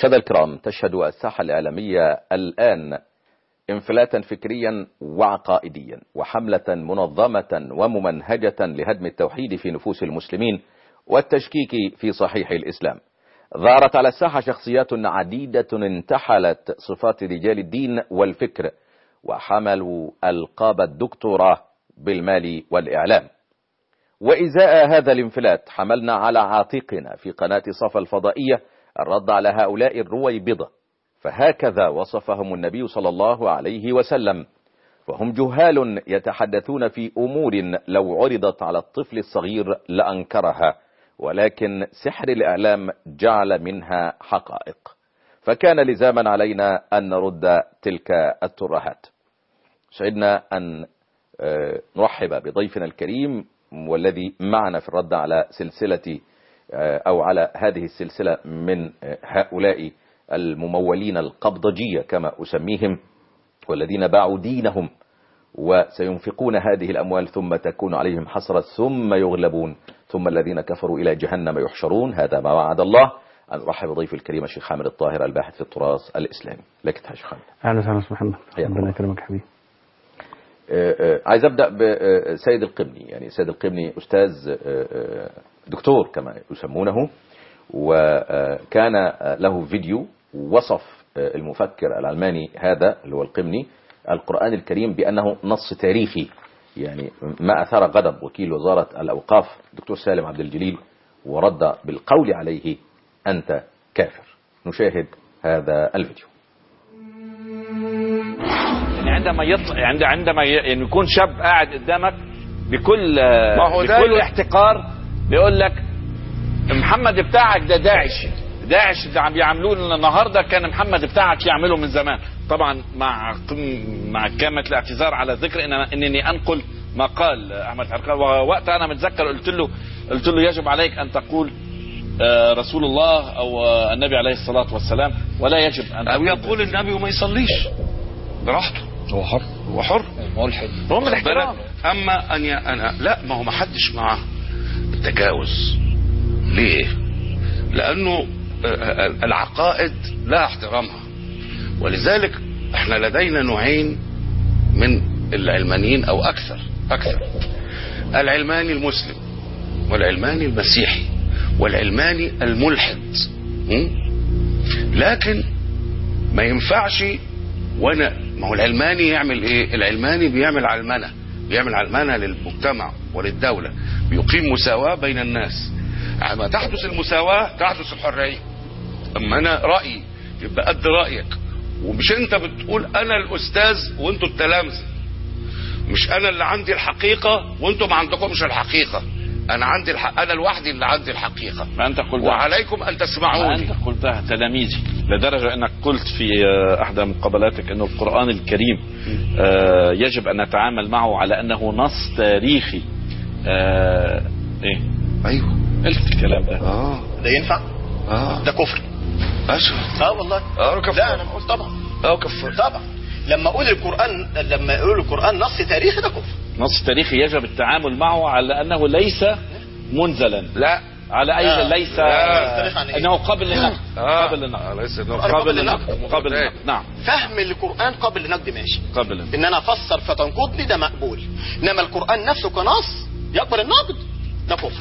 سادة الكرام تشهد الساحة الإعلامية الآن انفلاتا فكريا وعقائديا وحملة منظمة وممنهجة لهدم التوحيد في نفوس المسلمين والتشكيك في صحيح الإسلام ظهرت على الساحة شخصيات عديدة انتحلت صفات رجال الدين والفكر وحملوا ألقاب الدكتوراه بالمال والإعلام وإزاء هذا الانفلات حملنا على عاتقنا في قناة صفا الفضائية الرد على هؤلاء الرويبضة فهكذا وصفهم النبي صلى الله عليه وسلم وهم جهال يتحدثون في أمور لو عرضت على الطفل الصغير لأنكرها ولكن سحر الإعلام جعل منها حقائق فكان لزاما علينا أن نرد تلك الترهات سعدنا أن نرحب بضيفنا الكريم والذي معنا في الرد على سلسلة أو على هذه السلسلة من هؤلاء الممولين القبضجية كما أسميهم والذين باعوا دينهم وسينفقون هذه الأموال ثم تكون عليهم حسرة ثم يغلبون ثم الذين كفروا إلى جهنم يحشرون هذا ما وعد الله أن أرحب بضيف الكريم الشيخ حامد الطاهر الباحث في التراث الإسلامي لك تحيي شيخ حامد أهلا وسهلا محمد ربنا يكرمك حبيبي عايز أبدأ بسيد القبني يعني سيد القبني أستاذ دكتور كما يسمونه وكان له فيديو وصف المفكر العلماني هذا اللي هو القبني القرآن الكريم بأنه نص تاريخي يعني ما أثار غضب وكيل وزارة الأوقاف دكتور سالم عبد الجليل ورد بالقول عليه أنت كافر نشاهد هذا الفيديو يعني عندما يطلع عند عندما يعني يكون شاب قاعد قدامك بكل بكل احتقار بيقول لك محمد بتاعك ده داعش داعش ده عم بيعملوه لنا النهارده كان محمد بتاعك يعمله من زمان طبعا مع مع كامة الاعتذار على ذكر إن انني انقل ما قال احمد حرقان ووقتها انا متذكر قلت له قلت له يجب عليك ان تقول رسول الله او النبي عليه الصلاه والسلام ولا يجب ان او يقول النبي وما يصليش براحته هو حر هو حر ملحد هو من الاحترام اما ان ي... أنا لا ما هو ما حدش معه التجاوز ليه لانه العقائد لا احترامها ولذلك احنا لدينا نوعين من العلمانيين او اكثر اكثر العلماني المسلم والعلماني المسيحي والعلماني الملحد لكن ما ينفعش وانا ما هو العلماني يعمل ايه العلماني بيعمل علمنه بيعمل علمنه للمجتمع وللدوله بيقيم مساواه بين الناس عندما تحدث المساواه تحدث الحريه اما انا رايي يبقى قد رايك ومش انت بتقول انا الاستاذ وانتوا التلامذه مش انا اللي عندي الحقيقه وانتوا ما عندكمش الحقيقه انا عندي الحق انا لوحدي اللي عندي الحقيقه ما انت قلت وعليكم ان تسمعوني انت قلتها تلاميذي لدرجه انك قلت في احدى مقابلاتك انه القران الكريم يجب ان نتعامل معه على انه نص تاريخي ايه ايوه قلت الكلام ده اه ده ينفع اه ده كفر اسف اه والله اه كفر لا انا بقول طبعا اه كفر طبعا لما اقول القران لما يقول القران نص تاريخي ده كفر نص تاريخي يجب التعامل معه على انه ليس منزلا لا على اي لا. ليس لا. انه قابل للنقد آه. قابل للنقد آه، ليس قابل للنقد قابل إيه. للنقد نعم فهم القران قبل النقد ماشي قابل للنقد. ان انا افسر فتنقضني ده مقبول انما القران نفسه كنص يقبل النقد ده كفر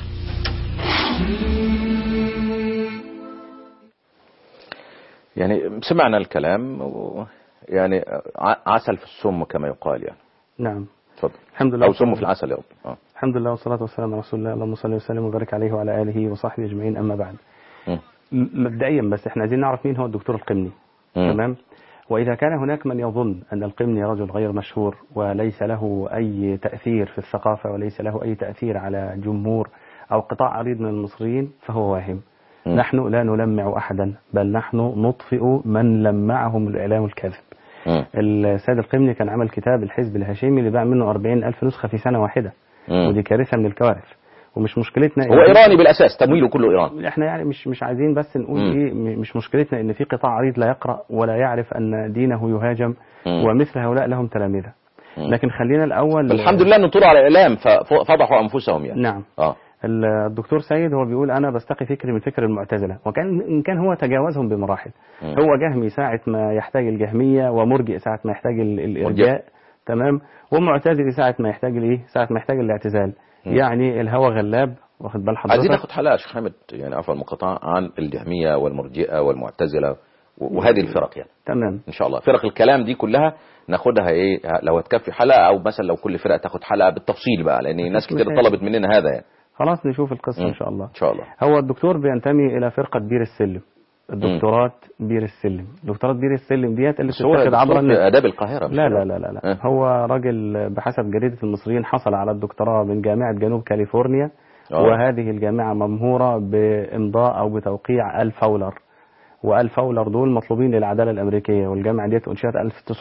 يعني سمعنا الكلام و يعني ع- عسل في السم كما يقال يعني نعم تفضل الحمد لله او سم في العسل يا رب آه. الحمد لله والصلاة والسلام على رسول الله اللهم صل وسلم وبارك عليه وعلى آله وصحبه أجمعين أما بعد مم. م- مبدئيا بس احنا عايزين نعرف مين هو الدكتور القمني مم. تمام وإذا كان هناك من يظن أن القمني رجل غير مشهور وليس له أي تأثير في الثقافة وليس له أي تأثير على جمهور أو قطاع عريض من المصريين فهو واهم مم. نحن لا نلمع أحدا بل نحن نطفئ من لمعهم الإعلام الكاذب مم. السيد القمني كان عمل كتاب الحزب الهاشمي اللي باع منه 40 ألف نسخة في سنة واحدة مم. ودي كارثة من الكوارث ومش مشكلتنا هو إن- ايراني بالاساس تمويله كله ايراني احنا يعني مش مش عايزين بس نقول مم. ايه م- مش مشكلتنا ان في قطاع عريض لا يقرا ولا يعرف ان دينه يهاجم مم. ومثل هؤلاء لهم تلامذه مم. لكن خلينا الاول الحمد لله انه طلعوا على الاعلام ففضحوا انفسهم يعني نعم اه ال- الدكتور سيد هو بيقول انا بستقي فكري من فكر المعتزله وكان ان كان هو تجاوزهم بمراحل مم. هو جهمي ساعه ما يحتاج الجهميه ومرجئ ساعه ما يحتاج ال- الارجاء تمام ومعتزلي ساعه ما يحتاج الايه ساعه ما يحتاج الاعتزال مم. يعني الهوى غلاب واخد بال حضرتك عايزين ناخد حلقه يا شيخ حامد يعني عفوا المقاطعه عن الجهميه والمرجئه والمعتزله و- وهذه الفرق يعني تمام ان شاء الله فرق الكلام دي كلها ناخدها ايه لو هتكفي حلقه او مثلا لو كل فرقه تاخد حلقه بالتفصيل بقى لان ناس كتير مشاكل. طلبت مننا هذا يعني خلاص نشوف القصه مم. ان شاء الله ان شاء الله هو الدكتور بينتمي الى فرقه بير السلم الدكتورات بير السلم دكتورات بير السلم ديت اللي بس هو بتتاخد عبر دكتور النت في اداب القاهره مش لا كده؟ لا لا لا, لا. أه. هو راجل بحسب جريدة المصريين حصل على الدكتوراه من جامعة جنوب كاليفورنيا آه. وهذه الجامعة ممهورة بإمضاء أو بتوقيع أل فاولر وأل فاولر دول مطلوبين للعدالة الأمريكية والجامعة ديت أنشئت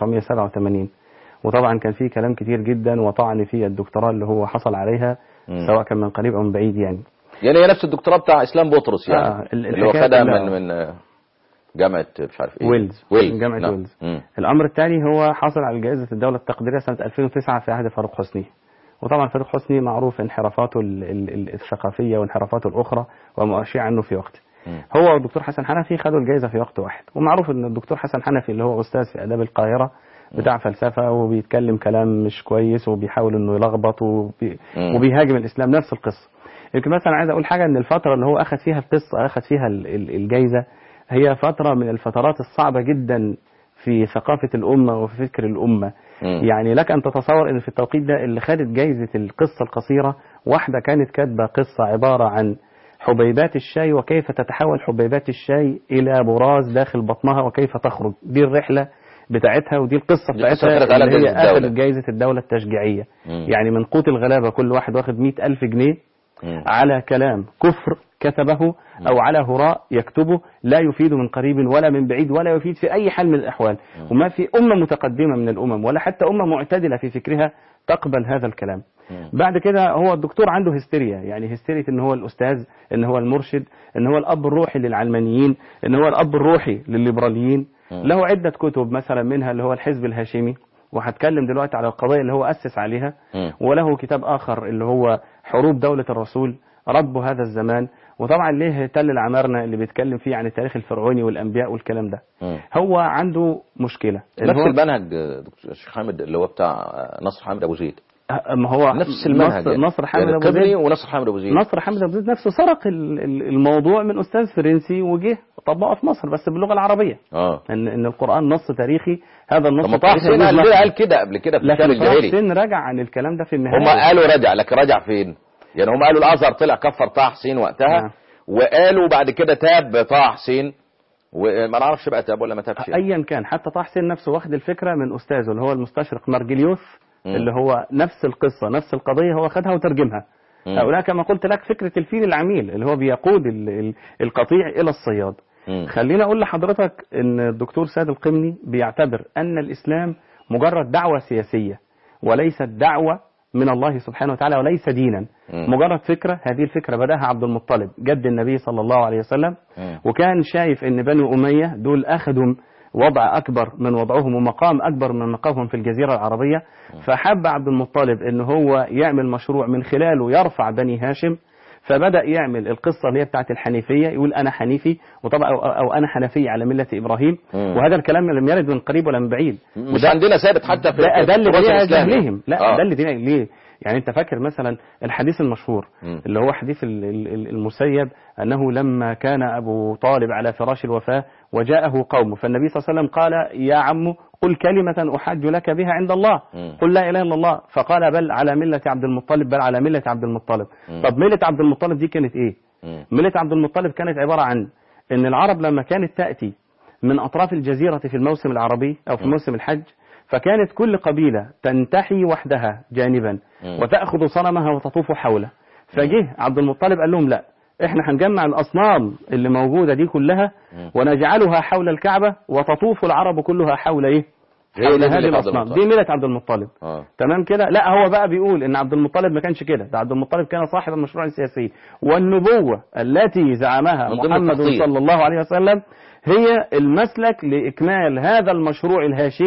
1987 وطبعا كان في كلام كتير جدا وطعن في الدكتوراه اللي هو حصل عليها مم. سواء كان من قريب أو من بعيد يعني يعني هي نفس الدكتوراه بتاع اسلام بطرس يعني آه، ال- اللي هو الحكاية خدها كلها. من من آه، جامعه مش عارف ايه ويلز. ويلز جامعة نعم. ويلز. مم. الأمر الثاني هو حصل على جائزة الدولة التقديرية سنة 2009 في عهد فاروق حسني وطبعا فاروق حسني معروف انحرافاته ال- ال- ال- الثقافية وانحرافاته الأخرى ومؤشية عنه في وقت مم. هو والدكتور حسن حنفي خدوا الجائزة في وقت واحد ومعروف ان الدكتور حسن حنفي اللي هو أستاذ في آداب القاهرة بتاع فلسفة وبيتكلم كلام مش كويس وبيحاول انه يلخبط وبي... مم. وبيهاجم الإسلام نفس القصة يمكن مثلا عايز أقول حاجة ان الفترة اللي هو أخذ فيها القصة أخذ فيها ال- ال- الجائزة هي فترة من الفترات الصعبة جدا في ثقافة الأمة وفي فكر الأمة مم. يعني لك أن تتصور أن في التوقيت ده اللي خدت جايزة القصة القصيرة واحدة كانت كاتبة قصة عبارة عن حبيبات الشاي وكيف تتحول حبيبات الشاي إلى براز داخل بطنها وكيف تخرج دي الرحلة بتاعتها ودي القصة دي قصة بتاعتها خدت عليها اللي هي جايزة الدولة. أخذت جايزة الدولة التشجيعية مم. يعني من قوت الغلابة كل واحد واخد مئة ألف جنيه مم. على كلام كفر كتبه أو على هراء يكتبه لا يفيد من قريب ولا من بعيد ولا يفيد في أي حال من الأحوال وما في أمة متقدمة من الأمم ولا حتى أمة معتدلة في فكرها تقبل هذا الكلام مم. بعد كده هو الدكتور عنده هستيريا يعني هستيريا ان هو الاستاذ ان هو المرشد ان هو الاب الروحي للعلمانيين ان هو الاب الروحي للليبراليين مم. له عده كتب مثلا منها اللي هو الحزب الهاشمي وهتكلم دلوقتي على القضايا اللي هو اسس عليها مم. وله كتاب آخر اللي هو حروب دولة الرسول رب هذا الزمان وطبعا ليه تل العمارنة اللي بيتكلم فيه عن التاريخ الفرعوني والأنبياء والكلام ده مم. هو عنده مشكلة اللي نفس هو المنهج آه، دكتور شيخ حامد اللي هو بتاع آه، نصر حامد ابو زيد ما هو نفس المنهج نصر, يعني. نصر حامد يعني أبو قبلي زيد ونصر حامد ابو زيد نصر حامد أبو زيد نفسه سرق ال- ال- الموضوع من أستاذ فرنسي وجه طبقه في مصر بس باللغة العربية اه ان ان القرآن نص تاريخي هذا النص طب ما طه التاريخي حسين قال يجوز ليه نقله. قال كده قبل كده في الكتاب لكن طه الجاهلي حسين رجع عن الكلام ده في النهاية هم قالوا رجع لكن رجع فين يعني هم قالوا الازهر طلع كفر طه حسين وقتها نعم. وقالوا بعد كده تاب طه حسين وما نعرفش بقى تاب ولا ما تابش يعني. ايا كان حتى طه حسين نفسه واخد الفكره من استاذه اللي هو المستشرق مارجليوس مم. اللي هو نفس القصه نفس القضيه هو خدها وترجمها مم. هؤلاء كما قلت لك فكره الفيل العميل اللي هو بيقود ال- ال- القطيع الى الصياد مم. خليني اقول لحضرتك ان الدكتور سيد القمني بيعتبر ان الاسلام مجرد دعوه سياسيه وليست دعوه من الله سبحانه وتعالى وليس دينا مم. مجرد فكره هذه الفكره بداها عبد المطلب جد النبي صلى الله عليه وسلم مم. وكان شايف ان بني اميه دول اخذوا وضع اكبر من وضعهم ومقام اكبر من مقامهم في الجزيره العربيه فحب عبد المطلب ان هو يعمل مشروع من خلاله يرفع بني هاشم فبدا يعمل القصه اللي هي بتاعت الحنيفيه يقول انا حنيفي وطبعا او, أو انا حنفي على مله ابراهيم مم. وهذا الكلام لم يرد من قريب ولا من بعيد مش عندنا ثابت حتى في ده في أدل التراث دليل على الإسلامي. جهلهم لا آه. أدل دليل ليه يعني أنت فاكر مثلا الحديث المشهور مم. اللي هو حديث ال- ال- ال- المسيب أنه لما كان أبو طالب على فراش الوفاة وجاءه قومه فالنبي صلى الله عليه وسلم قال يا عم قل كلمة أحج لك بها عند الله مم. قل لا إله إلا الله فقال بل على ملة عبد المطلب بل على ملة عبد المطلب مم. طب ملة عبد المطلب دي كانت إيه مم. ملة عبد المطلب كانت عبارة عن أن العرب لما كانت تأتي من أطراف الجزيرة في الموسم العربي أو في م. موسم الحج فكانت كل قبيلة تنتحي وحدها جانبا م. وتأخذ صنمها وتطوف حوله فجه عبد المطلب قال لهم لا احنا هنجمع الأصنام اللي موجودة دي كلها م. ونجعلها حول الكعبة وتطوف العرب كلها حول ايه هي حول دي هذه ملة عبد الأصنام المطلب. دي ملة عبد المطلب اه تمام كده لا هو بقى بيقول ان عبد المطلب ما كانش كده ده عبد المطلب كان صاحب المشروع السياسي والنبوة التي زعمها من ضمن محمد التخطيط. صلى الله عليه وسلم هي المسلك لإكمال هذا المشروع الهاشمي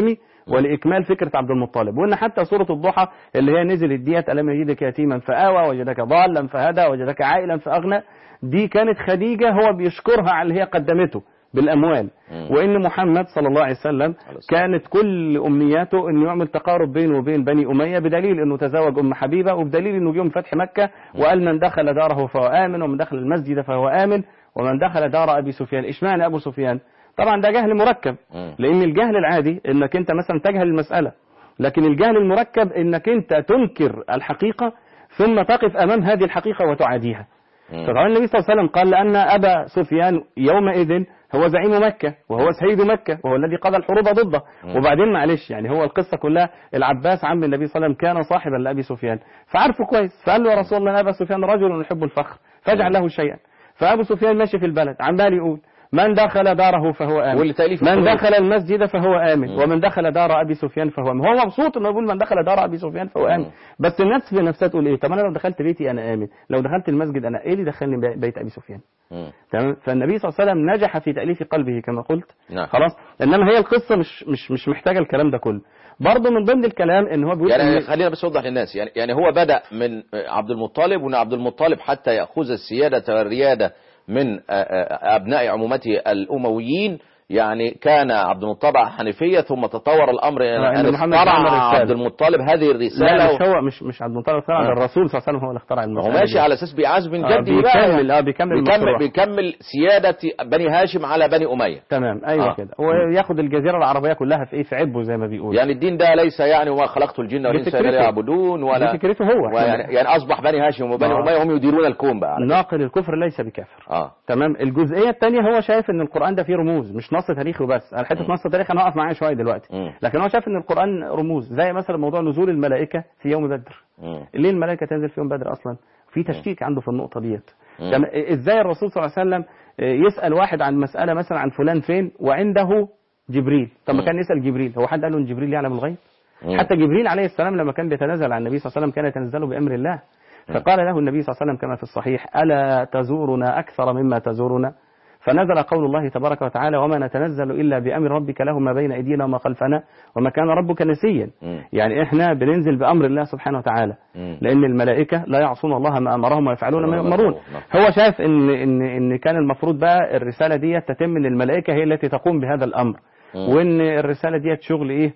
ولاكمال فكره عبد المطلب وان حتى سوره الضحى اللي هي نزلت ديت الم يجدك يتيما فاوى وجدك ضالا فهدى وجدك عائلا فاغنى دي كانت خديجه هو بيشكرها على اللي هي قدمته بالاموال مم. وان محمد صلى الله عليه وسلم عليه الصلاة كانت كل امنياته انه يعمل تقارب بينه وبين بني اميه بدليل انه تزوج ام حبيبه وبدليل انه يوم فتح مكه وقال من دخل داره فهو امن ومن دخل المسجد فهو امن ومن دخل دار ابي سفيان اشمعنى ابو سفيان طبعا ده جهل مركب مم. لان الجهل العادي انك انت مثلا تجهل المساله لكن الجهل المركب انك انت تنكر الحقيقه ثم تقف امام هذه الحقيقه وتعاديها مم. فقال النبي صلى الله عليه وسلم قال لأن أبا سفيان يومئذ هو زعيم مكة وهو سيد مكة وهو الذي قضى الحروب ضده وبعدين معلش يعني هو القصة كلها العباس عم النبي صلى الله عليه وسلم كان صاحبا لأبي سفيان فعرفه كويس فقال له يا رسول الله أبا سفيان رجل يحب الفخر فاجعل له شيئا فأبو سفيان ماشي في البلد عمال يقول من دخل داره فهو آمن واللي تأليف من القلوب. دخل المسجد فهو آمن ومن دخل دار أبي سفيان فهو آمن هو مبسوط إنه يقول من دخل دار أبي سفيان فهو آمن مم. بس الناس في نفسها تقول إيه طب أنا لو دخلت بيتي أنا آمن لو دخلت المسجد أنا إيه اللي دخلني بي- بيت أبي سفيان مم. تمام فالنبي صلى الله عليه وسلم نجح في تأليف قلبه كما قلت نعم. خلاص انما هي القصه مش مش مش محتاجه الكلام ده كله برضه من ضمن الكلام ان هو بيقول يعني إن- خلينا بس اوضح للناس يعني يعني هو بدا من عبد المطلب وان عبد المطلب حتى ياخذ السياده والرياده من آه، آه، ابناء عمومته الامويين يعني كان عبد المطلب حنيفيه ثم تطور الامر آه، الى إن ان محمد اخترع عمل الرسالة. عبد المطلب هذه الرساله لا و- مش هو مش مش عبد المطلب اخترع ده آه. الرسول صلى الله عليه وسلم هو اللي اخترع هو المسألة ماشي دي. على اساس بيعاز من آه، جده بقى بيكمل اه بيكمل بيكمل المشروع بيكمل سياده بني هاشم على بني اميه تمام ايوه آه. كده وياخد الجزيره العربيه كلها في ايه في عبه زي ما بيقول يعني الدين ده ليس يعني وما خلقت الجن والانس الا فكرته. ليعبدون ولا دي فكرته هو ويعني يعني اصبح بني هاشم وبني آه. اميه هم يديرون الكون بقى على ناقل الكفر ليس بكافر اه تمام الجزئيه الثانيه هو شايف ان القران ده فيه رموز مش نص تاريخي وبس على حته نص تاريخي انا هقف معاه شويه دلوقتي مم. لكن هو شايف ان القران رموز زي مثلا موضوع نزول الملائكه في يوم بدر مم. ليه الملائكه تنزل في يوم بدر اصلا في تشكيك عنده في النقطه ديت مم. تم- ازاي الرسول صلى الله عليه وسلم آه، يسال واحد عن مساله مثلا عن فلان فين وعنده جبريل طب ما مم. كان يسال جبريل هو حد قال له ان جبريل يعلم الغيب مم. حتى جبريل عليه السلام لما كان بيتنازل عن النبي صلى الله عليه وسلم كان يتنزل بامر الله فقال له النبي صلى الله عليه وسلم كما في الصحيح الا تزورنا اكثر مما تزورنا فنزل قول الله تبارك وتعالى وما نتنزل الا بامر ربك له ما بين ايدينا وما خلفنا وما كان ربك نسيا مم. يعني احنا بننزل بامر الله سبحانه وتعالى مم. لان الملائكه لا يعصون الله ما امرهم ويفعلون ما ما يؤمرون يؤمرون. هو شايف ان ان ان كان المفروض بقى الرساله دي تتم ان الملائكه هي التي تقوم بهذا الامر مم. وان الرساله دي شغل ايه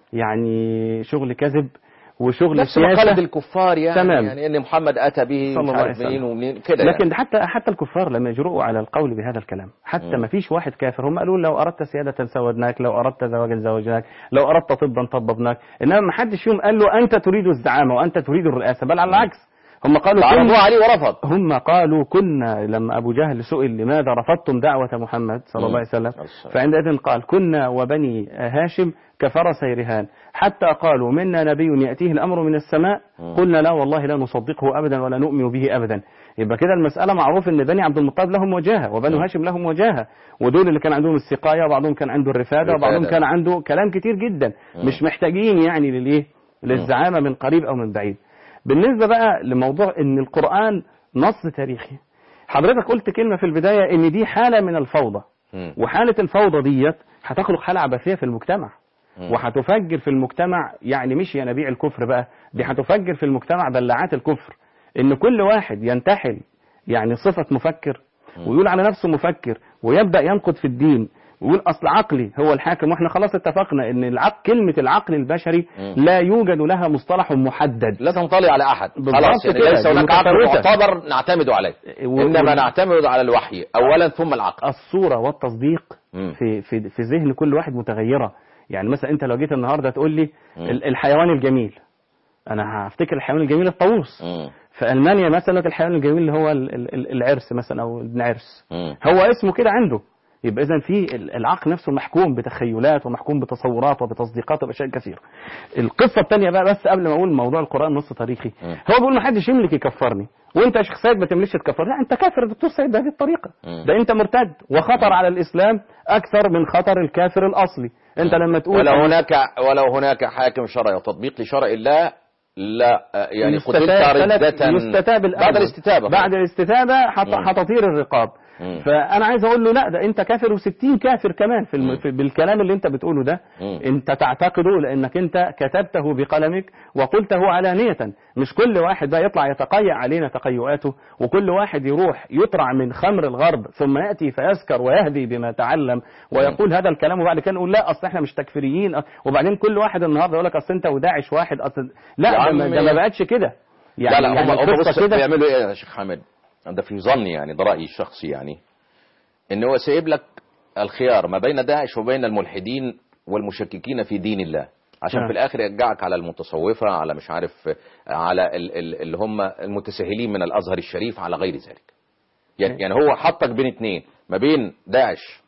يعني شغل كذب وشغل نفس مقالة سياسه الكفار يعني تمام. يعني ان محمد اتى به صلى مش الله عارف عليه منين وسلم. ومنين كده لكن يعني. حتى حتى الكفار لما يجرؤوا على القول بهذا الكلام حتى مم. ما فيش واحد كافر هم قالوا لو اردت سياده سودناك لو اردت زواجا زوجناك لو اردت طبا طببناك انما ما حدش فيهم قال له انت تريد الزعامه وانت تريد الرئاسه بل على العكس هم قالوا فعرضوه كنا عليه ورفض هم قالوا كنا لما ابو جهل سئل لماذا رفضتم دعوه محمد صلى الله عليه وسلم عليه السلام. فعندئذ قال كنا وبني هاشم كفرسي رهان حتى قالوا منا نبي ياتيه الامر من السماء مم. قلنا لا والله لا نصدقه ابدا ولا نؤمن به ابدا يبقى كده المساله معروف ان بني عبد المطلب لهم وجاهه وبنو مم. هاشم لهم وجاهه ودول اللي كان عندهم السقايه وبعضهم كان عنده الرفاده وبعضهم الرفادة. كان عنده كلام كتير جدا مم. مش محتاجين يعني للايه للزعامه من قريب او من بعيد بالنسبه بقى لموضوع ان القران نص تاريخي حضرتك قلت كلمه في البدايه ان دي حاله من الفوضى مم. وحاله الفوضى ديت هتخلق حاله عبثيه في المجتمع مم. وهتفجر في المجتمع يعني مش ينابيع الكفر بقى دي هتفجر في المجتمع بلعات الكفر ان كل واحد ينتحل يعني صفة مفكر ويقول على نفسه مفكر ويبدأ ينقد في الدين ويقول اصل عقلي هو الحاكم واحنا خلاص اتفقنا ان العق كلمة العقل البشري مم. لا يوجد لها مصطلح محدد لا تنطلي على احد بالضبط خلاص يعني كده، ليس هناك عقل متفاوتة. معتبر نعتمد عليه و- انما وال- نعتمد على الوحي اولا ثم العقل الصورة والتصديق مم. في في في ذهن كل واحد متغيرة يعني مثلا انت لو جيت النهارده تقول لي مم. ال- الحيوان الجميل انا هفتكر الحيوان الجميل الطاووس مم. في المانيا مثلا الحيوان الجميل اللي هو ال- ال- ال- العرس مثلا او ابن عرس مم. هو اسمه كده عنده يبقى اذا في ال- العقل نفسه محكوم بتخيلات ومحكوم بتصورات وبتصديقات وباشياء كثيره. القصه الثانيه بقى بس قبل ما اقول موضوع القران نص تاريخي مم. هو بيقول ما حدش يملك يكفرني وانت يا شيخ سيد ما تملكش تكفرني لا انت كافر يا دكتور سيد بهذه الطريقه مم. ده انت مرتد وخطر على الاسلام اكثر من خطر الكافر الاصلي انت لما تقول ولو هناك ولو هناك حاكم شرعي وتطبيق لشرع الله لا آه، يعني قتلت يستتاب ردة يستتاب الأمر. بعد الاستتابة بعد الاستتابة حت- مم. هتطير الرقاب مم. فانا عايز اقول له لا ده انت كافر و60 كافر كمان في, الم... في بالكلام اللي انت بتقوله ده مم. انت تعتقده لانك انت كتبته بقلمك وقلته علانيه مش كل واحد بقى يطلع يتقيأ علينا تقيؤاته وكل واحد يروح يطرع من خمر الغرب ثم ياتي فيسكر ويهدي بما تعلم ويقول هذا الكلام وبعد كده نقول لا اصل احنا مش تكفيريين أ- وبعدين كل واحد النهارده يقول لك اصل انت وداعش واحد اصل لا يا ده ما- عم ده ما بقتش كده لا لا هم يعني هم القصة بص كده بيعملوا ايه يا شيخ حامد ده في ظني يعني ده رايي الشخصي يعني ان هو سايب لك الخيار ما بين داعش وبين الملحدين والمشككين في دين الله عشان نعم. في الاخر يرجعك على المتصوفه على مش عارف على ال- ال- اللي هم المتساهلين من الازهر الشريف على غير ذلك يعني يعني هو حطك بين اتنين ما بين داعش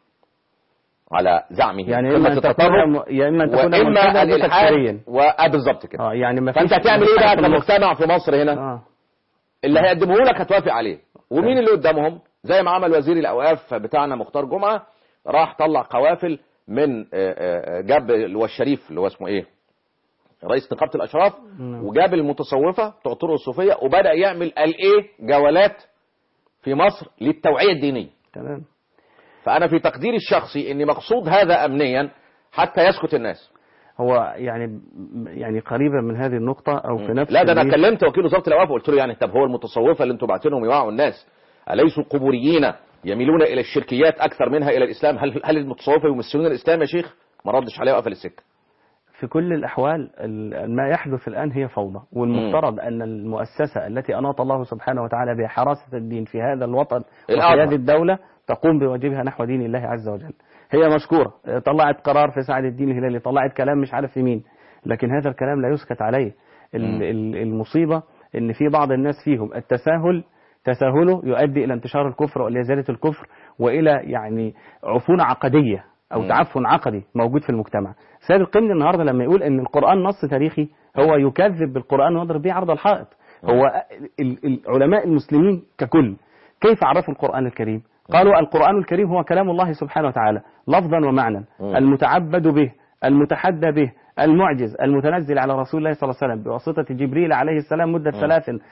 على زعمه يعني قمة اما ان تكون التطرف يا اما ان تكون واما ملحدا الالحاد وتكفيريا و- آه بالظبط كده اه يعني ما فانت فيش- هتعمل ما ايه فيش بقى حاجة في النص. كمجتمع في مصر هنا اه اللي هيقدمه لك هتوافق عليه ومين اللي قدامهم زي ما عمل وزير الاوقاف بتاعنا مختار جمعه راح طلع قوافل من آه، آه، جاب اللي هو الشريف اللي هو اسمه ايه رئيس نقابه الاشراف نعم. وجاب المتصوفه بتوع الطرق الصوفيه وبدا يعمل قال ايه جولات في مصر للتوعيه الدينيه تمام فانا في تقديري الشخصي ان مقصود هذا امنيا حتى يسكت الناس هو يعني يعني قريبا من هذه النقطة أو في نفس لا ده انا ال- كلمت وكيل وزاره الاوقاف وقلت له يعني طب هو المتصوفه اللي انتم باعتينهم يوعوا الناس اليسوا قبوريين يميلون الى الشركيات اكثر منها الى الاسلام هل هل المتصوفه يمثلون الاسلام يا شيخ ما ردش عليه وقفل السكه في كل الأحوال ال- ما يحدث الآن هي فوضى والمفترض أن المؤسسة التي أناط الله سبحانه وتعالى بحراسة الدين في هذا الوطن وفي الأزهر. هذه الدولة تقوم بواجبها نحو دين الله عز وجل هي مشكورة طلعت قرار في سعد الدين الهلالي طلعت كلام مش عارف في مين لكن هذا الكلام لا يسكت عليه ال- مم. ال- المصيبة ان في بعض الناس فيهم التساهل تساهله يؤدي الى انتشار الكفر والازاله الكفر والى يعني عفونه عقديه او مم. تعفن عقدي موجود في المجتمع. سيد القمني النهارده لما يقول ان القران نص تاريخي هو يكذب بالقران ويضرب به عرض الحائط. هو ال- العلماء المسلمين ككل كيف عرفوا القران الكريم؟ قالوا القران الكريم هو كلام الله سبحانه وتعالى لفظا ومعنى مم. المتعبد به المتحدى به المعجز المتنزل على رسول الله صلى الله عليه وسلم بواسطة جبريل عليه السلام مدة مم.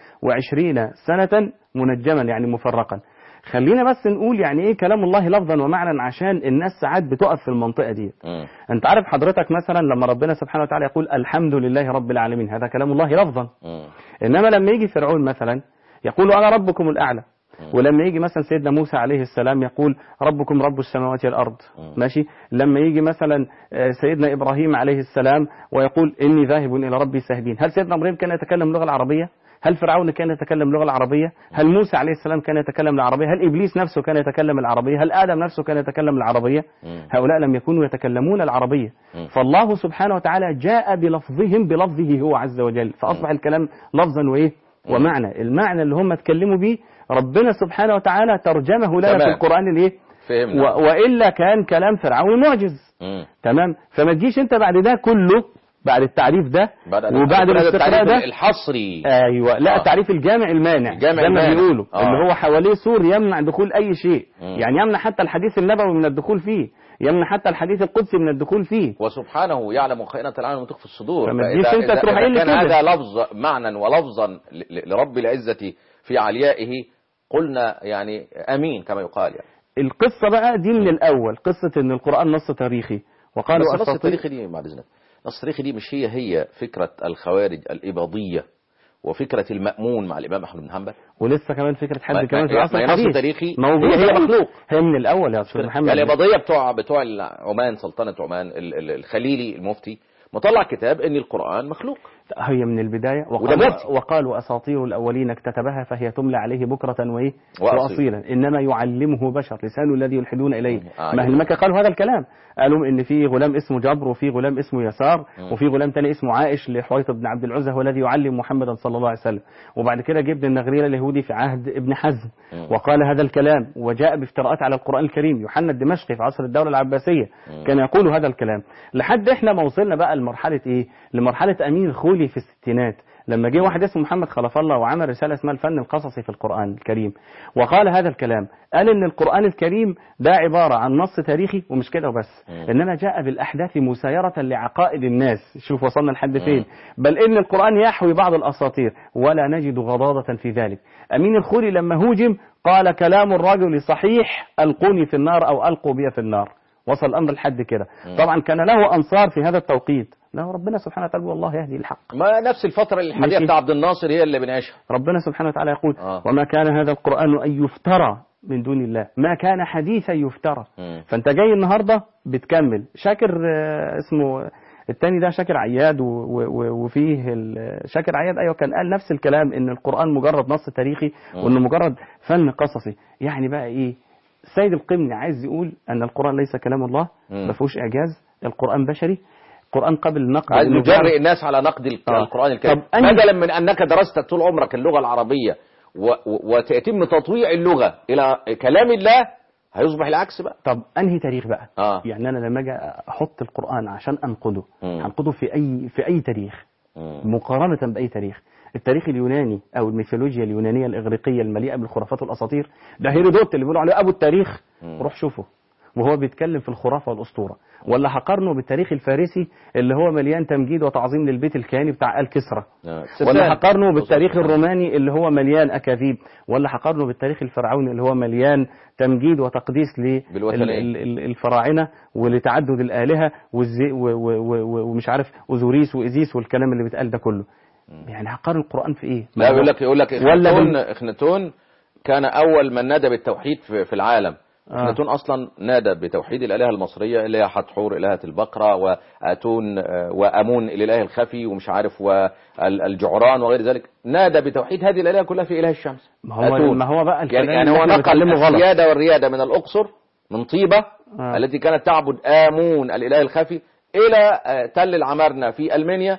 23 سنة منجما يعني مفرقا خلينا بس نقول يعني ايه كلام الله لفظا ومعنى عشان الناس ساعات بتقف في المنطقة دي مم. انت عارف حضرتك مثلا لما ربنا سبحانه وتعالى يقول الحمد لله رب العالمين هذا كلام الله لفظا مم. انما لما يجي فرعون مثلا يقول انا ربكم الاعلى ولما يجي مثلا سيدنا موسى عليه السلام يقول ربكم رب السماوات والارض مم. ماشي لما يجي مثلا آه، سيدنا ابراهيم عليه السلام ويقول اني ذاهب الى ربي ساهدين هل سيدنا ابراهيم كان يتكلم اللغه العربيه هل فرعون كان يتكلم اللغه العربيه هل موسى عليه السلام كان يتكلم العربيه هل ابليس نفسه كان يتكلم العربيه هل ادم نفسه كان يتكلم العربيه مم. هؤلاء لم يكونوا يتكلمون العربية مم. فالله سبحانه وتعالى جاء بلفظهم بلفظه هو عز وجل فأصبح الكلام لفظا وإيه ومعنى المعنى اللي هم اتكلموا به ربنا سبحانه وتعالى ترجمه لنا في تمام. القرآن الإيه فهمنا و- وإلا كان كلام فرعون معجز مم. تمام فما تجيش أنت بعد ده كله بعد التعريف ده بعد وبعد هذا الاستقراء التعريف ده الحصري ايوه لا آه. التعريف الجامع المانع الجامع زي ما المانع. بيقولوا آه. اللي هو حواليه سور يمنع دخول اي شيء مم. يعني يمنع حتى الحديث النبوي من الدخول فيه يمنع حتى الحديث القدسي من الدخول فيه وسبحانه يعلم خائنة العين وما تخفي الصدور فما فإذا- تجيش أنت إذا- تروح إذا قايل لي كان كده. هذا لفظ معنى ولفظا ل- ل- لرب العزة في عليائه قلنا يعني امين كما يقال يعني القصه بقى دي من الاول قصه ان القران نص تاريخي وقالوا بس نص أساطير- التاريخ دي بعد اذنك نص التاريخ دي مش هي هي فكرة الخوارج الإباضية وفكرة المأمون مع الإمام أحمد بن حنبل ولسه كمان فكره ما- حد كمان في ما- العصر ما هي نص الحديث تاريخي موجوده هي- هي مخلوق. هي من الاول يا استاذ محمد يعني الإباضية بتوع بتوع عمان سلطنة عمان ال- ال- الخليلي المفتي مطلع كتاب ان القرآن مخلوق هي من البداية وده وقالوا, مفتي. وقالوا أساطير الأولين اكتتبها فهي تملى عليه بكرة وإيه وأصيلا. وأصيلا إنما يعلمه بشر لسان الذي يلحدون إليه آه، ما هي المكة قالوا هذا الكلام قالوا إن في غلام اسمه جبر وفي غلام اسمه يسار مم. وفي غلام تاني اسمه عائش لحويط بن عبد العزى هو الذي يعلم محمدا صلى الله عليه وسلم وبعد كده جه ابن النغرير اليهودي في عهد ابن حزم مم. وقال هذا الكلام وجاء بافتراءات على القرآن الكريم يوحنا الدمشقي في عصر الدولة العباسية مم. كان يقول هذا الكلام لحد احنا ما وصلنا بقى لمرحلة ايه لمرحلة امين الخولي في الستينات لما جه واحد اسمه محمد خلف الله وعمل رسالة اسمها الفن القصصي في القرآن الكريم وقال هذا الكلام قال ان القرآن الكريم ده عبارة عن نص تاريخي ومش كده وبس انما جاء بالاحداث مسايرة لعقائد الناس شوف وصلنا لحد فين بل ان القرآن يحوي بعض الاساطير ولا نجد غضاضة في ذلك امين الخوري لما هوجم قال كلام الرجل صحيح القوني في النار او القوا بي في النار وصل الامر لحد كده طبعا كان له انصار في هذا التوقيت له ربنا سبحانه وتعالى والله يهدي الحق ما نفس الفترة الحالية ماشي. بتاع عبد الناصر هي اللي بنعيشها ربنا سبحانه وتعالى يقول آه. وما كان هذا القرآن أن يفترى من دون الله ما كان حديثا يفترى مم. فأنت جاي النهاردة بتكمل شاكر آه، اسمه التاني ده شاكر عياد و- و- و- وفيه ال- شاكر عياد ايوه كان قال نفس الكلام ان القران مجرد نص تاريخي وانه مجرد فن قصصي يعني بقى ايه السيد القمني عايز يقول ان القران ليس كلام الله مم. ما فيهوش اعجاز القران بشري القران قبل نقد عايز إنه نجرئ الناس على نقد الك- آه. القرآن الكريم طب أنهي- بدلا من أنك درست طول عمرك اللغة العربية و... و... وتتم تطويع اللغة إلى كلام الله هيصبح العكس بقى طب انهي تاريخ بقى آه. يعني انا لما اجي احط القران عشان انقده مم. هنقده في اي في اي تاريخ مم. مقارنه باي تاريخ التاريخ اليوناني او الميثولوجيا اليونانيه الاغريقيه المليئه بالخرافات والاساطير ده هيرودوت اللي بيقولوا عليه ابو التاريخ مم. روح شوفه وهو بيتكلم في الخرافه والاسطوره ولا هقارنه بالتاريخ الفارسي اللي هو مليان تمجيد وتعظيم للبيت الكياني بتاع ال كسرى آه. ولا هقارنه بالتاريخ سفيان. الروماني اللي هو مليان اكاذيب ولا هقارنه بالتاريخ الفرعوني اللي هو مليان تمجيد وتقديس بالوثنية. للفراعنه ولتعدد الالهه والزي و- و- و- و- ومش عارف اوزوريس وايزيس والكلام اللي بيتقال ده كله يعني هقارن القران في ايه لا بيقول لك يقول لك ولا اخناتون بال- اخناتون كان اول من نادى بالتوحيد في, في العالم آه. اخناتون اصلا نادى بتوحيد الالهه المصريه اللي هي حتحور الهه البقره واتون آه، وامون الاله الخفي ومش عارف والجعران وغير ذلك نادى بتوحيد هذه الالهه كلها في اله الشمس ما هو أتون. ما هو بقى الكلام يعني, يعني اللي هو احنا نقل بنتكلمه غلط السياده والرياده من الاقصر من طيبه آه. التي كانت تعبد امون الاله الخفي الى آه، تل العمارنه في المانيا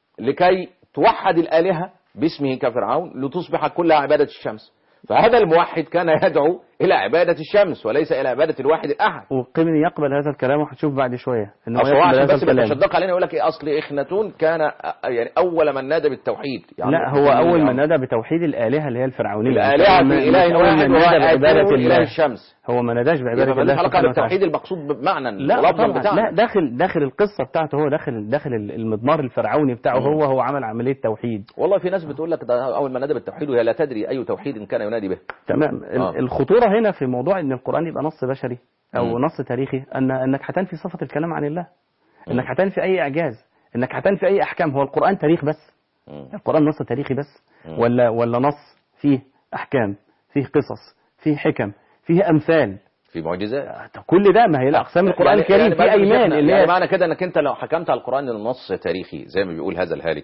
لكي توحد الآلهة باسمه كفرعون لتصبح كلها عبادة الشمس فهذا الموحد كان يدعو إلى عبادة الشمس وليس إلى عبادة الواحد الأحد وقمني يقبل هذا الكلام وهتشوف بعد شويه ان هو أصل هو يقبل عشان هذا بس الكلام بيتصدق علينا يقول لك إيه أصل إخناتون كان آه، يعني أول من نادى بالتوحيد يعني لا هو اول من نادى بتوحيد الالهه اللي هي الفرعونيه الآلهة ما- في مش إله اول واحد من نادى بعباده وآتون إله الله الشمس هو ما ناداش بعباده يبقى الله ملوش علاقة سبحانه وتعالى. بالتوحيد المقصود بمعنى لا ولفظا طبعا بتاعنا لا داخل داخل القصه بتاعته هو داخل داخل المضمار الفرعوني بتاعه هو هو عمل عمليه توحيد والله في ناس بتقول لك ده أول من نادى بالتوحيد وهي لا تدري أي توحيد كان ينادي به تمام ال- آه. الخطوره هنا في موضوع ان القران يبقى نص بشري او مم. نص تاريخي ان انك هتنفي صفه الكلام عن الله انك هتنفي اي اعجاز انك هتنفي اي احكام هو القران تاريخ بس مم. القران نص تاريخي بس مم. ولا ولا نص فيه احكام فيه قصص فيه حكم فيه امثال في معجزات طب كل ده ما هي لا اقسام القران يعني- الكريم يعني فيه بعد ما ايمان شفنا- اللي يعني هي معنى كده انك انت لو حكمت على القران انه نص تاريخي زي ما بيقول هذا الهالك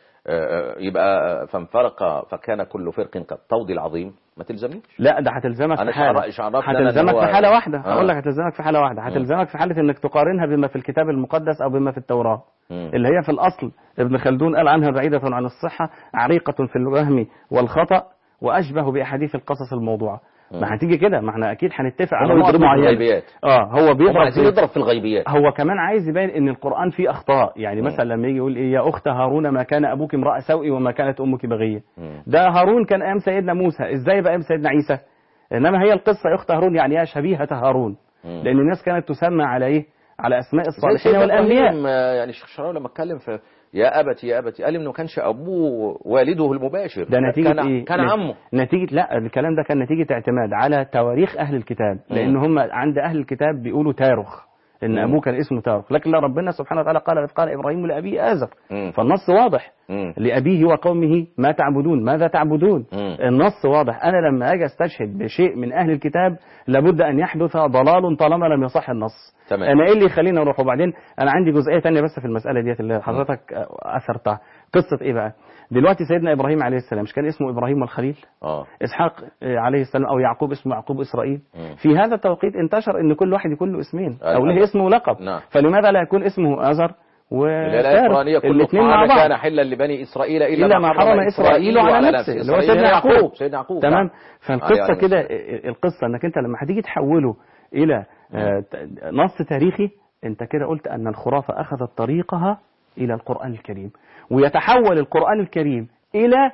آه، آه، يبقى فانفرق فكان كل فرق كالطود العظيم ما تلزمنيش لا ده هتلزمك أنا في حاله إيش عرفني أنا إن هتلزمك هو- في حاله واحده آه. هقول لك هتلزمك في حاله واحده هتلزمك في حاله انك تقارنها بما في الكتاب المقدس او بما في التوراه مم. اللي هي في الاصل ابن خلدون قال عنها بعيده عن الصحه عريقه في الوهم والخطا واشبه باحاديث القصص الموضوعه ما هتيجي كده ما احنا اكيد هنتفق على هم نقط يضربوا في معينه الغيبيات. اه هو هم بيضرب عايزين في- يضرب في الغيبيات هو كمان عايز يبين ان القران فيه اخطاء يعني مثلا لما يجي يقول ايه يا اخت هارون ما كان ابوك امرا سوء وما كانت امك بغيه مم. ده هارون كان ايام سيدنا موسى ازاي بقى ايام سيدنا عيسى انما هي القصه يا اخت هارون يعني يا شبيهه هارون مم. لان الناس كانت تسمى على ايه على اسماء زي الصالحين سيدنا والانبياء إبراهيم، آه، يعني الشيخ شراوي لما اتكلم في يا ابتي يا ابتي قال انه ما كانش ابوه والده المباشر ده نتيجة كان إيه؟ كان نت- عمه نتيجة لا الكلام ده كان نتيجة اعتماد على تواريخ أهل الكتاب لأن هم عند أهل الكتاب بيقولوا تارخ إن مم. أبوه كان اسمه تارخ لكن لا ربنا سبحانه وتعالى قال إذ قال إبراهيم لأبيه آزر مم. فالنص واضح مم. لأبيه وقومه ما تعبدون ماذا تعبدون مم. النص واضح أنا لما أجي أستشهد بشيء من أهل الكتاب لابد أن يحدث ضلال طالما لم يصح النص تمام. أنا إيه اللي يخليني أروح وبعدين أنا عندي جزئية تانية بس في المسألة ديت اللي حضرتك آه، أثرتها قصة إيه بقى دلوقتي سيدنا إبراهيم عليه السلام مش كان اسمه إبراهيم والخليل اه إسحاق آه، عليه السلام أو يعقوب اسمه يعقوب إسرائيل مم. في هذا التوقيت انتشر أن كل واحد يكون له اسمين أو أيوة. له اسم ولقب نعم. فلماذا لا يكون اسمه أزر الآية القرآنية كل الاثنين مع طعام بعض كان حلا لبني إسرائيل إلا, إلا ما حرم إسرائيل على نفسه اللي هو إسرائيل سيدنا يعقوب يعقوب سيدنا يعقوب تمام نعم. فالقصة عليه كده السلام. القصة انك انت لما هتيجي تحوله الى آه، ت- نص تاريخي انت كده قلت ان الخرافة اخذت طريقها إلى القرآن الكريم ويتحول القرآن الكريم إلى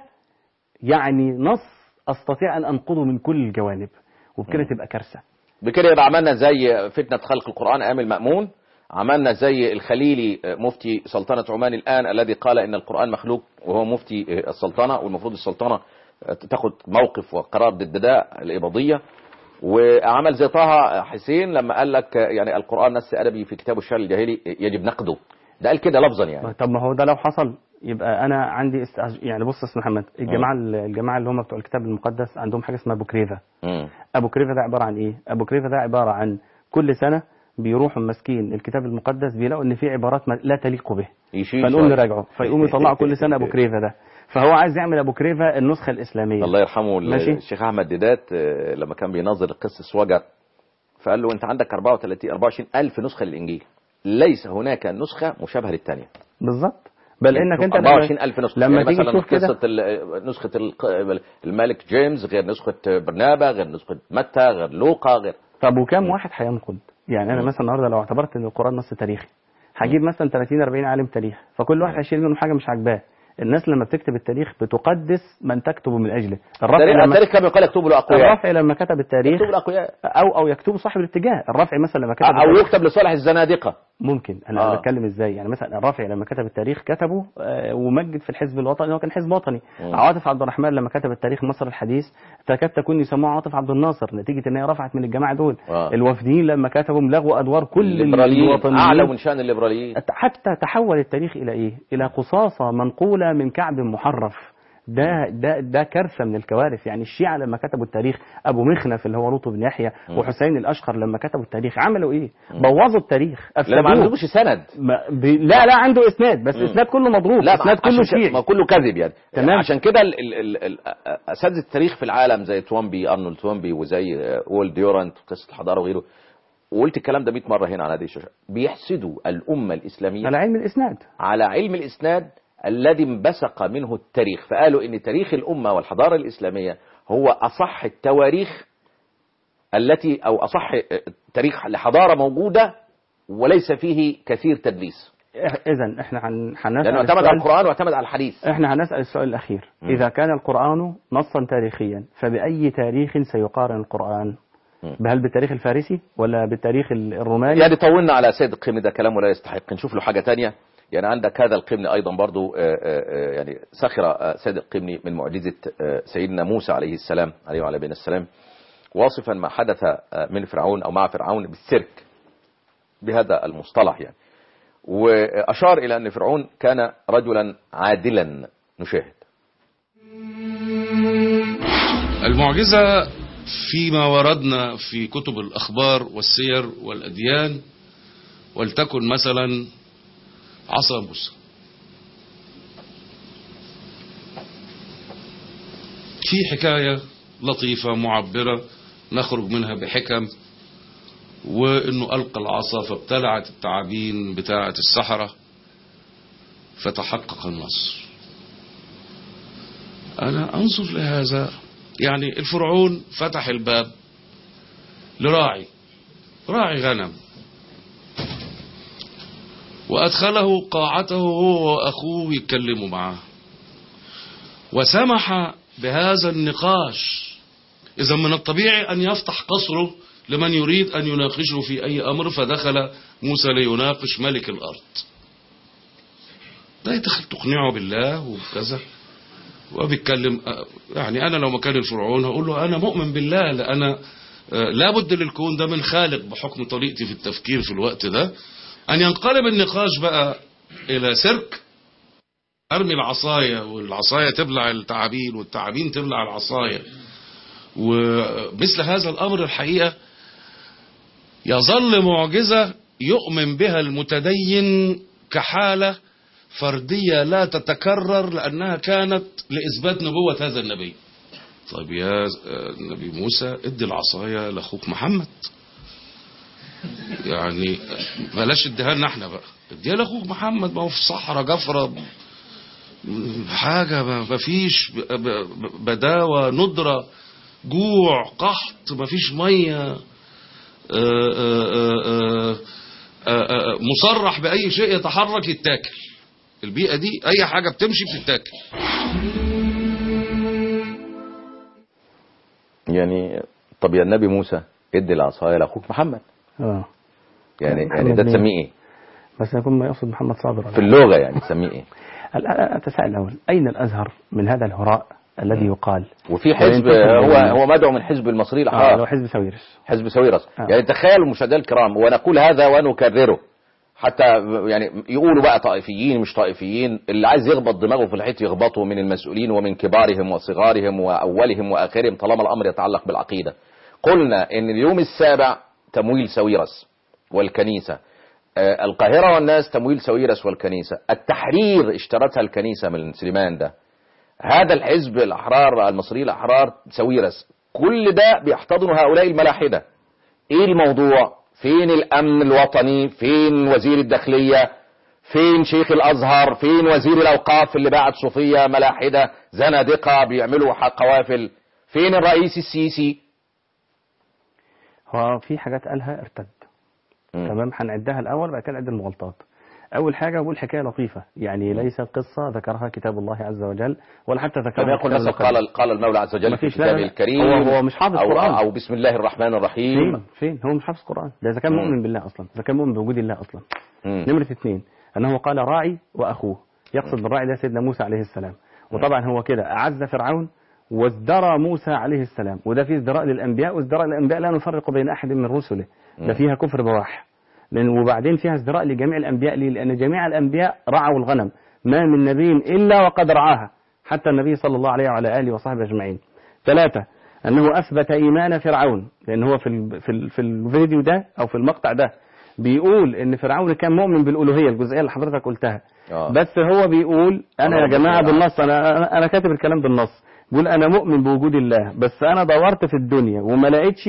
يعني نص أستطيع أن أنقضه من كل الجوانب وبكده تبقى كارثة بكده يبقى عملنا زي فتنة خلق القرآن أيام المأمون عملنا زي الخليلي مفتي سلطنة عمان الآن الذي قال إن القرآن مخلوق وهو مفتي السلطنة والمفروض السلطنة تاخد موقف وقرار ضد ده الإباضية وعمل زي طه حسين لما قال لك يعني القرآن نص أدبي في كتاب الشعر الجاهلي يجب نقده ده قال كده لفظا يعني طب ما هو ده لو حصل يبقى انا عندي است... يعني بص يا استاذ محمد الجماعه الجماعه اللي هم بتوع الكتاب المقدس عندهم حاجه اسمها ابو كريفه مم. ابو كريفه ده عباره عن ايه ابو كريفه ده عباره عن كل سنه بيروحوا ماسكين الكتاب المقدس بيلاقوا ان في عبارات ما- لا تليق به يشيل فنقوم شوية. نراجعه فيقوموا يطلعوا كل سنه ابو كريفه ده فهو عايز يعمل ابو كريفه النسخه الاسلاميه الله يرحمه ماشي. الشيخ احمد ديدات آه، لما كان بيناظر القس وجر فقال له انت عندك 34 24 الف نسخه للانجيل ليس هناك نسخه مشابهه للثانيه بالظبط بل انك انت لما- 24 الف نسخه لما يعني تيجي مثلا تشوف كده قصه ال- نسخه ال- الملك جيمس غير نسخه برنابا غير نسخه متى غير لوقا غير طب وكم واحد هينقد يعني انا مم. مثلا النهارده لو اعتبرت ان القران نص تاريخي هجيب مثلا 30 40 عالم تاريخ فكل واحد هيشيل منهم حاجه مش عاجباه الناس لما بتكتب التاريخ بتقدس من تكتب من اجله الرافع التاريخ لما التاريخ كما يقال يكتب له اقوياء الرافع لما كتب التاريخ يكتب له اقوياء او او يكتبه صاحب الاتجاه الرافع مثلا لما كتب او التاريخ يكتب لصالح الزنادقه ممكن انا آه. آه. بتكلم ازاي يعني مثلا الرافع لما كتب التاريخ كتبه آه، ومجد في الحزب الوطني هو كان حزب وطني مم. عاطف عبد الرحمن لما كتب التاريخ مصر الحديث تكاد تكون يسموه عاطف عبد الناصر نتيجه ان هي رفعت من الجماعه دول آه. الوافدين لما كتبوا لغوا ادوار كل الليبراليين الوطنيين اعلى من شان الليبراليين حتى تحول التاريخ الى ايه الى قصاصه منقوله من كعب محرف ده ده ده كارثه من الكوارث يعني الشيعه لما كتبوا التاريخ ابو مخنف اللي هو لوط بن يحيى مم. وحسين الاشقر لما كتبوا التاريخ عملوا ايه بوظوا التاريخ لا ما افسدوه عندوش سند ما بي... لا لا عنده اسناد بس مم. اسناد كله مضروب لا اسناد كله عشان كده- شيعي ما كله كذب يعني تمام. عشان كده ال- ال- ال- ال- اساتذه التاريخ في العالم زي توامبي ارنولد توامبي وزي آه، وول ديورانت قصه الحضاره وغيره وقلت الكلام ده 100 مره هنا على هذه الشاشه بيحسدوا الامه الاسلاميه على علم الاسناد على علم الاسناد الذي انبثق منه التاريخ فقالوا ان تاريخ الامه والحضاره الاسلاميه هو اصح التواريخ التي او اصح تاريخ لحضاره موجوده وليس فيه كثير تدليس اذا احنا هن... هنسال لانه اعتمد على السؤال- القران واعتمد على الحديث احنا هنسال السؤال الاخير مم. اذا كان القران نصا تاريخيا فباي تاريخ سيقارن القران مم. بهل بالتاريخ الفارسي ولا بالتاريخ الروماني يعني طولنا على سيد القمني ده كلام ولا يستحق نشوف له حاجة تانية يعني عندك هذا القمني أيضا برضو آه، آه، آه، يعني سخر آه، سيد القمني من معجزة آه، سيدنا موسى عليه السلام عليه وعلى بين السلام واصفا ما حدث آه، من فرعون أو مع فرعون بالسرك بهذا المصطلح يعني وأشار إلى أن فرعون كان رجلا عادلا نشاهد المعجزة فيما وردنا في كتب الأخبار والسير والأديان ولتكن مثلا عصا موسى في حكاية لطيفة معبرة نخرج منها بحكم وانه القى العصا فابتلعت التعابين بتاعة السحرة فتحقق النصر انا انظر لهذا يعني الفرعون فتح الباب لراعي راعي غنم وأدخله قاعته هو وأخوه يتكلموا معاه وسمح بهذا النقاش إذا من الطبيعي أن يفتح قصره لمن يريد أن يناقشه في أي أمر فدخل موسى ليناقش ملك الأرض ده يدخل تقنعه بالله وكذا وبيتكلم يعني أنا لو مكان الفرعون هقول له أنا مؤمن بالله لأن آه، لابد للكون ده من خالق بحكم طريقتي في التفكير في الوقت ده أن ينقلب النقاش بقى إلى سيرك أرمي العصاية والعصاية تبلع التعابين والتعابين تبلع العصاية ومثل هذا الأمر الحقيقة يظل معجزة يؤمن بها المتدين كحالة فردية لا تتكرر لأنها كانت لإثبات نبوة هذا النبي طيب يا النبي موسى ادي العصاية لأخوك محمد يعني بلاش اديها لنا احنا بقى اديها لاخوك محمد ما هو في صحراء جفرة حاجة ما فيش بداوة ندرة جوع قحط ما فيش مية آآ آآ آآ مصرح بأي شيء يتحرك يتاكل البيئه دي اي حاجه بتمشي بتتاكل يعني طب يا النبي موسى ادي العصايه لاخوك محمد اه يعني محمد يعني ده مين؟ تسميه ايه بس يكون ما يقصد محمد صابر في اللغه يعني تسميه ايه الآن أتساءل الأول أين الأزهر من هذا الهراء الذي يقال وفي حزب وينتصر هو بالله. هو مدعو من حزب المصري آه الاحرار لو حزب سويرس حزب سويرس آه. يعني تخيلوا مشاهدينا الكرام ونقول هذا ونكرره حتى يعني يقولوا بقى طائفيين مش طائفيين اللي عايز يخبط دماغه في الحيط يخبطه من المسؤولين ومن كبارهم وصغارهم واولهم واخرهم طالما الامر يتعلق بالعقيده قلنا ان اليوم السابع تمويل سويرس والكنيسه آه، القاهره والناس تمويل سويرس والكنيسه التحرير اشترتها الكنيسه من سليمان ده هذا الحزب الاحرار المصري الاحرار سويرس كل ده بيحتضن هؤلاء الملاحده ايه الموضوع فين الامن الوطني فين وزير الداخليه فين شيخ الازهر فين وزير الاوقاف اللي بعت صوفيه ملاحده زنادقه بيعملوا ح- قوافل فين الرئيس السيسي هو في حاجات قالها ارتد مم. تمام هنعدها الأول بعد كده نعد المغالطات أول حاجة بقول حكاية لطيفة يعني ليست قصة ذكرها كتاب الله عز وجل ولا حتى لم ذكرها يقل كتاب مثلا القدر. قال قال المولى عز وجل في مفيش، لا، كتابه لا، لا. الكريم هو- هو مش حافظ أو, قرآن. او بسم الله الرحمن الرحيم فين فين هو مش حافظ قرآن ده إذا كان مم. مؤمن بالله أصلا إذا كان مؤمن بوجود الله أصلا مم. نمرة اثنين أنه قال راعي وأخوه يقصد بالراعي ده سيدنا موسى عليه السلام وطبعا هو كده أعز فرعون وازدرى موسى عليه السلام وده فيه ازدراء للأنبياء وازدراء للأنبياء لا نفرق بين أحد من رسله ده فيها كفر بواح لأن وبعدين فيها ازدراء لجميع الأنبياء ليه؟ لأن جميع الأنبياء رعوا الغنم ما من نبي إلا وقد رعاها حتى النبي صلى الله عليه وعلى آله وصحبه أجمعين ثلاثة أنه أثبت إيمان فرعون لأن هو في ال في ال في الفيديو ده أو في المقطع ده بيقول إن فرعون كان مؤمن بالألوهية الجزئية اللي حضرتك قلتها آه. بس هو بيقول أنا أنا يا رب جماعة العالمين. بالنص أنا أنا- أنا كاتب الكلام بالنص بيقول أنا مؤمن بوجود الله بس أنا دورت في الدنيا وما لقيتش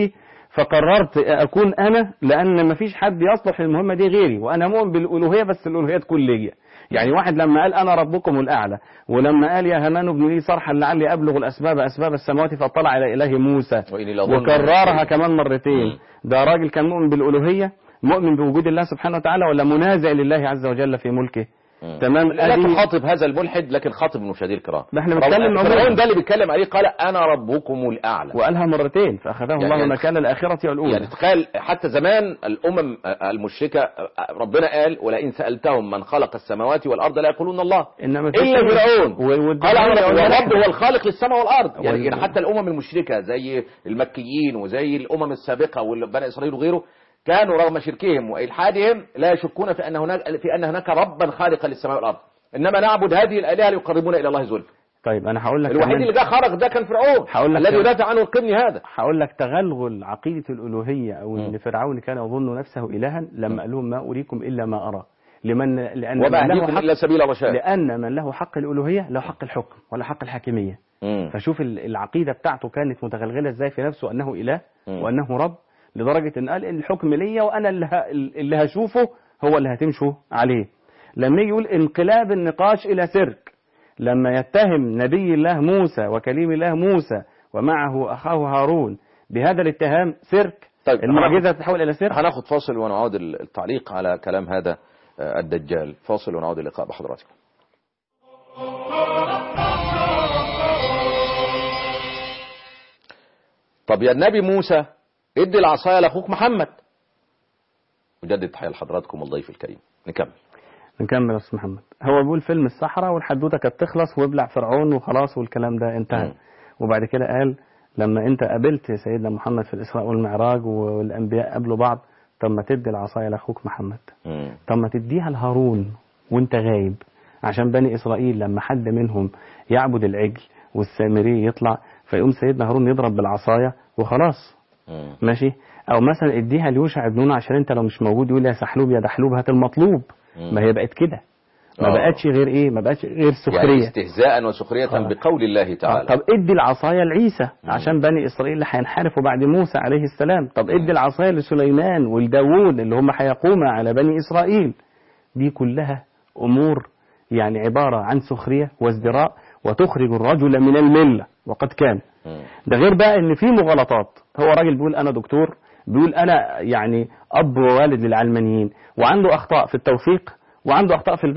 فقررت أكون أنا لأن مفيش حد يصلح للمهمة دي غيري وأنا مؤمن بالألوهية بس الألوهية تكون ليا يعني واحد لما قال أنا ربكم الأعلى ولما قال يا همان ابن لي صرحا لعلي أبلغ الأسباب أسباب السماوات فاطلع إلى إله موسى وإني لأظن وكررها كمان مرتين مم. ده راجل كان مؤمن بالألوهية مؤمن بوجود الله سبحانه وتعالى ولا منازع لله عز وجل في ملكه مم. تمام لا أدي- تخاطب هذا الملحد لكن خاطب المشاهدين الكرام ده احنا بنتكلم فرعون عموما ده اللي بيتكلم عليه قال انا ربكم الاعلى وقالها مرتين فأخذه يعني- الله يعني- مكان الآخرة والأولى يعني تخيل حتى زمان الامم المشركه ربنا قال ولئن سالتهم من خلق السماوات والارض لا يقولون الله إنما في الا شيء- فرعون و- والدنيا قال انا والملائكة. الرب هو الخالق للسماء والارض يعني, وال- يعني حتى الامم المشركه زي المكيين وزي الامم السابقه وبني اسرائيل وغيره كانوا رغم شركهم والحادهم لا يشكون في ان هناك في ان هناك ربا خالقا للسماء والارض انما نعبد هذه الالهه ليقربونا الى الله زلفى طيب أنا هقول لك الوحيد كمان- اللي جه خرج ده كان فرعون هقول لك الذي كمان. يدافع عنه القرني هذا هقول لك تغلغل عقيدة الألوهية أو إن مم. فرعون كان يظن نفسه إلها لما قال لهم ما أريكم إلا ما أرى لمن لأن وما من له اهديكم حق الا سبيل الرشاد لأن من له حق الألوهية له حق الحكم ولا حق الحاكمية مم. فشوف ال- العقيدة بتاعته كانت متغلغلة ازاي في نفسه أنه إله مم. وأنه رب لدرجة أن قال إن الحكم ليا وأنا اللي, ه... اللي هشوفه هو اللي هتمشوا عليه لما يجي يقول انقلاب النقاش إلى سيرك لما يتهم نبي الله موسى وكليم الله موسى ومعه أخاه هارون بهذا الاتهام سيرك طيب، المعجزة تتحول إلى سيرك هناخد فاصل ونعود التعليق على كلام هذا آه، الدجال فاصل ونعود اللقاء بحضراتكم طب يا النبي موسى ادي العصايه لاخوك محمد مجدد تحيه لحضراتكم والضيف الكريم نكمل نكمل يا أستاذ محمد هو بيقول فيلم الصحراء والحدوته كانت تخلص ويبلع فرعون وخلاص والكلام ده انتهى مم. وبعد كده قال لما انت قابلت سيدنا محمد في الاسراء والمعراج والانبياء قابلوا بعض طب ما تدي العصايه لاخوك محمد مم. طب ما تديها لهارون وانت غايب عشان بني اسرائيل لما حد منهم يعبد العجل والسامري يطلع فيقوم سيدنا هارون يضرب بالعصايه وخلاص مم. ماشي او مثلا اديها ليوشع ابن نون عشان انت لو مش موجود يقول يا سحلوب يا دحلوب هات المطلوب مم. ما هي بقت كده ما آه. بقتش غير ايه ما بقتش غير يعني سخريه استهزاء وسخرية آه. بقول الله آه. تعالى طب ادي العصايه لعيسى عشان بني اسرائيل اللي هينحرفوا بعد موسى عليه السلام طب ادي العصايه لسليمان ولداوود اللي هم هيقوما على بني اسرائيل دي كلها امور يعني عباره عن سخريه وازدراء وتخرج الرجل من المله وقد كان مم. ده غير بقى ان في مغالطات هو راجل بيقول انا دكتور بيقول انا يعني اب ووالد للعلمانيين وعنده اخطاء في التوثيق وعنده اخطاء في البحث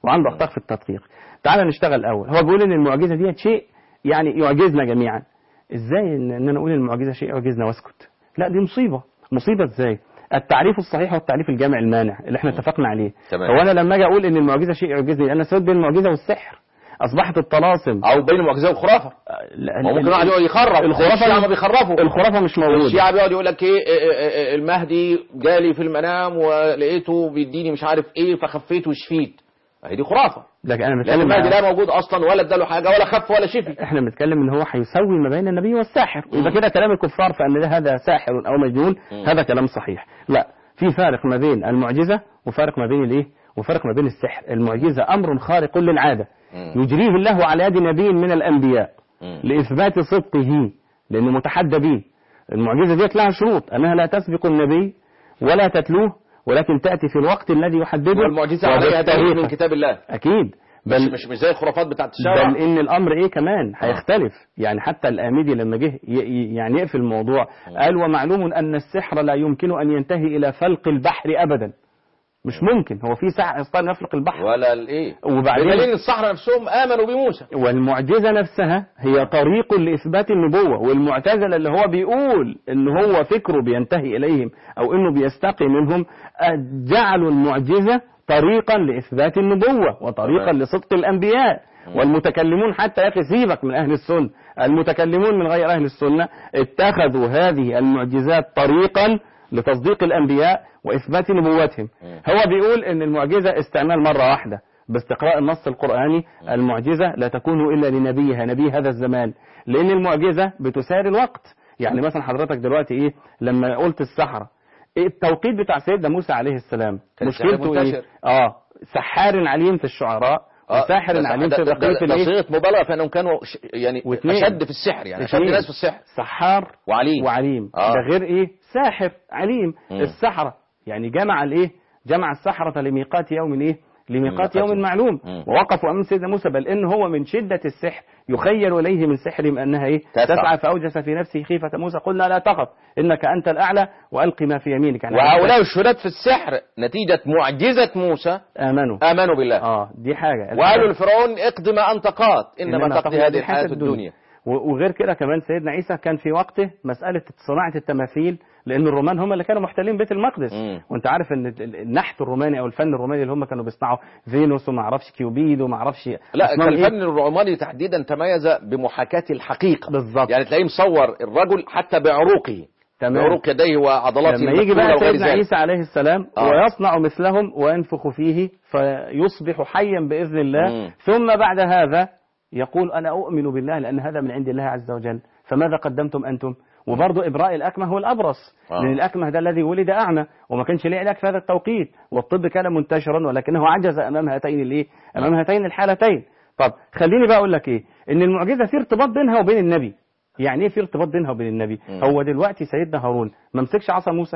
وعنده اخطاء في التدقيق تعال نشتغل الاول هو بيقول ان المعجزه ديت شيء يعني يعجزنا جميعا ازاي ان إن انا اقول المعجزه شيء يعجزنا واسكت لا دي مصيبه مصيبه ازاي التعريف الصحيح هو التعريف الجامع المانع اللي احنا اتفقنا عليه تمام. هو انا لما اجي اقول ان المعجزه شيء يعجزني انا سويت بين المعجزه والسحر اصبحت الطلاسم او بين المعجزه والخرافه لا- ما ممكن واحد يقعد يخرف الخرافه الشيعة ما بيخرفوا الخرافه مش موجوده الشيعة بيقعد يقول لك ايه إيه، إيه، إيه، المهدي جالي في المنام ولقيته بيديني مش عارف ايه فخفيت وشفيت اهي دي خرافه لكن انا لان بتكلم المهدي على- لا موجود اصلا ولا اداله حاجه ولا خف ولا شفي احنا بنتكلم ان هو هيسوي ما بين النبي والساحر ويبقى كده كلام الكفار فان ده هذا ساحر او مجنون هذا كلام صحيح لا في فارق ما بين المعجزه وفارق ما بين الايه وفارق ما بين السحر المعجزه امر خارق للعاده يجريه الله على يد نبي من الانبياء لاثبات صدقه لانه متحدى به المعجزه ديت لها شروط انها لا تسبق النبي ولا تتلوه ولكن تاتي في الوقت الذي يحدده والمعجزه عليها دليل من وبالطريقة. كتاب الله اكيد مش بل مش مش زي الخرافات بتاعت الشارع بل ان الامر ايه كمان هيختلف يعني حتى الاميدي لما جه ي- ي- يعني يقفل الموضوع قال ومعلوم ان السحر لا يمكن ان ينتهي الى فلق البحر ابدا مش ممكن هو في سحر يستطيع أن يفلق البحر ولا الايه وبعدين بدليل الصحراء نفسهم امنوا بموسى والمعجزه نفسها هي طريق لاثبات النبوه والمعتزله اللي هو بيقول ان هو فكره بينتهي اليهم او انه بيستقي منهم آه، جعلوا المعجزه طريقا لاثبات النبوه وطريقا تمام. لصدق الانبياء والمتكلمون حتى يا اخي سيبك من اهل السنه المتكلمون من غير اهل السنه اتخذوا هذه المعجزات طريقا لتصديق الانبياء واثبات نبوتهم هو بيقول ان المعجزه استعمال مره واحده باستقراء النص القرآني المعجزة لا تكون إلا لنبيها نبي هذا الزمان لأن المعجزة بتساري الوقت يعني مثلا حضرتك دلوقتي إيه لما قلت السحرة إيه التوقيت بتاع سيدنا موسى عليه السلام كان السحر مشكلته إيه منتشر. آه سحار عليم في الشعراء وساحر ده- عليم ده- في ده- بقية ده- ده الإيه صيغه مبالغه في انهم كانوا ش- يعني واثنين. اشد في السحر يعني اشد اثنين. ناس في السحر سحار وعليم وعليم آه. ده غير ايه ساحر عليم مم. السحرة يعني جمع الايه جمع السحرة لميقات يوم ايه لميقات ميقات يوم يوم. معلوم مم. ووقفوا امام سيدنا موسى بل ان هو من شدة السحر يخيل اليه من سحرهم انها ايه تسعى. تسعى فاوجس في نفسه خيفة موسى قلنا لا تخف انك انت الاعلى والق ما في يمينك يعني وهؤلاء الشهداء في السحر نتيجه معجزه موسى امنوا امنوا بالله اه دي حاجة وقالوا لفرعون اقض ما انت قاد انما إنما تقضي هذه الحياه الدنيا و- وغير كده كمان سيدنا عيسى كان في وقته مسألة صناعة التماثيل لأن الرومان هم اللي كانوا محتلين بيت المقدس مم. وانت عارف ان ال- ال- النحت الروماني او الفن الروماني اللي هم كانوا بيصنعوا فينوس وما اعرفش كيوبيد وما اعرفش لا أصنام كان إيه. الفن الروماني تحديدا تميز بمحاكاة الحقيقة بالظبط. يعني تلاقيه مصور الرجل حتى بعروقه تمام. بعروق يديه وعضلاته لما يجي المفتولة بقى وغير سيدنا ذلك. عيسى عليه السلام آه. ويصنع مثلهم وينفخ فيه فيصبح حيا بإذن الله مم. ثم بعد هذا يقول أنا أؤمن بالله لأن هذا من عند الله عز وجل فماذا قدمتم أنتم وبرضه إبراء الأكمه هو الأبرص آه. لأن الأكمه ده الذي ولد أعمى وما كانش ليه علاج في هذا التوقيت والطب كان منتشرا ولكنه عجز أمام هاتين الإيه أمام هاتين الحالتين طب خليني بقى أقول لك إيه إن المعجزة في ارتباط بينها وبين النبي يعني ايه في ارتباط بينها وبين النبي مم. هو دلوقتي سيدنا هارون ما مسكش عصا موسى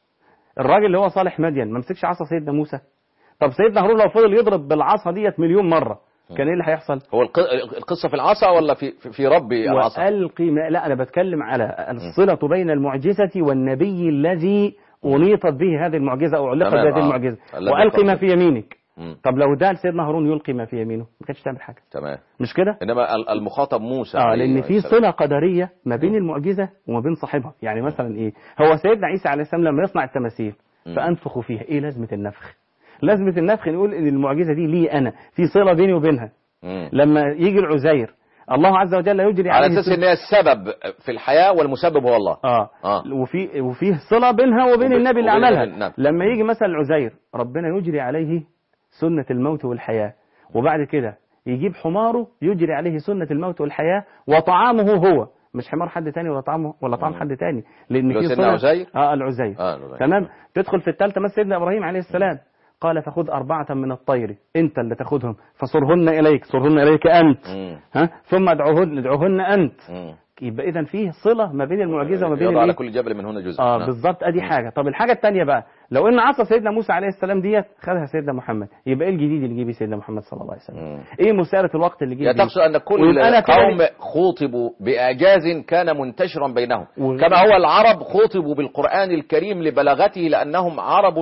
الراجل اللي هو صالح مدين ما مسكش عصا سيدنا موسى طب سيدنا هارون لو فضل يضرب بالعصا ديت مليون مره كان ايه اللي هيحصل هو الق- القصة في العصا ولا في في- في رب العصا والقي ما لا انا بتكلم على الصله بين المعجزه والنبي الذي انيطت به هذه المعجزه او علقت تمام، بهذه آه. المعجزه الذي والقي ما قصد. في يمينك مم. طب لو ده لسيدنا هارون يلقي ما في يمينه ما كانش تعمل حاجه تمام مش كده انما ال- المخاطب موسى اه عليه لان في السلام. صله قدريه ما بين المعجزه وما بين صاحبها يعني مثلا ايه هو سيدنا عيسى عليه السلام لما يصنع التماثيل فانفخ فيها ايه لازمه النفخ لازمه النفخ نقول ان المعجزه دي لي انا في صله بيني وبينها مم. لما يجي العزير الله عز وجل يجري على عليه اساس ان هي السبب في الحياة والمسبب هو الله اه, آه. وفي وفيه صله بينها وبين وبين- النبي اللي وبين عملها النبي، نعم. لما يجي مثلا العزير ربنا يجري عليه سنه الموت والحياه وبعد كده يجيب حماره يجري عليه سنه الموت والحياه وطعامه هو مش حمار حد تاني ولا طعامه ولا طعام حد تاني لان اللي هو في سيدنا صلة- عزير؟ اه العزير آه، العزير. تمام تدخل في الثالثه مثلا سيدنا ابراهيم عليه السلام قال فخذ أربعة من الطير أنت اللي تاخذهم فصرهن إليك صرهن إليك أنت مم. ها ثم ادعوهن ادعوهن أنت مم. يبقى إذا فيه صلة ما بين المعجزة وما بين يضع على الإيه؟ كل جبل منهن جزء اه نعم. بالظبط ادي حاجه طب الحاجه الثانيه بقى لو ان عصا سيدنا موسى عليه السلام ديت خدها سيدنا محمد يبقى ايه الجديد اللي جه سيدنا محمد صلى الله عليه وسلم مم. ايه مساله الوقت اللي جه يعني بيه؟ تقصد أن كل ويبقى أنا كده قوم خوطبوا بإعجاز كان منتشرا بينهم و- كما هو العرب خوطبوا بالقرآن الكريم لبلاغته لأنهم عرب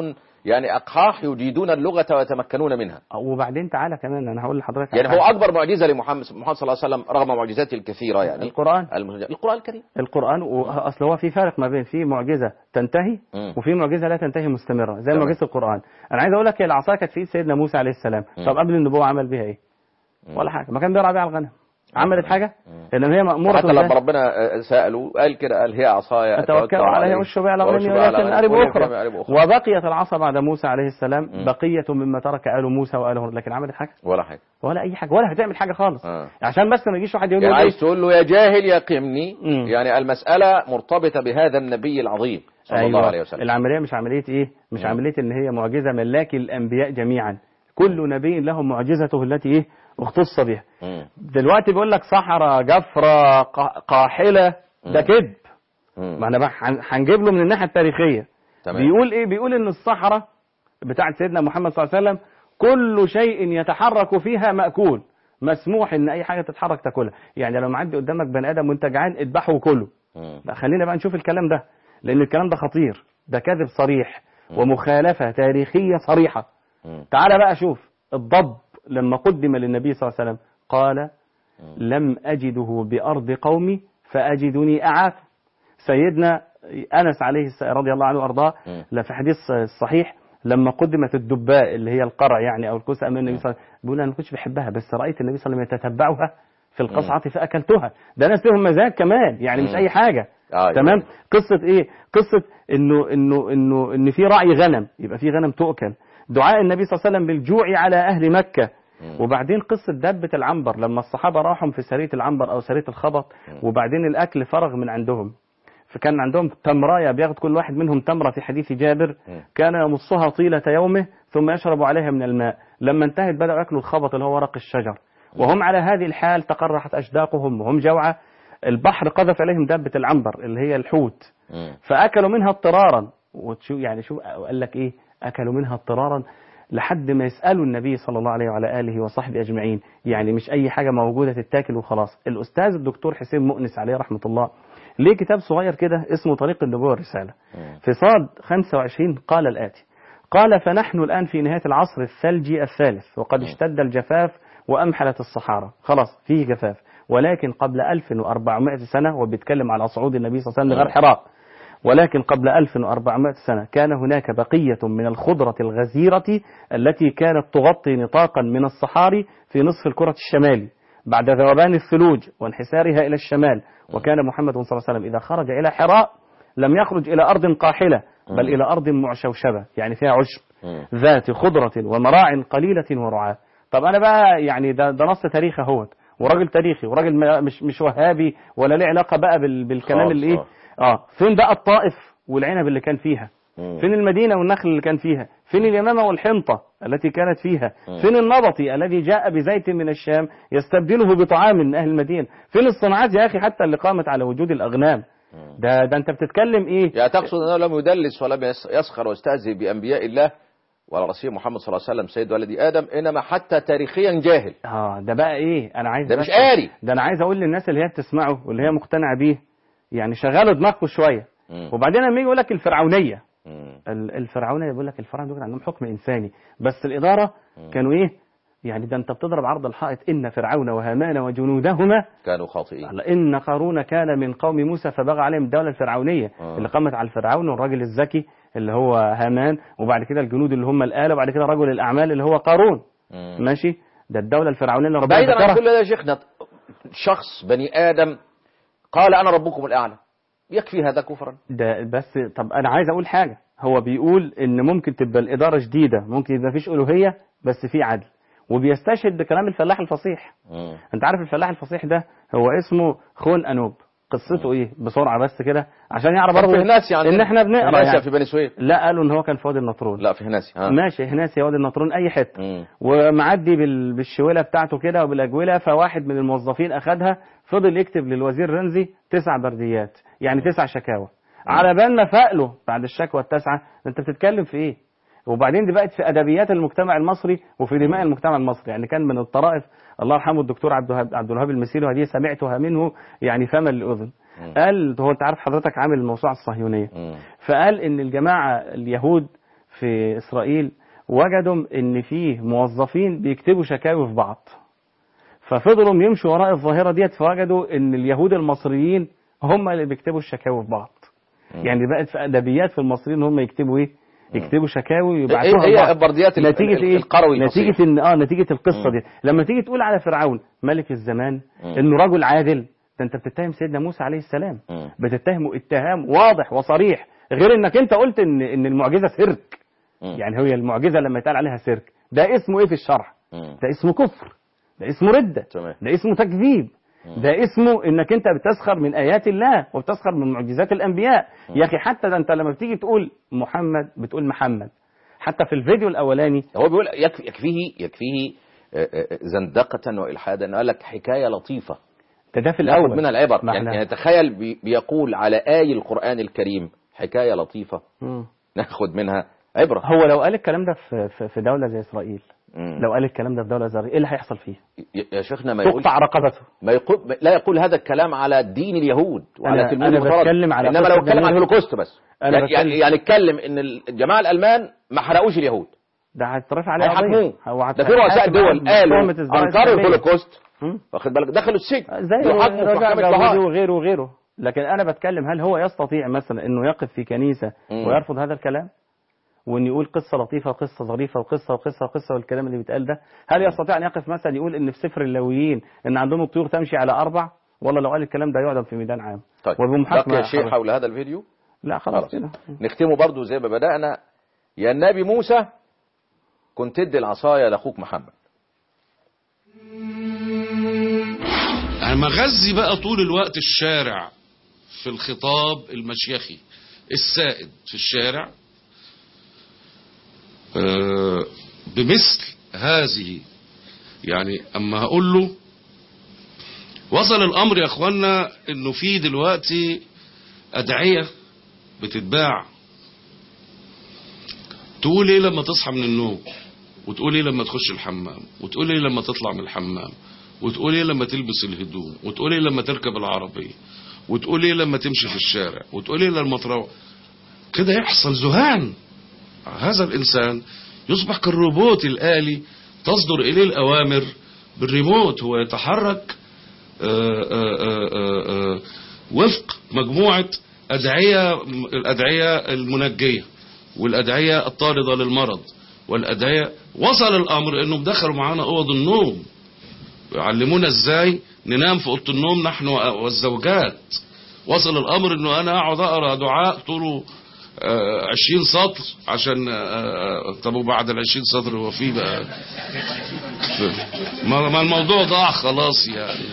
يعني اقحاح يجيدون اللغه ويتمكنون منها وبعدين تعالى كمان انا هقول لحضرتك يعني على هو حاجة. اكبر معجزه لمحمد محمد صلى الله عليه وسلم رغم معجزاته الكثيره يعني القرآن المسجد. القران الكريم القرآن واصل هو في فرق ما بين في معجزة تنتهي مم. وفي معجزة لا تنتهي مستمرة زي تمام. معجزة القرآن انا عايز اقول لك هي العصا كانت في ايد سيدنا موسى عليه السلام مم. طب قبل النبوة عمل بيها ايه ولا حاجة ما كان بيرعى بيها على الغنم عملت حاجة انما هي مأمورة حتى لما بها. ربنا آه، سأله قال كده قال هي عصاي أتوكل عليها وش بها وأشرب لغني على ولكن غنمي أرب ولكن أخرى أرب أخرى. وبقيت العصا بعد موسى عليه السلام مم. بقية مما ترك آل موسى وآل هارون لكن عملت حاجة ولا حاجه ولا أي حاجة ولا هتعمل حاجة خالص آه. عشان بس ما يجيش واحد يقول يعني لي عايز تقول له يا جاهل يا قمني مم. يعني المسألة مرتبطة بهذا النبي العظيم صلى الله عليه وسلم العملية مش عملية إيه مش مم. عملية إن هي معجزة ملاك الأنبياء جميعا كل نبي له معجزته التي إيه اختص بها مم. دلوقتي بيقول لك صحراء جفرة قا- قاحلة ده مم. كذب مم. ما انا بقى هن- هنجيب له من الناحية التاريخية تمام. بيقول ايه بيقول ان الصحراء بتاعت سيدنا محمد صلى الله عليه وسلم كل شيء يتحرك فيها مأكول مسموح ان اي حاجة تتحرك تاكلها يعني لو معدي قدامك بني ادم وانت جعان اذبحه وكله مم. لا خلينا بقى نشوف الكلام ده لان الكلام ده خطير ده كذب صريح ومخالفة تاريخية صريحة مم. تعال بقى شوف الضب لما قدم للنبي صلى الله عليه وسلم قال لم أجده بأرض قومي فأجدني أعاف سيدنا أنس عليه الس- رضي الله عنه وأرضاه مم. لا في حديث صحيح لما قدمت الدباء اللي هي القرع يعني أو الكوسة أمام النبي صلى الله عليه وسلم بيقول أنا ما كنتش بحبها بس رأيت النبي صلى الله عليه وسلم يتتبعها في القصعة فأكلتها ده ناس لهم مزاج كمان يعني مش مم. أي حاجة آه، تمام يعني. قصة ايه قصة انه انه انه ان في رعي غنم يبقى في غنم تؤكل دعاء النبي صلى الله عليه وسلم بالجوع على اهل مكة مم. وبعدين قصة دبة العنبر لما الصحابة راحوا في سرية العنبر او سرية الخبط وبعدين الاكل فرغ من عندهم فكان عندهم تمراية بياخد كل واحد منهم تمرة في حديث جابر مم. كان يمصها طيلة يومه ثم يشرب عليها من الماء لما انتهت بدأوا يأكلوا الخبط اللي هو ورق الشجر وهم على هذه الحال تقرحت أشداقهم وهم جوعى البحر قذف عليهم دابة العنبر اللي هي الحوت مم. فأكلوا منها اضطرارا وتشو يعني شو قال لك إيه أكلوا منها اضطرارا لحد ما يسألوا النبي صلى الله عليه وعلى آله وصحبه أجمعين يعني مش أي حاجة موجودة تتاكل وخلاص الأستاذ الدكتور حسين مؤنس عليه رحمة الله ليه كتاب صغير كده اسمه طريق النبوة والرسالة مم. في صاد 25 قال الآتي قال فنحن الآن في نهاية العصر الثلجي الثالث وقد اشتد الجفاف وأمحلت الصحارى خلاص فيه جفاف ولكن قبل 1400 سنة وبيتكلم على صعود النبي صلى الله عليه وسلم لغار حراء ولكن قبل 1400 سنة كان هناك بقية من الخضرة الغزيرة التي كانت تغطي نطاقا من الصحاري في نصف الكرة الشمالي بعد ذوبان الثلوج وانحسارها إلى الشمال وكان محمد صلى الله عليه وسلم إذا خرج إلى حراء لم يخرج إلى أرض قاحلة بل إلى أرض معشوشبة يعني فيها عشب مم. ذات خضرة ومراع قليلة ورعاة طب أنا بقى يعني ده, ده نص تاريخي اهوت وراجل تاريخي وراجل ما- مش مش وهابي ولا له علاقة بقى بال بالكلام خالص، اللي إيه آه. اه فين بقى الطائف والعنب اللي كان فيها مم. فين المدينة والنخل اللي كان فيها فين اليمامة والحنطة التي كانت فيها مم. فين النبطي الذي جاء بزيت من الشام يستبدله بطعام من أهل المدينة فين الصناعات يا أخي حتى اللي قامت على وجود الأغنام ده ده أنت بتتكلم إيه يعني تقصد أنه لم يدلس ولم يس- يسخر ويستهزئ بأنبياء الله وعلى رسول محمد صلى الله عليه وسلم سيد ولد آدم إنما حتى تاريخيا جاهل اه ده بقى ايه انا عايز ده بس- مش قاري. ده انا عايز اقول للناس اللي هي بتسمعه واللي هي مقتنعه بيه يعني شغلوا دماغكم شويه مم. وبعدين لما يجي يقول لك الفرعونيه مم. ال- الفرعونيه بيقول لك الفراعنه دول عندهم حكم انساني بس الاداره كانوا ايه يعني ده انت بتضرب عرض الحائط ان فرعون وهامان وجنودهما كانوا خاطئين ان قارون كان من قوم موسى فبغى عليهم الدوله الفرعونيه آه. اللي قامت على الفرعون والراجل الذكي اللي هو هامان وبعد كده الجنود اللي هم الاله وبعد كده رجل الاعمال اللي هو قارون مم. ماشي ده الدوله الفرعونيه اللي ربنا بعيدا عن ذكرها كل ده يا شيخنا شخص بني آدم قال أنا ربكم الأعلى يكفي هذا كفرا ده بس طب انا عايز اقول حاجه هو بيقول ان ممكن تبقى الاداره شديده ممكن يبقى مفيش الوهيه بس في عدل وبيستشهد بكلام الفلاح الفصيح مم. انت عارف الفلاح الفصيح ده هو اسمه خون انوب قصته ايه بسرعه بس كده عشان يعرف برضه برضه هناسي عندنا ان احنا بنقرا هناسي يعني. في بني سويف لا قالوا ان هو كان في وادي النطرون لا في هناسي ها ماشي هناس يا وادي النطرون اي حته مم. ومعدي بال- بالشويله بتاعته كده وبالاجوله فواحد من الموظفين اخدها فضل يكتب للوزير رمزي تسع برديات يعني تسع شكاوى على بال ما فاق بعد الشكوى التاسعه انت بتتكلم في ايه وبعدين دي بقت في ادبيات المجتمع المصري وفي دماء المجتمع المصري يعني كان من الطرائف الله يرحمه الدكتور عبد الوهاب عبد الوهاب المسيري وهذه سمعتها منه يعني فما لاذن مم. قال هو انت عارف حضرتك عامل الموسوعه الصهيونيه مم. فقال ان الجماعه اليهود في اسرائيل وجدوا ان فيه موظفين بيكتبوا شكاوي في بعض ففضلوا يمشوا وراء الظاهره ديت فوجدوا ان اليهود المصريين هم اللي بيكتبوا الشكاوي في بعض يعني بقت في ادبيات في المصريين هم يكتبوا ايه يكتبوا شكاوي ويبعتوها هي لبعض. برديات ال- نتيجه ال- ايه القروي نتيجه الفصيح. ان اه نتيجه القصه مم. دي لما تيجي تقول على فرعون ملك الزمان مم. انه رجل عادل ده انت بتتهم سيدنا موسى عليه السلام مم. بتتهمه اتهام واضح وصريح غير انك انت قلت ان ان المعجزه سيرك مم. يعني هي المعجزه لما يتقال عليها سيرك ده اسمه ايه في الشرع مم. ده اسمه كفر ده اسمه ردة تمام. ده اسمه تكذيب ده اسمه انك انت بتسخر من ايات الله وبتسخر من معجزات الانبياء يا اخي حتى ده انت لما بتيجي تقول محمد بتقول محمد حتى في الفيديو الاولاني هو بيقول يكفي يكفيه يكفيه آه، آه، زندقة وإلحادا قال لك حكاية لطيفة ده ده في ناخد الاول منها العبر ما يعني, احنا- يعني تخيل بي- بيقول على آي القرآن الكريم حكاية لطيفة مم. ناخد منها عبرة هو لو قال الكلام ده في في- في دوله زي اسرائيل مم. لو قال الكلام ده في دوله زي إسرائيل، ايه اللي هيحصل فيه؟ ي- يا شيخنا ما يقول تقطع رقبته ما يقول لا يقول هذا الكلام على دين اليهود وعلى أنا- تلميذ أنا المفترض. بتكلم على انما قصة لو اتكلم عن جميل. الهولوكوست بس أنا يعني, بتكلم- يعني يعني اتكلم ان الجماعه الالمان ما حرقوش اليهود ده هيترفع عليه هيحاكموه قضية. هو هت- ده في رؤساء هيحاكم دول على قالوا تهمة الزراعة انكروا الإسلامية. الهولوكوست مم. واخد بالك دخلوا السجن زي يحاكموا في رجع محكمه جوزي الهاج وغيره وغيره لكن انا بتكلم هل هو يستطيع مثلا انه يقف في كنيسه مم. ويرفض هذا الكلام وان يقول قصه لطيفه وقصه ظريفه وقصه وقصه وقصه والكلام اللي بيتقال ده هل يستطيع ان يقف مثلا يقول ان في سفر اللاويين ان عندهم الطيور تمشي على اربع ولا لو قال الكلام ده يعدم في ميدان عام طيب وبمحاكمه بقي شيء حرة. حول هذا الفيديو لا خلاص خلاص كده نختمه برضو زي ما بدأنا يا النبي موسى كنت تدي العصاية لأخوك محمد يعني مغذي بقى طول الوقت الشارع في الخطاب المشيخي السائد في الشارع آه، بمثل هذه يعني اما هقول له وصل الامر يا اخوانا انه في دلوقتي ادعيه بتتباع تقول ايه لما تصحى من النوم وتقول ايه لما تخش الحمام وتقول ايه لما تطلع من الحمام وتقول ايه لما تلبس الهدوم وتقول ايه لما تركب العربية وتقول ايه لما تمشي في الشارع وتقول ايه لما تروح كده يحصل ذهان هذا الانسان يصبح كالروبوت الآلي تصدر اليه الاوامر بالريموت هو يتحرك آآ آآ آآ وفق مجموعة أدعية الأدعية المنجية والأدعية الطاردة للمرض والأدعية وصل الأمر إنهم دخلوا معانا أوض النوم يعلمونا إزاي ننام في أوضة النوم نحن والزوجات وصل الأمر إنه أنا أقعد أقرأ دعاء طوله آه، عشرين سطر عشان آه، آه، طب وبعد العشرين سطر هو فيه بقى ما ما الموضوع ضاع خلاص يعني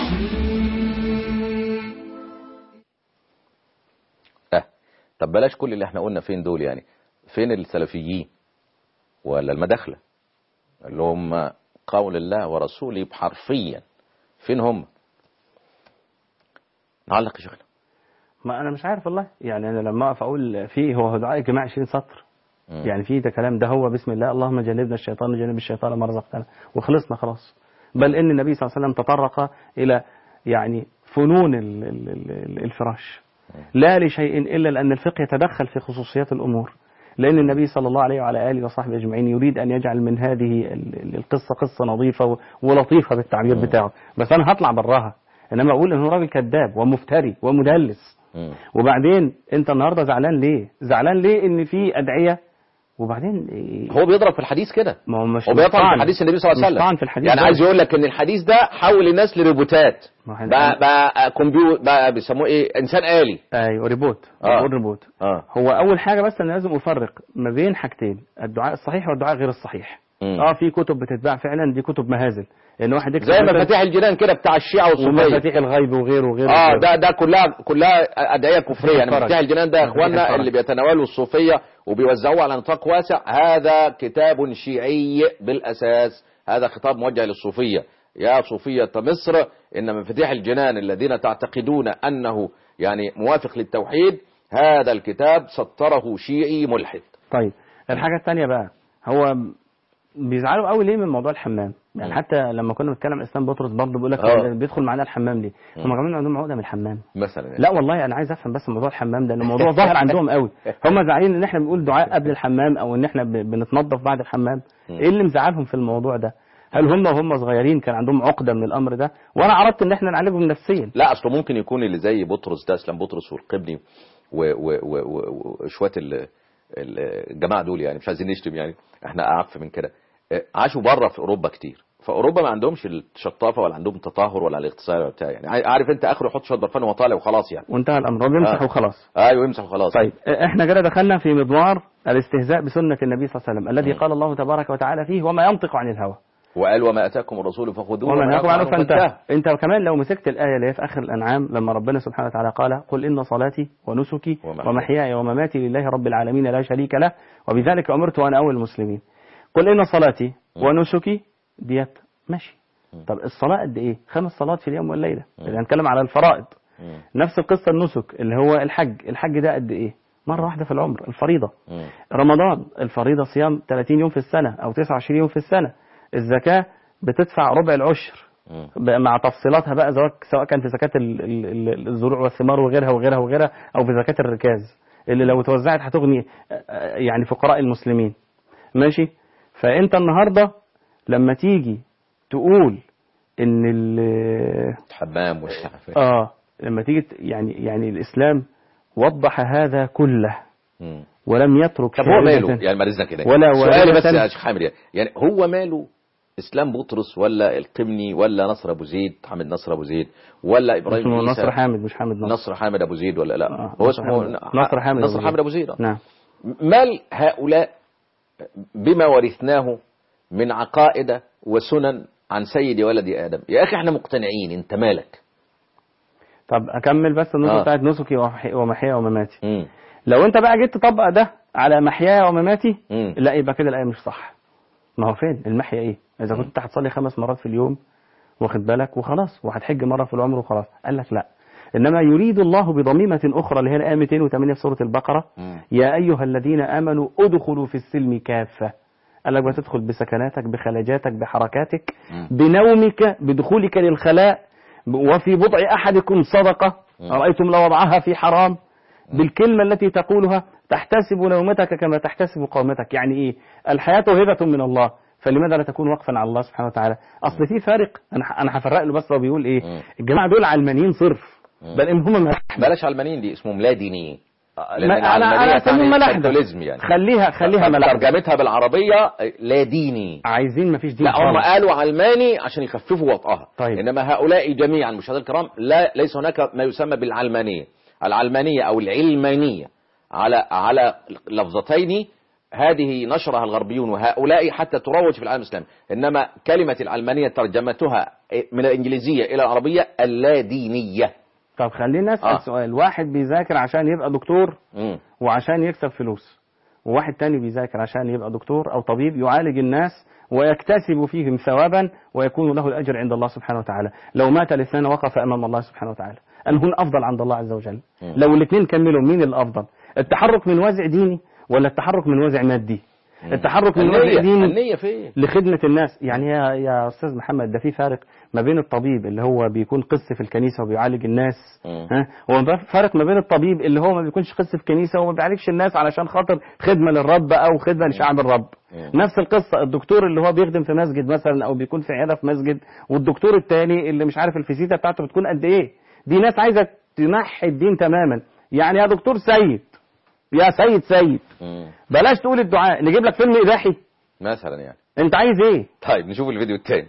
اه طب بلاش كل اللي احنا قلنا فين دول يعني فين السلفيين ولا المداخلة اللي هم قول الله ورسوله حرفيا فين هم نعلق يا شيخنا ما انا مش عارف والله يعني انا لما اقف اقول فيه هو دعاء الجماعه 20 سطر مم. يعني في ده كلام ده هو بسم الله اللهم جنبنا الشيطان وجنب الشيطان ما رزقتنا وخلصنا خلاص بل ان النبي صلى الله عليه وسلم تطرق الى يعني فنون ال- ال- ال- الفراش لا لشيء الا لان الفقه يتدخل في خصوصيات الامور لان النبي صلى الله عليه وعلى اله وصحبه اجمعين يريد ان يجعل من هذه ال- ال- القصه قصه نظيفه و- ولطيفه بالتعبير بتاعه بس انا هطلع براها انما اقول انه راجل كذاب ومفتري ومدلس مم. وبعدين انت النهارده زعلان ليه؟ زعلان ليه ان في ادعيه وبعدين إيه؟ هو بيضرب في الحديث كده ما هو مش هو بيطعن مش في حديث النبي صلى الله عليه مش طعن وسلم في الحديث يعني ده. عايز يقول لك ان الحديث ده حول الناس لروبوتات ما احنا- بقى بقى كمبيوتر بقى بيسموه ايه انسان آلي ايوه ريبوت آه. بقول ريبوت اه هو اول حاجه بس انا لازم افرق ما بين حاجتين الدعاء الصحيح والدعاء غير الصحيح مم. اه في كتب بتتباع فعلا دي كتب مهازل ان واحد يكتب زي مثلاً مفاتيح الجنان كده بتاع الشيعة والصوفية ومفاتيح الغيب وغيره وغيره اه وغيره. ده ده كلها كلها ادعيه كفريه يعني الفرج. مفتاح الجنان ده يا مفاتيح اخوانا الفرج. اللي بيتناولوا الصوفيه وبيوزعوه على نطاق واسع هذا كتاب شيعي بالاساس هذا خطاب موجه للصوفيه يا صوفيه مصر ان مفاتيح الجنان الذين تعتقدون انه يعني موافق للتوحيد هذا الكتاب سطره شيعي ملحد طيب الحاجه الثانيه بقى هو بيزعلوا قوي ليه من موضوع الحمام يعني مم. حتى لما كنا بنتكلم عن اسلام بطرس برضه بيقول لك آه. بيدخل معانا الحمام ليه هم كمان عندهم عقده من الحمام مثلا يعني. لا والله انا عايز افهم بس موضوع الحمام ده لان الموضوع ظاهر عندهم قوي هم زعلانين ان احنا بنقول دعاء قبل الحمام او ان احنا ب- بنتنظف بعد الحمام مم. ايه اللي مزعلهم في الموضوع ده هل هم وهم صغيرين كان عندهم عقده من الامر ده وانا عرضت ان احنا نعالجهم نفسيا لا اصله ممكن يكون اللي زي بطرس ده اسلام بطرس والقبني و- و- و- و- وشويه ال- ال- الجماعه دول يعني مش عايزين نشتم يعني احنا اعف من كده اه، عاشوا بره في اوروبا كتير فاوروبا ما عندهمش الشطافه ولا عندهم تطهر ولا الاغتسال ولا بتاع يعني عا- عارف انت اخره يحط شويه برفان وهو طالع وخلاص يعني وانتهى الامر بيمسح آه. وخلاص ايوه يمسح وخلاص طيب احنا كده دخلنا في مضمار الاستهزاء بسنه النبي صلى الله عليه وسلم الذي مم. قال الله تبارك وتعالى فيه وما ينطق عن الهوى وقال وما اتاكم الرسول فخذوه وما نهاكم عنه فانتهى فانتهى انت كمان لو مسكت الايه اللي هي في اخر الانعام لما ربنا سبحانه وتعالى قال قل ان صلاتي ونسكي ومحياي. ومحياي ومماتي لله رب العالمين لا شريك له وبذلك امرت وانا اول المسلمين قل ان صلاتي ونسكي ديت ماشي طب الصلاه قد ايه خمس صلوات في اليوم والليله اللي هنتكلم على الفرائض مم. نفس القصه النسك اللي هو الحج الحج ده قد ايه مره واحده في العمر الفريضه مم. رمضان الفريضة صيام 30 يوم في السنة أو 29 يوم في السنة الزكاة بتدفع ربع العشر مم. بقى مع تفصيلاتها بقى سواء سواء كان في زكاة ال- ال- ال- الزروع والثمار وغيرها وغيرها وغيرها أو في زكاة الركاز اللي لو توزعت هتغني آه، آه، يعني فقراء المسلمين ماشي فأنت النهاردة لما تيجي تقول إن ال- حمام ومش عارف إيه. آه لما تيجي ت- يعني يعني الإسلام وضح هذا كله مم. ولم يترك طب هو شائبة. ماله يعني مارسنا كده ولا- سؤالي ولا بس سنة. يا شيخ حامد يعني. يعني هو ماله اسلام بطرس ولا القمني ولا نصر ابو زيد حامد نصر ابو زيد ولا ابراهيم اسمه عيسى نصر حامد مش حامد نصر نصر حامد ابو زيد ولا لا آه، هو نصر اسمه حامد. نصر حامد نصر أبو حامد زيد. ابو زيد آه. نعم مال هؤلاء بما ورثناه من عقائد وسنن عن سيد ولد ادم يا اخي احنا مقتنعين انت مالك طب اكمل بس النقطه آه. بتاعت نسكي ومحي- ومحياي ومماتي مم. لو انت بقى جيت تطبق ده على محياي ومماتي مم. لا يبقى كده الايه مش صح ما هو فين المحيا ايه اذا كنت انت هتصلي خمس مرات في اليوم واخد بالك وخلاص وهتحج مره في العمر وخلاص قال لك لا انما يريد الله بضميمه اخرى اللي هي الايه 208 في سوره البقره مم. يا ايها الذين امنوا ادخلوا في السلم كافه قال لك بتدخل بسكناتك بخلجاتك بحركاتك مم. بنومك بدخولك للخلاء ب- وفي بضع احدكم صدقه مم. ارايتم لو وضعها في حرام بالكلمه التي تقولها تحتسب نومتك كما تحتسب قومتك يعني ايه الحياه هبه من الله فلماذا لا تكون وقفا على الله سبحانه وتعالى اصل في فارق انا ح- انا هفرق له بس هو بيقول ايه مم. الجماعه دول علمانيين صرف مم. بل ان هم بلاش علمانيين دي اسمهم لا دينيين لأن ما- انا العلمانية انا اسميهم تعني ملاحده الكاثوليزم يعني خليها خليها ملاحده ترجمتها بالعربية لا ديني عايزين مفيش دين لا هم خالص. قالوا علماني عشان يخففوا وطئها طيب. انما هؤلاء جميعا مشاهدينا الكرام لا ليس هناك ما يسمى بالعلمانيه العلمانيه او العلمانيه على على لفظتين هذه نشرها الغربيون وهؤلاء حتى تروج في العالم الاسلامي انما كلمه العلمانيه ترجمتها من الانجليزيه الى العربيه اللادينيه طب خلينا نسال آه. سؤال واحد بيذاكر عشان يبقى دكتور مم. وعشان يكسب فلوس وواحد تاني بيذاكر عشان يبقى دكتور أو طبيب يعالج الناس ويكتسب فيهم ثوابا ويكون له الأجر عند الله سبحانه وتعالى لو مات الاثنان وقف أمام الله سبحانه وتعالى أنهن أفضل عند الله عز وجل مم. لو الاثنين كملوا مين الأفضل التحرك من وازع ديني ولا التحرك من وازع مادي التحرك من وازع النية ديني النية فين لخدمة الناس يعني يا يا أستاذ محمد ده في فارق ما بين الطبيب اللي هو بيكون قس في الكنيسة وبيعالج الناس مم. ها هو فارق ما بين الطبيب اللي هو ما بيكونش قس في كنيسة وما بيعالجش الناس علشان خاطر خدمة للرب أو خدمة لشعب الرب مم. نفس القصة الدكتور اللي هو بيخدم في مسجد مثلا أو بيكون في عيادة في مسجد والدكتور التاني اللي مش عارف الفيزيتا بتاعته بتكون قد إيه دي ناس عايزة تنحي الدين تماما يعني يا دكتور سيد يا سيد سيد مم. بلاش تقول الدعاء نجيب لك فيلم إباحي مثلا يعني انت عايز ايه طيب نشوف الفيديو الثاني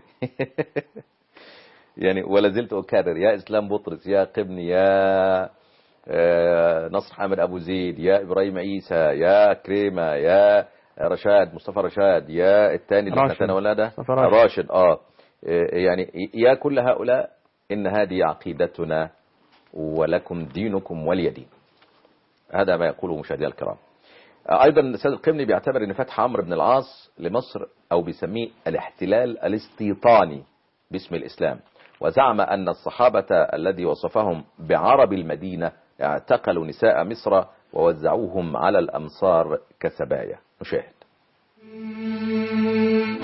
يعني ولا زلت أكرر يا إسلام بطرس يا قبني يا آه، نصر حامد أبو زيد يا إبراهيم عيسى يا كريمة يا رشاد مصطفى رشاد يا الثاني اللي راشد. احنا تناولناه ده مصطفى راشد. راشد اه آه، يعني يا كل هؤلاء إن هذه عقيدتنا ولكم دينكم ولي دين هذا ما يقوله مشاهدينا الكرام ايضا الاستاذ القمني بيعتبر ان فتح عمرو بن العاص لمصر او بيسميه الاحتلال الاستيطاني باسم الاسلام وزعم ان الصحابه الذي وصفهم بعرب المدينه اعتقلوا نساء مصر ووزعوهم على الامصار كسبايا نشاهد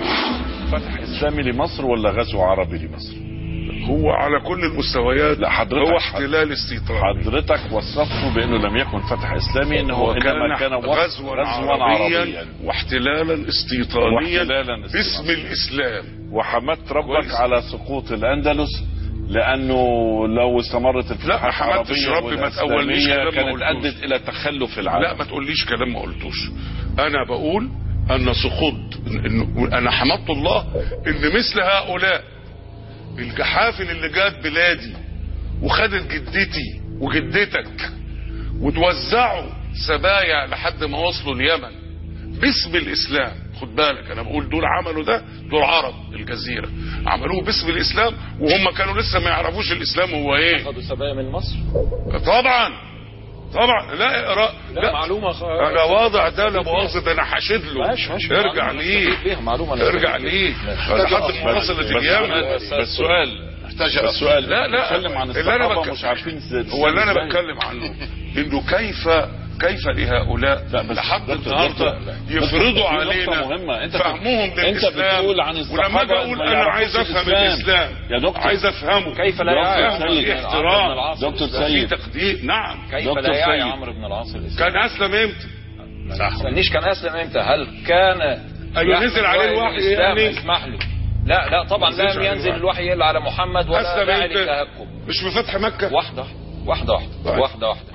فتح اسلامي لمصر ولا غزو عربي لمصر هو على كل المستويات لا حضرتك هو احتلال استيطاني حضرتك وصفته بانه لم يكن فتح اسلامي انه هو انما كان وصف غزوا عربيا واحتلالا استيطانيا واحتلالا باسم استيطانيا. الاسلام وحمدت ربك كويس. على سقوط الاندلس لانه لو استمرت لا، الفتوحات ما حمدتش العربيه ربي، ما تقوليش والاسلاميه كلام ما كانت قلتوش. ادت الى تخلف لا العالم ما تقوليش كلام ما قلتوش انا بقول ان سقوط إن انا حمدت الله ان مثل هؤلاء الجحافل اللي جات بلادي وخدت جدتي وجدتك وتوزعوا سبايا لحد ما وصلوا اليمن باسم الاسلام خد بالك انا بقول دول عملوا ده دول عرب الجزيره عملوه باسم الاسلام وهم كانوا لسه ما يعرفوش الاسلام هو ايه خدوا سبايا من مصر طبعا طبعا لا اقرا لا, معلومة خ... انا واضع ده لا مؤاخذه ده انا حاشد له ماشي ماشي ارجع معلومة ليه نستفيد بيها، معلومة نستفيد ارجع بيها. ليه ماشي. لحد ما وصلت بس, اليمن بس, بس سؤال بس سؤال لا لا نتكلم عن اللي انا الصحابه بك... مش عارفين إزاي- هو اللي انا إزاي. بتكلم عنه انه كيف كيف لهؤلاء لا، بس لحد دكتور- النهارده دكتور- لا. يفرضوا دكتور، في علينا نقطة مهمة. أنت فهمهم أنت للاسلام بتقول عن ولما الصحابة اجي اقول ما انا يعرفوش عايز افهم الإسلام. الاسلام يا دكتور. عايز افهمه كيف لا دكتور يعي سيد. في عمرو بن احترام العاص دكتور الإسلام؟ في سيد. تقدير نعم كيف دكتور لا يعي سيد. عمرو بن العاص الإسلام؟ كان اسلم امتى ما تسألنيش كان أسلم إمتى هل كان أيوة، يحمل نزل عليه راية الوحي الإسلام يعني؟ اسمح له لا لا طبعا نزلش لم عليه ينزل الوحي. الوحي إلا على محمد ولا اسلم داعي امتى للتهكم مش في فتح مكه واحدة واحدة واحدة طيب. واحدة واحدة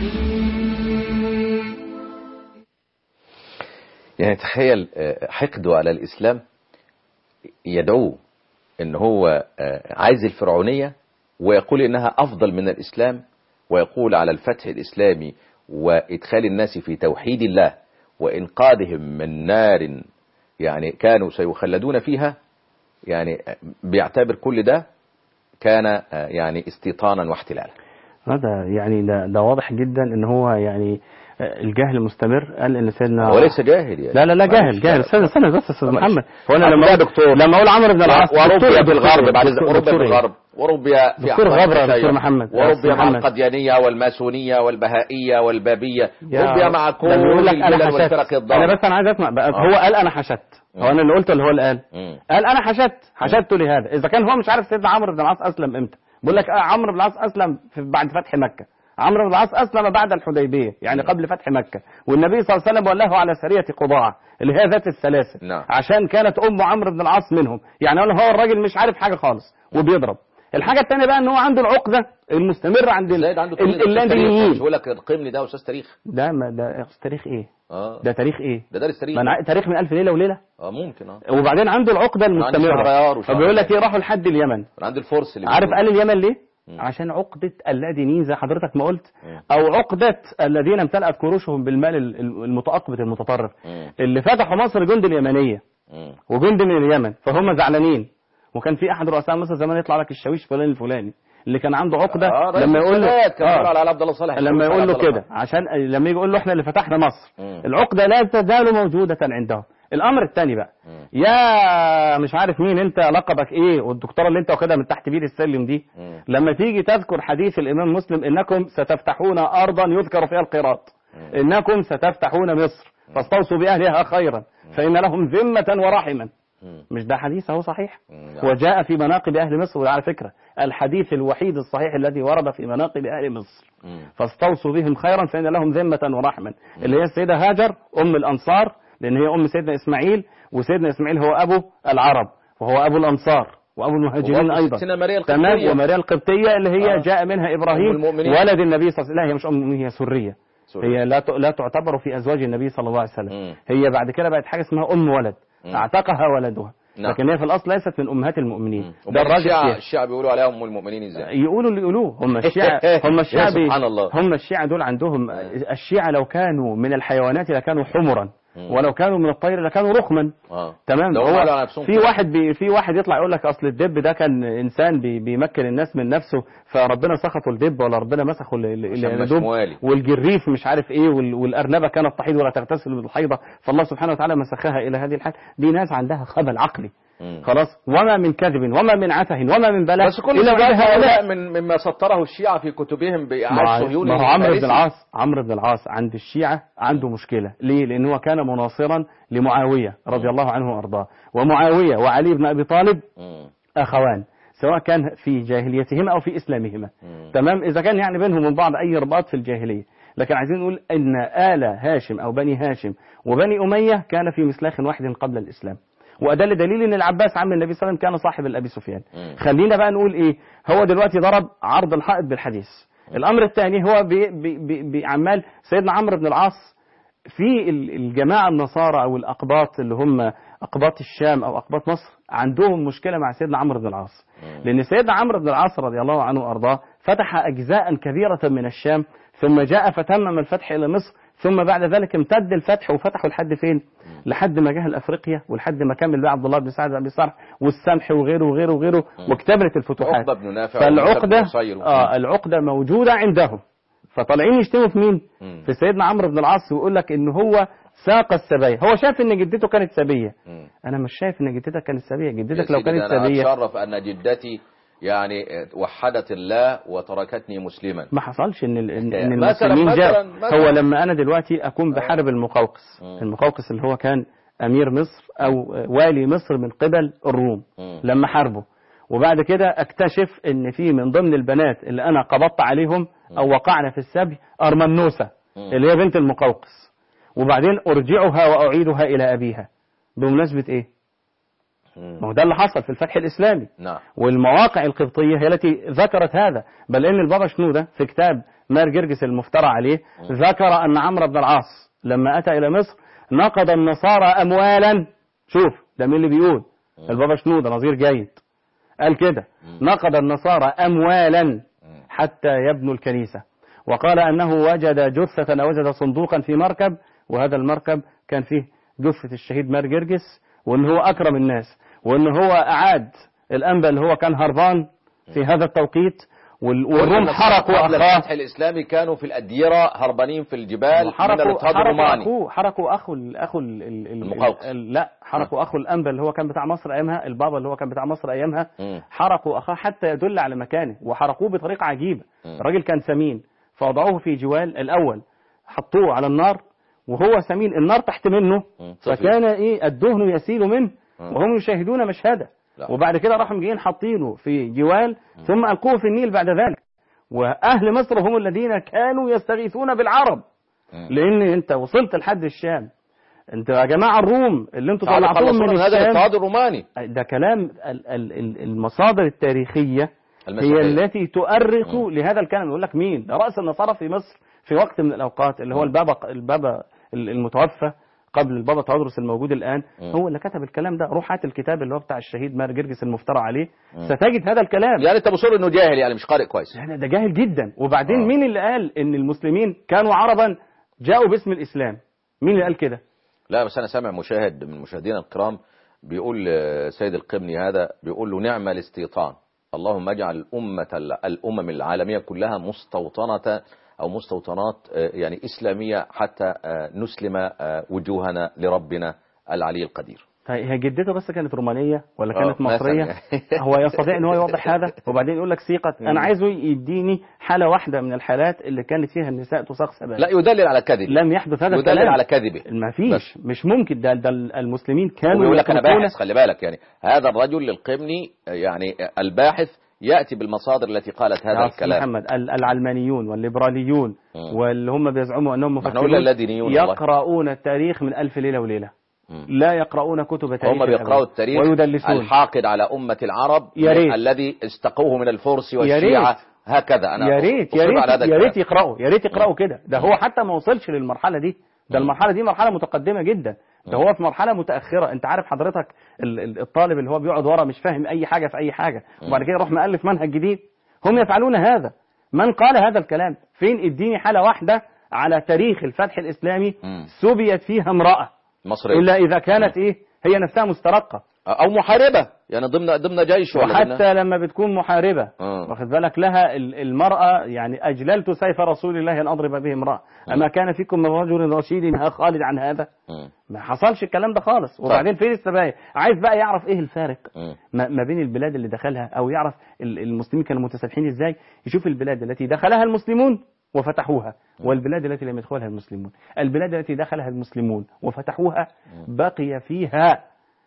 يعني تخيل آه، حقده على الإسلام يدعوه ان هو آه، عايز الفرعونية ويقول انها افضل من الاسلام ويقول على الفتح الاسلامي وادخال الناس في توحيد الله وانقاذهم من نار يعني كانوا سيخلدون فيها يعني آه، بيعتبر كل ده كان آه، يعني استيطانا واحتلالا هذا يعني ده, ده واضح جدا ان هو يعني آه، الجهل مستمر قال ان سيدنا هو ليس جاهل يعني لا لا لا جاهل معلش. جاهل استنى استنى بس يا استاذ معلش. محمد هو انا أبو لما ده أقول- دكتور. لما اقول عمرو بن العاص وربي دكتور- بالغرب دكتور- بعد ذلك دكتور- وربي دكتور إيه؟ بالغرب وربي في دكتور أحوال غبرة يا التشيع. دكتور محمد. يا وربي أستاذ مع محمد. القديانية والماسونية والبهائية والبابية يا ربي مع كل لما يقول لك انا الملل حشدت والفرق انا الضالة بس انا عايز اسمع بقى آه. هو قال انا حشدت هو انا اللي قلته اللي هو اللي قال مم. قال انا حشدت حشدت لهذا اذا كان هو مش عارف سيدنا عمرو بن العاص اسلم امتى بقول لك آه عمرو بن العاص اسلم في بعد فتح مكه عمرو بن العاص اسلم بعد الحديبيه يعني قبل فتح مكه والنبي صلى الله عليه وسلم ولاه على سريه قضاعه اللي هي ذات السلاسل نعم. عشان كانت ام عمرو بن العاص منهم يعني هو هو الراجل مش عارف حاجه خالص وبيضرب الحاجه الثانيه بقى ان هو عنده العقده المستمره عند ال- زايد عنده ال- تاريخ. مش اللادينيين بقول لك ارقم لي ده استاذ تاريخ ده ما ده تاريخ ايه اه ده تاريخ ايه ده دارس تاريخ ما أنا عا- تاريخ من ألف ليلة وليلة اه ممكن اه وبعدين عنده العقدة عندي المستمرة شهريار وشهريار. فبيقول لك ايه راحوا لحد اليمن من عند الفرس اللي عارف بيقولوا. قال اليمن ليه مم. عشان عقدة اللادينيين زي حضرتك ما قلت مم. او عقدة الذين امتلأت كروشهم بالمال ال- ال- المتأقبت المتطرف مم. اللي فتحوا مصر جند اليمنية مم. وجند من اليمن فهم زعلانين وكان في احد رؤساء مصر زمان يطلع لك الشاويش فلان الفلاني اللي كان عنده عقدة اه رئيس لما يقول له السادات كان آه. بيقول على عبد الله صالح لما على يقول له عبد الله كده صالح. عشان لما يجي يقول له احنا اللي فتحنا مصر مم. العقده لا تزال موجوده عندهم الامر الثاني بقى مم. يا مش عارف مين انت لقبك ايه والدكتوره اللي انت واخدها من تحت بير السلم دي مم. لما تيجي تذكر حديث الامام مسلم انكم ستفتحون ارضا يذكر فيها القراط انكم ستفتحون مصر فاستوصوا باهلها خيرا فان لهم ذمه ورحما مم. مش ده حديث اهو صحيح مم. وجاء في مناقب اهل مصر وعلى فكره الحديث الوحيد الصحيح الذي ورد في مناقب اهل مصر مم. فاستوصوا بهم خيرا فإن لهم ذمة ورحما اللي هي السيدة هاجر أم الأنصار لأن هي أم سيدنا إسماعيل وسيدنا إسماعيل هو أبو العرب وهو أبو الأنصار وأبو المهاجرين وبرضه أيضا ستنا ماريا تمام القبطية. وماريا القبطية اللي هي آه. جاء منها أم إبراهيم المؤمنين. ولد النبي صلى الله عليه وسلم لا هي مش أم هي سرية سوري. هي لا ت- لا تعتبر في أزواج النبي صلى الله عليه وسلم مم. هي بعد كده بقت حاجة اسمها أم ولد مم. اعتقها ولدها نعم. لكن هي في الأصل ليست من أمهات المؤمنين مم. ده الراجل الشيعة فيها. الشيعة بيقولوا عليها ام المؤمنين ازاي يقولوا اللي يقولوه هم الشيعة هم الشيعة يا سبحان بي- الله. هم الشيعة دول عندهم الشيعة لو كانوا من الحيوانات لكانوا حمرا مم. ولو كانوا من الطير لكانوا رخما اه تمام ده هم هو قالوا على نفسهم في كده. واحد بي في واحد يطلع يقول لك اصل الدب ده كان انسان بي بيمكن الناس من نفسه فربنا سخطه الدب ولا ربنا مسخه ال- ال- عشان الدب مشموالي. والجريف مش عارف ايه وال- والارنبه كانت تحيض ولا تغتسل بالحيضه فالله سبحانه وتعالى مسخها الى هذه الحال دي ناس عندها خبل عقلي مم. خلاص وما من كذب وما من عته وما من بلاء بس كل إلا سؤال وجه هؤلاء هؤلاء من مما سطره الشيعة في كتبهم ما بإعادة هو- صهيوني ما هو عمرو بن الفارسي. العاص عمرو بن العاص عند الشيعة عنده مشكلة ليه لأن هو كان مناصرا لمعاوية رضي الله عنه وأرضاه ومعاوية وعلي بن أبي طالب مم. أخوان سواء كان في جاهليتهما أو في إسلامهما مم. تمام إذا كان يعني بينهم من بعض أي رباط في الجاهلية لكن عايزين نقول أن آل هاشم أو بني هاشم وبني أمية كان في مسلاخ واحد قبل الإسلام وأدل دليل أن العباس عم النبي صلى الله عليه وسلم كان صاحب الأبي سفيان مم. خلينا بقى نقول إيه هو دلوقتي ضرب عرض الحائط بالحديث الأمر الثاني هو بي- بي- بي- بأعمال سيدنا عمرو بن العاص في ال- الجماعة النصارى أو الأقباط اللي هم أقباط الشام أو أقباط مصر عندهم مشكلة مع سيدنا عمرو بن العاص لأن سيدنا عمرو بن العاص رضي الله عنه وأرضاه فتح أجزاء كبيرة من الشام ثم جاء فتمم الفتح إلى مصر ثم بعد ذلك امتد الفتح وفتحوا لحد فين؟ لحد ما جه لأفريقيا ولحد ما كمل بقى عبد الله بن سعد بن أبي صالح والسمح وغيره وغيره وغيره واكتملت الفتوحات عقبة بن نافع وموسى بن فالعقدة نصير. آه العقدة موجودة عندهم فطالعين يشتموا في مين؟ مم. في سيدنا عمرو بن العاص ويقول لك ان هو ساق السبايا هو شاف ان جدته كانت سبيه مم. انا مش شايف ان جدتك كانت سبيه يا جدتك لو سيدي كانت أنا سبيه أتشرف أن جدتي يعني وحدت الله وتركتني مسلما ما حصلش ان ال- ان إن مثلاً- المسلمين مثلاً- جاء مثلاً. هو لما انا دلوقتي اكون بحارب المقوقس مم. المقوقس اللي هو كان امير مصر او والي مصر من قبل الروم مم. لما حاربه وبعد كده اكتشف ان في من ضمن البنات اللي انا قبضت عليهم او وقعنا في السبي ارمنوسه مم. اللي هي بنت المقوقس وبعدين ارجعها واعيدها الى ابيها بمناسبه ايه مم. ما هو ده اللي حصل في الفتح الاسلامي نعم والمواقع القبطية هي التي ذكرت هذا بل إن البابا شنودة في كتاب مار جرجس المفترى عليه ذكر أن عمرو بن العاص لما أتى إلى مصر نقض النصارى أموالا شوف ده مين اللي بيقول البابا شنودة نظير جيد قال كده نقض النصارى أموالا حتى يبنوا الكنيسة وقال أنه وجد جثة أو وجد صندوقا في مركب وهذا المركب كان فيه جثة الشهيد مار جرجس وأن هو أكرم الناس وأن هو أعاد الأنبا اللي هو كان هربان في هذا التوقيت وال- والروم حرقوا قبل أخاه الفتح الإسلامي كانوا في الأديرة هربانين في الجبال من حرقوا الاضطهاد حرقوا الروماني اخوه حرقوا اخو ال- اخو ال- ال- ال- المقوقس. ال- لا حرقوا اخو الانبا اللي هو كان بتاع مصر ايامها البابا اللي هو كان بتاع مصر ايامها مم. حرقوا اخاه حتى يدل على مكانه وحرقوه بطريقه عجيبه مم. الراجل كان سمين فوضعوه في جوال الاول حطوه على النار وهو سمين النار تحت منه مم. صفي. فكان ايه الدهن يسيل منه مم. وهم يشاهدون مشهده لا. وبعد كده راحوا جايين حاطينه في جوال ثم القوه في النيل بعد ذلك واهل مصر هم الذين كانوا يستغيثون بالعرب مم. لان انت وصلت لحد الشام انت يا جماعه الروم اللي انتوا تعالوا طلعتوهم خلصونا من من هذا الشام الاضطهاد الروماني ده كلام ال- ال- ال- المصادر التاريخيه هي المسيحية. التي تؤرخ لهذا الكلام يقول لك مين ده راس النصارى في مصر في وقت من الاوقات اللي هو البابا البابا المتوفى قبل البابا تودرس الموجود الان مم. هو اللي كتب الكلام ده روح هات الكتاب اللي هو بتاع الشهيد مار جرجس المفترى عليه ستجد هذا الكلام يعني انت مصر انه جاهل يعني مش قارئ كويس يعني ده جاهل جدا وبعدين آه. مين اللي قال ان المسلمين كانوا عربا جاءوا باسم الاسلام مين اللي قال كده لا بس انا سامع مشاهد من مشاهدينا الكرام بيقول آه، سيد القبني هذا بيقول له نعم الاستيطان اللهم اجعل الأمة الأمم العالمية كلها مستوطنة أو مستوطنات آه، يعني إسلامية حتى آه، نسلم آه، وجوهنا لربنا العلي القدير هي هي جدته بس كانت رومانيه ولا آه، كانت مصريه مثلاً. هو يستطيع ان هو يوضح هذا وبعدين يقول لك سيقه انا عايزه يديني حاله واحده من الحالات اللي كانت فيها النساء تساق سبايا لا يدلل على كذبه لم يحدث هذا يدلل الكلام على كذبه ما فيش مش ممكن ده, ده المسلمين كانوا ويقول لك انا يتركون- باحث خلي بالك يعني هذا الرجل للقبني يعني الباحث ياتي بالمصادر التي قالت هذا يا أستاذ الكلام محمد ال- العلمانيون والليبراليون مم. واللي هم بيزعموا انهم احنا قلنا مفكرون اللادينيون والله. يقرؤون التاريخ من ألف ليله وليله مم. لا يقرؤون كتب تاريخ هم بيقرأوا الأبد. التاريخ ويدلسون الحاقد على أمة العرب يا ريت. الذي استقوه من الفرس يا والشيعة ريت. هكذا أنا يا ريت يا أصر على هذا ريت يا الكلام. ريت يقرأوا يا ريت يقرأوا كده ده هو حتى ما وصلش للمرحلة دي ده المرحلة دي مرحلة متقدمة جدا ده هو في مرحلة متأخرة انت عارف حضرتك ال- ال- الطالب اللي هو بيقعد ورا مش فاهم اي حاجة في اي حاجة وبعد كده يروح مؤلف منهج جديد هم يفعلون هذا من قال هذا الكلام فين اديني حالة واحدة على تاريخ الفتح الإسلامي مم. سبيت فيها امرأة مصري إلا إذا كانت إيه هي نفسها مسترقة او محاربه يعني ضمن ضمن جيش ولا ضمن- وحتى لما بتكون محاربة آه. واخد بالك لها ال- المرأة يعني أجللت سيف رسول الله أن أضرب به امرأة أما كان فيكم من رجل رشيد ها خالد عن هذا مم. ما حصلش الكلام ده خالص وبعدين فين السبايا عايز بقى يعرف ايه الفارق مم. ما ما بين البلاد اللي دخلها او يعرف ال- المسلمين كانوا متسامحين ازاي يشوف البلاد التي دخلها المسلمون وفتحوها والبلاد التي لم يدخلها المسلمون البلاد التي دخلها المسلمون وفتحوها بقي فيها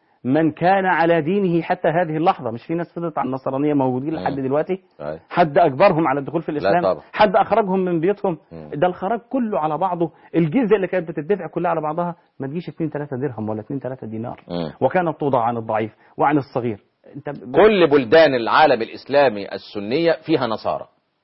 من كان على دينه حتى هذه اللحظة مش في ناس فضلت على النصرانية موجودين لحد مم. دلوقتي أي. حد أجبرهم على الدخول في الإسلام طبعا. حد أخرجهم من بيوتهم مم. ده الخراج كله على بعضه الجزية اللي كانت بتدفع كلها على بعضها ما تجيش 2 3 درهم ولا 2 3 دينار مم. وكانت توضع عن الضعيف وعن الصغير انت ب... كل بلدان العالم الاسلامي السنيه فيها نصارى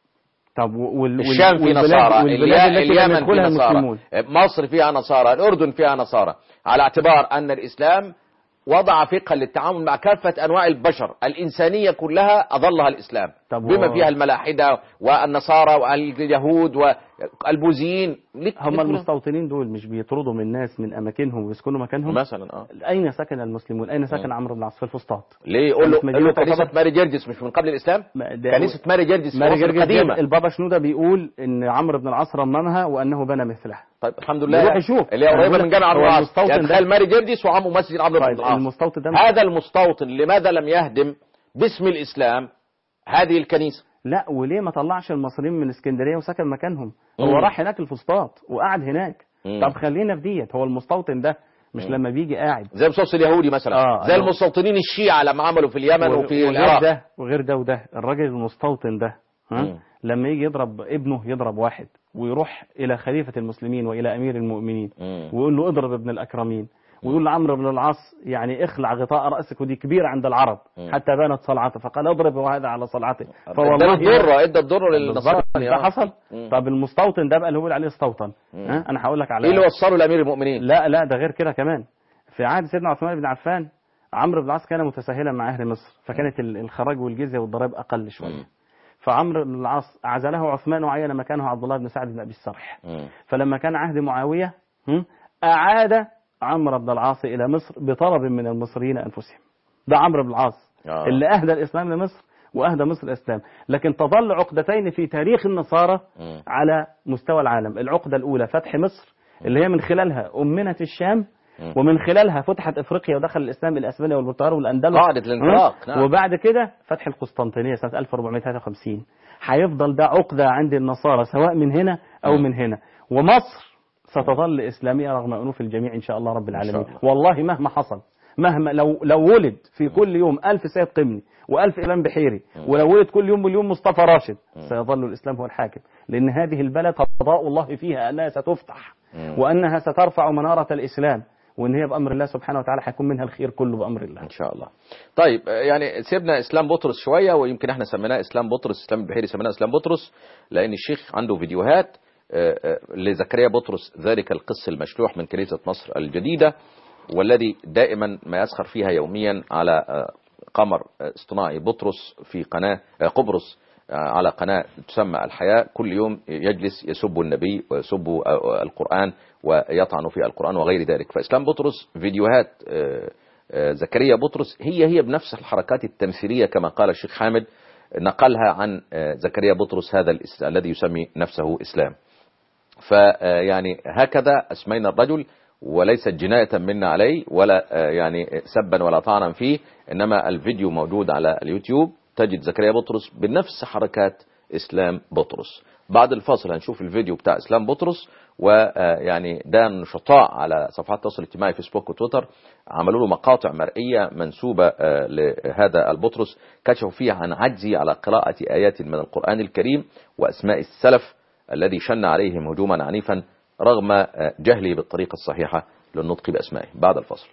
طب وال... وال- الشام في والبلاد- نصارى والبلاد اليا- التي لم اليمن في يدخلها نصارى المسلمون مصر فيها نصارى الأردن فيها نصارى على اعتبار أن الإسلام وضع فقها للتعامل مع كافة أنواع البشر الإنسانية كلها أظلها الإسلام طب بما و- فيها الملاحدة والنصارى واليهود والبوذيين لك- هم لك- المستوطنين دول مش بيطردوا من الناس من اماكنهم ويسكنوا مكانهم مثلا اه اين سكن المسلمون اين سكن عمرو بن العاص في الفسطاط ليه يقول له, كانت قول له مدينة كنيسة تعتبر- ماري جرجس مش من قبل الإسلام ما ده- كنيسة ماري جرجس في ماري مصر جرجس القديمة ديت البابا شنودة بيقول ان عمرو بن العاص رممها وانه بنى مثلها طيب الحمد لله يروح يشوف. اللي هي قريبة من جامع هو عمرو العاص المستوطن يعني ده- تخيل ماري جرجس وعمو مسجد عمرو بن طيب العاص المستوطن ده هذا المستوطن لماذا لم يهدم باسم الإسلام هذه الكنيسة لا وليه ما طلعش المصريين من اسكندريه وسكن مكانهم مم. هو راح هناك الفسطاط وقعد هناك مم. طب خلينا في ديت هو المستوطن ده مش لما بيجي قاعد زي المستوطن اليهودي مثلا آه، زي أيوة. المستوطنين الشيعة لما عملوا في اليمن و- وفي وغير العراق ده وغير ده وده الراجل المستوطن ده ها مم. لما يجي يضرب ابنه يضرب واحد ويروح الى خليفه المسلمين والى امير المؤمنين مم. ويقول له اضرب ابن الاكرمين ويقول لعمرو بن العاص يعني اخلع غطاء راسك ودي كبيره عند العرب مم. حتى بانت صلعته فقال اضرب وهذا على صلعته ادى فوالله الضرة ادى الضرة بالظبط للنصارى ده حصل مم. طب المستوطن ده بقى اللي هو بيقول عليه استوطن مم. ها انا هقول لك على ايه اللي وصله لامير المؤمنين لا لا ده غير كده كمان في عهد سيدنا عثمان بن عفان عمرو بن العاص كان متساهلا مع اهل مصر فكانت ال- الخراج والجزيه والضرائب اقل شويه مم. فعمرو بن العاص عزله عثمان وعين مكانه عبد الله بن سعد بن ابي السرح مم. فلما كان عهد معاويه هم، اعاد عمرو بن العاص الى مصر بطلب من المصريين انفسهم ده عمرو بن العاص آه. اللي اهدى الاسلام لمصر واهدى مصر الاسلام لكن تظل عقدتين في تاريخ النصارى مم. على مستوى العالم العقده الاولى فتح مصر اللي هي من خلالها امنت الشام مم. ومن خلالها فتحت افريقيا ودخل الاسلام الى اسبانيا والبرتغال والاندلس قاعدة الانطلاق، ها؟ نعم. وبعد كده فتح القسطنطينيه سنه 1453 هيفضل ده عقده عند النصارى سواء من هنا او مم. من هنا ومصر ستظل اسلاميه رغم انوف الجميع ان شاء الله رب العالمين الله. والله مهما حصل مهما لو لو ولد في كل يوم ألف سيد قمني وألف إمام بحيري ولو ولد كل يوم مليون مصطفى راشد سيظل الإسلام هو الحاكم لأن هذه البلد قضاء الله فيها أنها ستفتح مم. وأنها سترفع منارة الإسلام وأن هي بأمر الله سبحانه وتعالى هيكون منها الخير كله بأمر الله ان شاء الله طيب آه، يعني سيبنا اسلام بطرس شويه ويمكن احنا سميناه اسلام بطرس اسلام البحيري سميناه اسلام بطرس لان الشيخ عنده فيديوهات آه، آه، لزكريا بطرس ذلك القس المشلوح من كنيسه مصر الجديده والذي دائما ما يسخر فيها يوميا على آه، قمر آه، اصطناعي بطرس في قناه آه، قبرص آه، على قناة تسمى الحياة كل يوم يجلس يسب النبي ويسب آه، القرآن ويطعن في القرآن وغير ذلك فإسلام بطرس فيديوهات آه، آه، زكريا بطرس هي هي بنفس الحركات التمثيلية كما قال الشيخ حامد نقلها عن آه، زكريا بطرس هذا الإس- الذي يسمي نفسه إسلام فيعني هكذا أسمينا الرجل وليست جناية منا عليه ولا آه، يعني سبا ولا طعنا فيه إنما الفيديو موجود على اليوتيوب تجد زكريا بطرس بنفس حركات إسلام بطرس بعد الفاصل هنشوف الفيديو بتاع إسلام بطرس ويعني ده نشطاء على صفحات التواصل الاجتماعي فيسبوك وتويتر عملوا له مقاطع مرئية منسوبة آه، لهذا البطرس كشفوا فيها عن عجزه على قراءة آيات من القرآن الكريم وأسماء السلف الذي شن عليهم هجوما عنيفا رغم آه، جهله بالطريقة الصحيحة للنطق بأسمائه بعد الفصل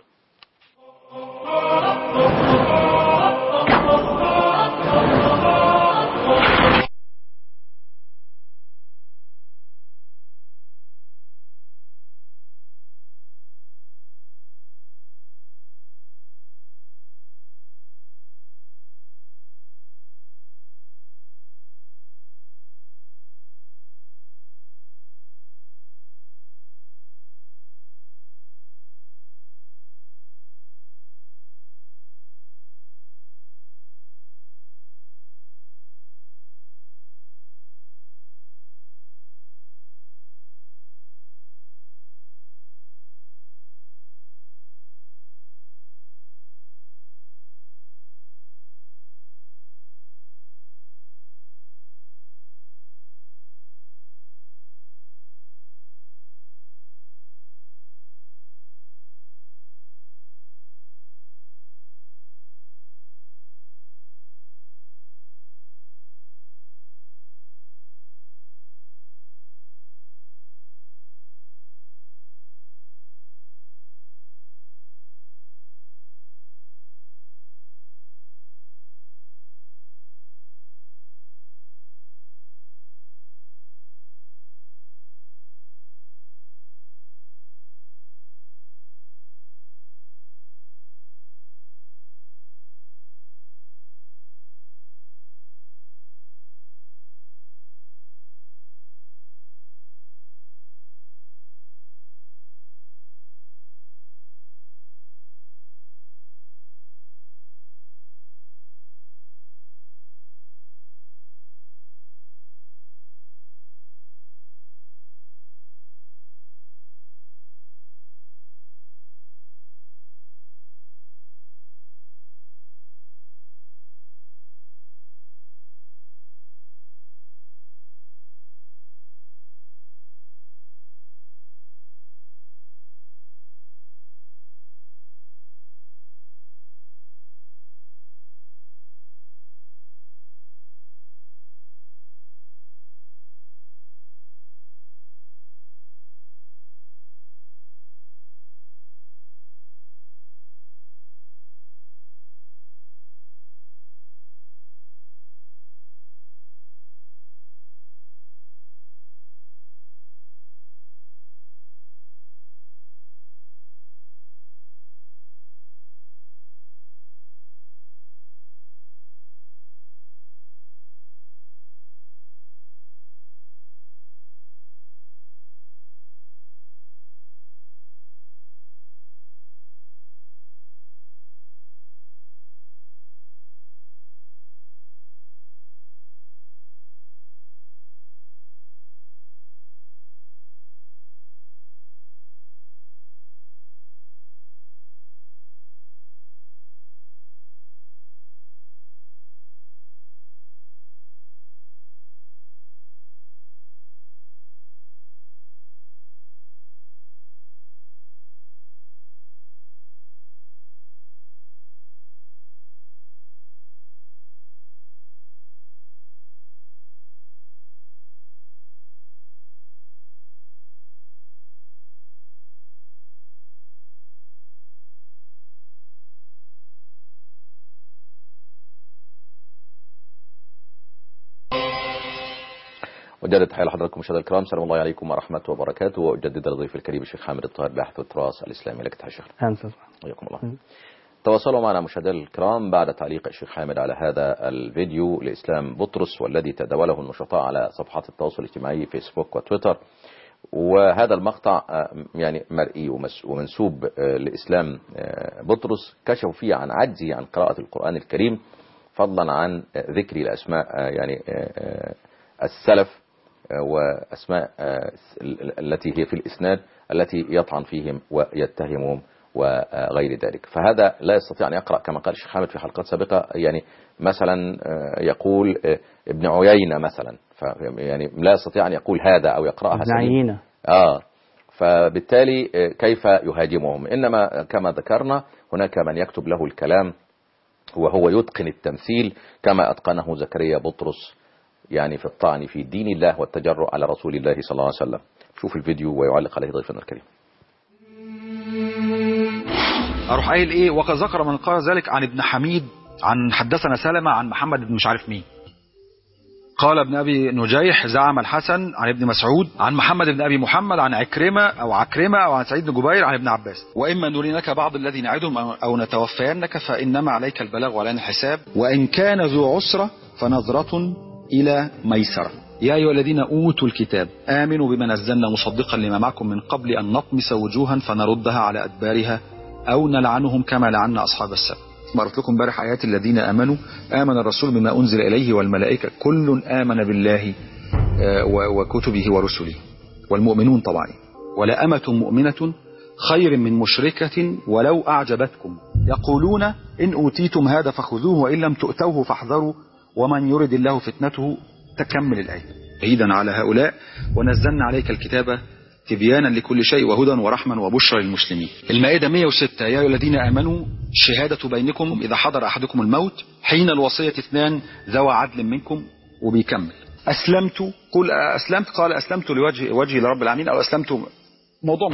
أجدد تحية لحضراتكم مشاهدينا الكرام سلام الله عليكم ورحمة وبركاته وأجدد لضيف الكريم الشيخ حامد الطاهر باحث التراث الإسلامي لك تحية شيخ أنسى حياكم الله تواصلوا معنا مشاهدينا الكرام بعد تعليق الشيخ حامد على هذا الفيديو لإسلام بطرس والذي تداوله النشطاء على صفحات التواصل الاجتماعي فيسبوك وتويتر وهذا المقطع آه، يعني مرئي ومس- ومنسوب آه، لإسلام آه، بطرس كشفوا فيه عن عجزه عن قراءة القرآن الكريم فضلا عن آه، ذكر الأسماء آه، يعني آه، آه، السلف آه، وأسماء آه، ال- ال- التي هي في الإسناد التي يطعن فيهم ويتهمهم وغير ذلك فهذا لا يستطيع أن يقرأ كما قال الشيخ حامد في حلقات سابقة يعني مثلا آه، يقول آه، ابن عيينة مثلا ف- يعني لا يستطيع أن يقول هذا أو يقرأها ابن سليم. عيينة آه فبالتالي آه، كيف يهاجمهم إنما كما ذكرنا هناك من يكتب له الكلام وهو يتقن التمثيل كما أتقنه زكريا بطرس يعني في الطعن في دين الله والتجرؤ على رسول الله صلى الله عليه وسلم شوف الفيديو ويعلق عليه ضيفنا الكريم اروح قايل ايه وقد ذكر من قال ذلك عن ابن حميد عن حدثنا سلمة عن محمد بن مش عارف مين قال ابن ابي نجيح زعم الحسن عن ابن مسعود عن محمد بن ابي محمد عن عكرمه او عكرمه او عن سعيد بن جبير عن ابن عباس واما نرينك بعض الذي نعدهم أو- او نتوفينك فانما عليك البلاغ وعلينا الحساب وان كان ذو عسره فنظره الى ميسره يا ايها الذين اوتوا الكتاب امنوا بما نزلنا مصدقا لما معكم من قبل ان نطمس وجوها فنردها على ادبارها او نلعنهم كما لعنا اصحاب السبت ما قلت لكم امبارح ايات الذين امنوا امن الرسول بما انزل اليه والملائكه كل امن بالله آه، و- وكتبه ورسله والمؤمنون طبعا ولأمة مؤمنة خير من مشركة ولو أعجبتكم يقولون إن أوتيتم هذا فخذوه وإن لم تؤتوه فاحذروا ومن يرد الله فتنته تكمل الآية عيدا على هؤلاء ونزلنا عليك الكتاب تبيانا لكل شيء وهدى ورحمة وبشرى للمسلمين المائدة 106 يا أيها الذين آمنوا شهادة بينكم إذا حضر أحدكم الموت حين الوصية اثنان ذوى عدل منكم وبيكمل أسلمت قل أسلمت قال أسلمت لوجه وجهي لرب العالمين أو أسلمت موضوع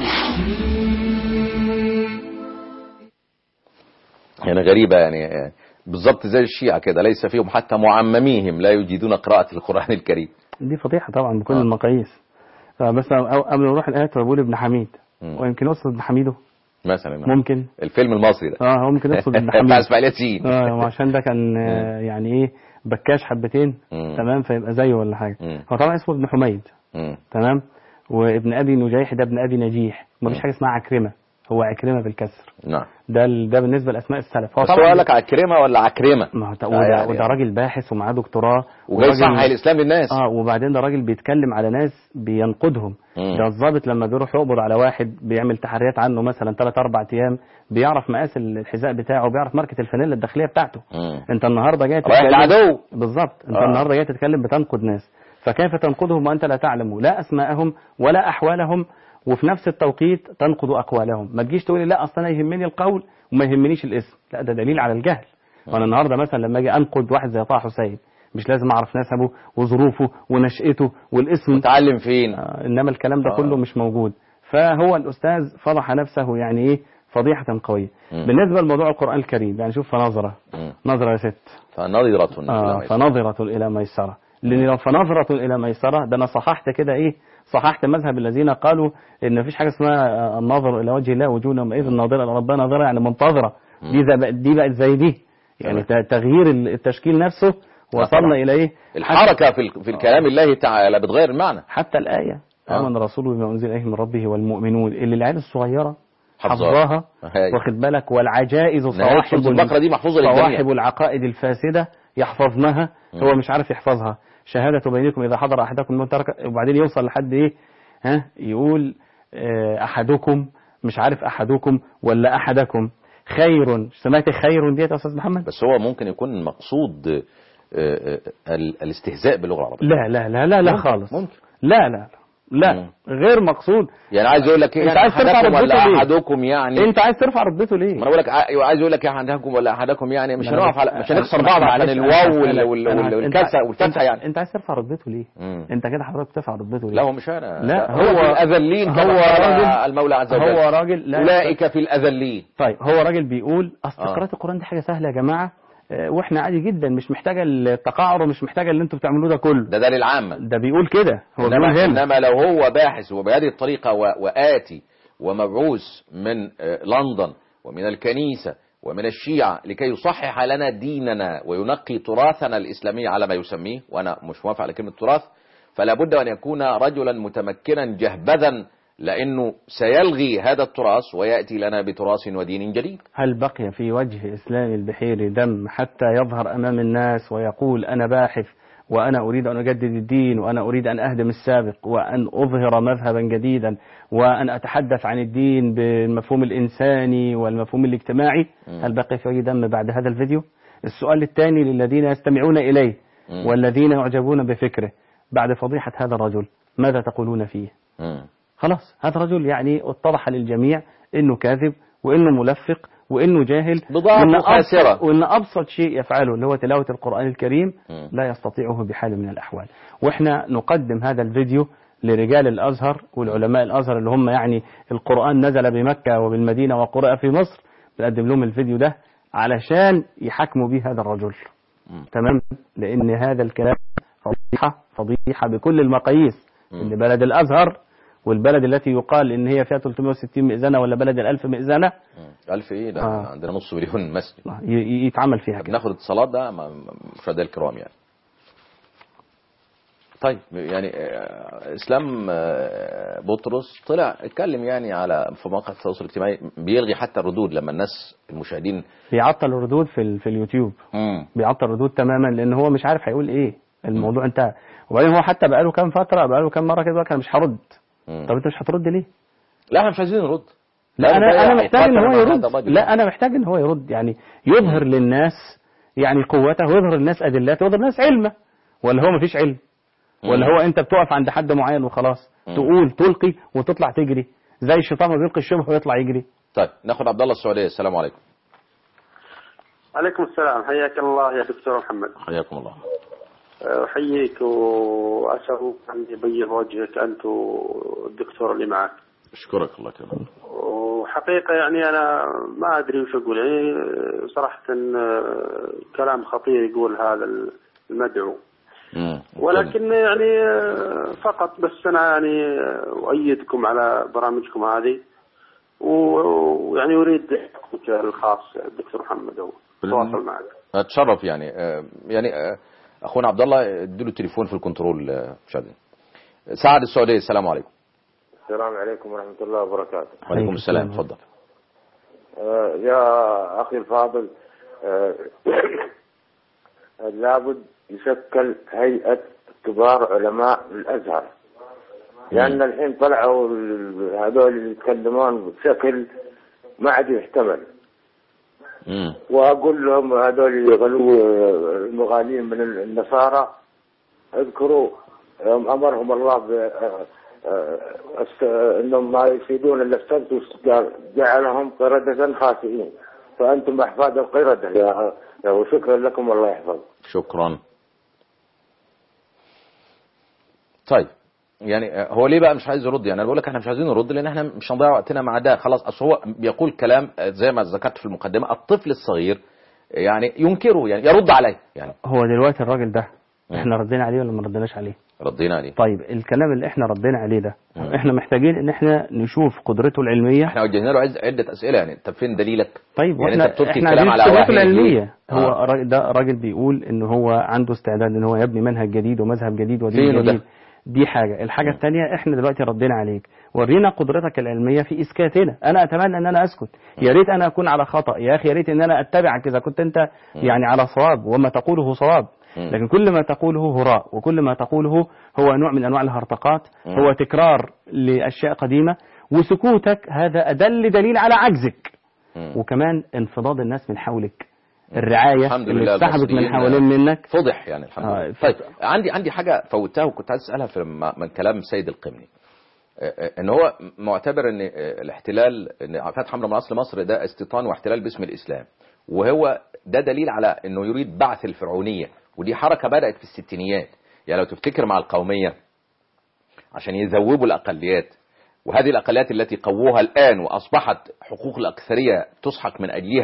يعني غريبة يعني آه، بالضبط زي الشيعة كده ليس فيهم حتى معمميهم لا يجيدون قراءة القرآن الكريم دي فضيحة طبعا بكل آه. المقاييس فبس أو- قبل ما نروح الآيات بقول ابن حميد مم. ويمكن يقصد ابن حميده مثلا ممكن الفيلم المصري ده اه هو ممكن يقصد ابن بتاع حميد اسماعيل ياسين اه وعشان ده كان آه، يعني ايه بكاش حبتين مم. تمام فيبقى زيه ولا حاجه مم. هو طبعا اسمه ابن حميد مم. تمام وابن ابي نجيح ده ابن ابي نجيح مفيش مم. حاجه اسمها عكرمه هو عكرمه بالكسر نعم ده ال- ده بالنسبه لاسماء السلف هو بس هو قال لك عكرمة ولا عكرمة ما هو ده- آه، وده, يعني- وده راجل باحث ومعاه دكتوراه وجاي وراجل- صح الإسلام للناس اه وبعدين ده راجل بيتكلم على ناس بينقدهم مم. ده الضابط لما بيروح يقبض على واحد بيعمل تحريات عنه مثلا 3 4 ايام بيعرف مقاس الحذاء بتاعه وبيعرف ماركه الفانيلا الداخليه بتاعته مم. انت النهارده جاي رايح العدو بالظبط انت آه. النهارده جاي تتكلم بتنقد ناس فكيف تنقدهم وانت لا تعلم لا اسماءهم ولا احوالهم وفي نفس التوقيت تنقد اقوالهم ما تجيش تقولي لا اصل انا يهمني القول وما يهمنيش الاسم لا ده دليل على الجهل وانا النهارده مثلا لما اجي انقد واحد زي طه حسين مش لازم اعرف نسبه وظروفه ونشأته والاسم متعلم فين آه، انما الكلام ده آه. كله مش موجود فهو الاستاذ فضح نفسه يعني ايه فضيحه قويه مم. بالنسبه لموضوع القران الكريم يعني شوف فنظره مم. نظره يا ست فنظرة آه إلى فنظرة إلى ميسرة لأن لو فنظرة إلى ميسرة ده أنا صححت كده إيه صححت مذهب الذين قالوا إن مفيش حاجة اسمها آه، النظر إلى وجه الله وجوه يومئذ ناظرة إلى ربنا ناظرة يعني منتظرة دي زي بقى- دي بقت زي دي يعني ت- تغيير التشكيل نفسه وصلنا طبعا. إلى إيه الحركة في ال- في الكلام الله تعالى بتغير المعنى حتى الآية آه. آمن الرسول بما أنزل إليه من ربه والمؤمنون اللي العيال الصغيرة حفظها. حفظاها هاي. واخد بالك والعجائز نهاية صواحب سورة البقرة دي محفوظة للجميع صواحب العقائد الفاسدة يحفظنها هو مش عارف يحفظها شهادة بينكم إذا حضر أحدكم الموت ترك وبعدين يوصل لحد إيه ها يقول آه، أحدكم مش عارف أحدكم ولا أحدكم خير سمعت خير ديت يا أستاذ محمد بس هو ممكن يكون المقصود آه، آه، ال- الاستهزاء باللغة العربية لا لا لا لا لا ممكن- خالص ممكن. لا لا لا مم. غير مقصود يعني عايز يقول لك ايه أنت يعني عايز ترفع أحدكم ولا رتبته ليه؟ احدكم يعني أنت عايز ترفع رتبته ليه؟ ما انا بقول لك ع- عايز يقول لك ايه عندكم ولا احدكم يعني مش لا، هنقف بس- على مش هنكسر أنا- بعض عشان معلش، الواو أنا- وال- أنا- وال- أنا- وال- أنت- والكسر والفتحه أنت- يعني أنت عايز ترفع رتبته ليه؟ مم. أنت كده حضرتك بترفع رتبته ليه؟ لا هو مش انا لا، هو هو- في الاذلين كما هو قال راجل- المولى عز وجل هو راجل لا اولئك في الاذلين طيب هو راجل بيقول اصل آه. قراءة القرآن دي حاجة سهلة يا جماعة آه، واحنا عادي جدا مش محتاجه التقاعر ومش محتاجه اللي انتوا بتعملوه ده كله ده دليل عامة ده بيقول كده هو بيقول إنما, هنا إنما لو هو باحث وبهذه الطريقة و- وآتي ومبعوث من آه، لندن ومن الكنيسة ومن الشيعة لكي يصحح لنا ديننا وينقي تراثنا الإسلامي على ما يسميه وأنا مش موافق على كلمة تراث فلا بد أن يكون رجلا متمكنا جهبذا لأنه سيلغي هذا التراث ويأتي لنا بتراث ودين جديد هل بقي في وجه إسلام البحيري دم حتى يظهر أمام الناس ويقول أنا باحث وأنا أريد أن أجدد الدين وأنا أريد أن أهدم السابق وأن أظهر مذهبا جديدا وأن أتحدث عن الدين بالمفهوم الإنساني والمفهوم الاجتماعي هل بقي في وجه دم بعد هذا الفيديو السؤال الثاني للذين يستمعون إليه مم. والذين يعجبون بفكره بعد فضيحة هذا الرجل ماذا تقولون فيه مم. خلاص هذا الرجل يعني اتضح للجميع انه كاذب وانه ملفق وانه جاهل بضاعته وإن خاسرة. أبسط, وان ابسط شيء يفعله اللي هو تلاوه القران الكريم مم. لا يستطيعه بحال من الاحوال واحنا نقدم هذا الفيديو لرجال الازهر والعلماء الازهر اللي هم يعني القران نزل بمكه وبالمدينه وقرأ في مصر بنقدم لهم الفيديو ده علشان يحاكموا به هذا الرجل مم. تمام لان هذا الكلام فضيحه فضيحه بكل المقاييس مم. ان بلد الازهر والبلد التي يقال ان هي فيها 360 مئذنه ولا بلد الألف مئذنه مم. ألف إيه ده آه. عندنا نص مليون مسجد ي- ي- يتعمل فيها كده بناخد اتصالات ده مع مع مشاهدينا الكرام يعني طيب يعني آه، اسلام آه، بطرس طلع اتكلم يعني على في مواقع التواصل الاجتماعي بيلغي حتى الردود لما الناس المشاهدين بيعطل الردود في ال- في اليوتيوب بيعطل الردود تماما لان هو مش عارف هيقول ايه الموضوع انتهى وبعدين هو حتى بقاله كام فتره بقاله كام مره كده بيقول لك انا مش هرد مم. طب انت مش هترد ليه لا احنا مش عايزين نرد لا انا نضيع انا محتاج ان أوقاتنا هو مع يرد هذا الرجل. لا انا محتاج ان هو يرد يعني يظهر للناس يعني قوته ويظهر للناس ادلته ويظهر للناس علمه ولا هو مفيش علم ولا مم. هو انت بتقف عند حد معين وخلاص مم. تقول تلقي وتطلع تجري زي الشيطان ما بيلقي الشبه ويطلع يجري طيب ناخد عبد الله السعوديه السلام عليكم عليكم السلام حياك الله يا دكتور محمد حياكم الله أحييك وأسألك أن يبين وجهك أنت والدكتور اللي معك اشكرك الله كمان وحقيقة يعني أنا ما أدري وش أقول يعني صراحة آه، كلام خطير يقول هذا المدعو مم. ولكن يعني آه، فقط بس أنا يعني آه، أؤيدكم على برامجكم هذه و- ويعني أريد حكمك الخاص دكتور محمد أو تواصل معك اتشرف يعني آه، يعني آه، اخونا عبد الله اديله التليفون في الكنترول آه، مشاهدين سعد السعوديه السلام عليكم السلام عليكم ورحمة الله وبركاته وعليكم السلام اتفضل آه، يا أخي الفاضل آه، لابد يشكل هيئة كبار علماء الأزهر لأن الحين طلعوا ال- هذول اللي يتكلمون بشكل ما عاد يحتمل مم. وأقول لهم هذول يغلوا المغالين من النصارى اذكروا يوم أمرهم الله ب آه، آه، است- انهم ما يفيدون الا السبت قال جعلهم قردة خاسئين فانتم احفاد القردة يا يا وشكرا لكم والله يحفظكم شكرا طيب يعني آه، هو ليه بقى مش عايز يرد يعني انا بقول لك احنا مش عايزين نرد لان احنا مش هنضيع وقتنا مع ده خلاص اصل هو بيقول كلام آه، زي ما ذكرت في المقدمه الطفل الصغير يعني ينكره يعني يرد عليه يعني هو دلوقتي الراجل ده مم. احنا ردينا عليه ولا ما رديناش عليه ردينا عليه طيب الكلام اللي احنا ردينا عليه ده مم. احنا محتاجين ان احنا نشوف قدرته العلميه احنا وجهنا له عز- عده اسئله يعني طب فين دليلك طيب يعني واحنا انت بتلقي احنا الكلام عايزين على قدرته واحد العلميه آه. هو الراجل ده راجل بيقول ان هو عنده استعداد ان هو يبني منهج جديد ومذهب جديد ودين فينه ده؟ جديد دي حاجه الحاجه الثانيه احنا دلوقتي ردينا عليك ورينا قدرتك العلميه في اسكاتنا انا اتمنى ان انا اسكت يا ريت انا اكون على خطا يا اخي يا ريت ان انا اتبعك اذا كنت انت يعني على صواب وما تقوله صواب مم. لكن كل ما تقوله هراء وكل ما تقوله هو نوع من انواع الهرطقات مم. هو تكرار لاشياء قديمه وسكوتك هذا ادل دليل على عجزك مم. وكمان انفضاض الناس من حولك الرعايه الحمد اللي لله اتسحبت من المصريين حوالين منك فضح يعني الحمد آه، لله طيب عندي عندي حاجه فوتها وكنت عايز اسالها في م- من كلام سيد القمني آه، آه، ان هو معتبر ان آه، الاحتلال ان فتح حمراء من اصل مصر ده استيطان واحتلال باسم الاسلام وهو ده دليل على انه يريد بعث الفرعونيه ودي حركه بدات في الستينيات يعني لو تفتكر مع القوميه عشان يذوبوا الاقليات وهذه الاقليات التي قووها الان واصبحت حقوق الاكثريه تسحق من اجلها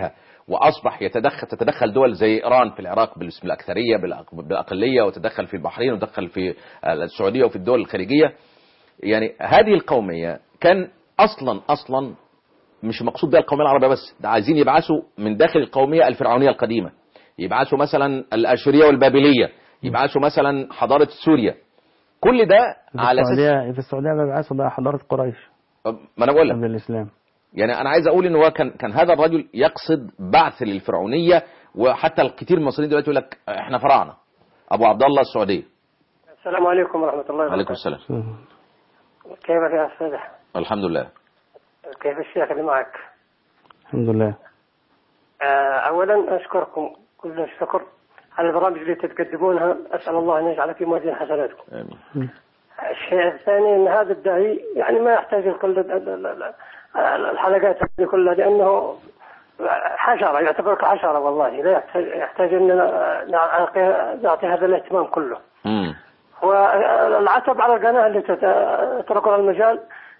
واصبح يتدخل تتدخل دول زي ايران في العراق بالاسم الاكثريه بالأق- بالاقليه وتدخل في البحرين وتدخل في السعوديه وفي الدول الخارجيه يعني هذه القوميه كان اصلا اصلا مش مقصود بها القوميه العربيه بس ده عايزين يبعثوا من داخل القوميه الفرعونيه القديمه يبعثوا مثلا الاشوريه والبابليه يبعثوا مثلا حضاره سوريا كل ده في على اساس السعودية في السعودية بيبعثوا بقى حضارة قريش ما انا بقول لك قبل الإسلام يعني انا عايز اقول ان هو كان كان هذا الرجل يقصد بعث للفرعونيه وحتى الكثير من المصريين دلوقتي يقول لك احنا فراعنه ابو عبد الله السعوديه السلام عليكم ورحمة الله عليكم وبركاته السلام كيفك يا أستاذ أحمد؟ الحمد لله كيف الشيخ اللي معك الحمد لله آه، أولا أشكركم كل الشكر على البرامج اللي تقدمونها أسأل الله أن يجعل في موازين حسناتكم امين الشيء الثاني أن هذا الداعي يعني ما يحتاج لكل ال- ال- ال- ال- الحلقات هذه كلها لأنه حشرة يعتبر كحشرة والله لا يحتاج, يحتاج أننا نعطي نعطي هذا الاهتمام كله امم والعتب على القناة اللي تت- تتركها المجال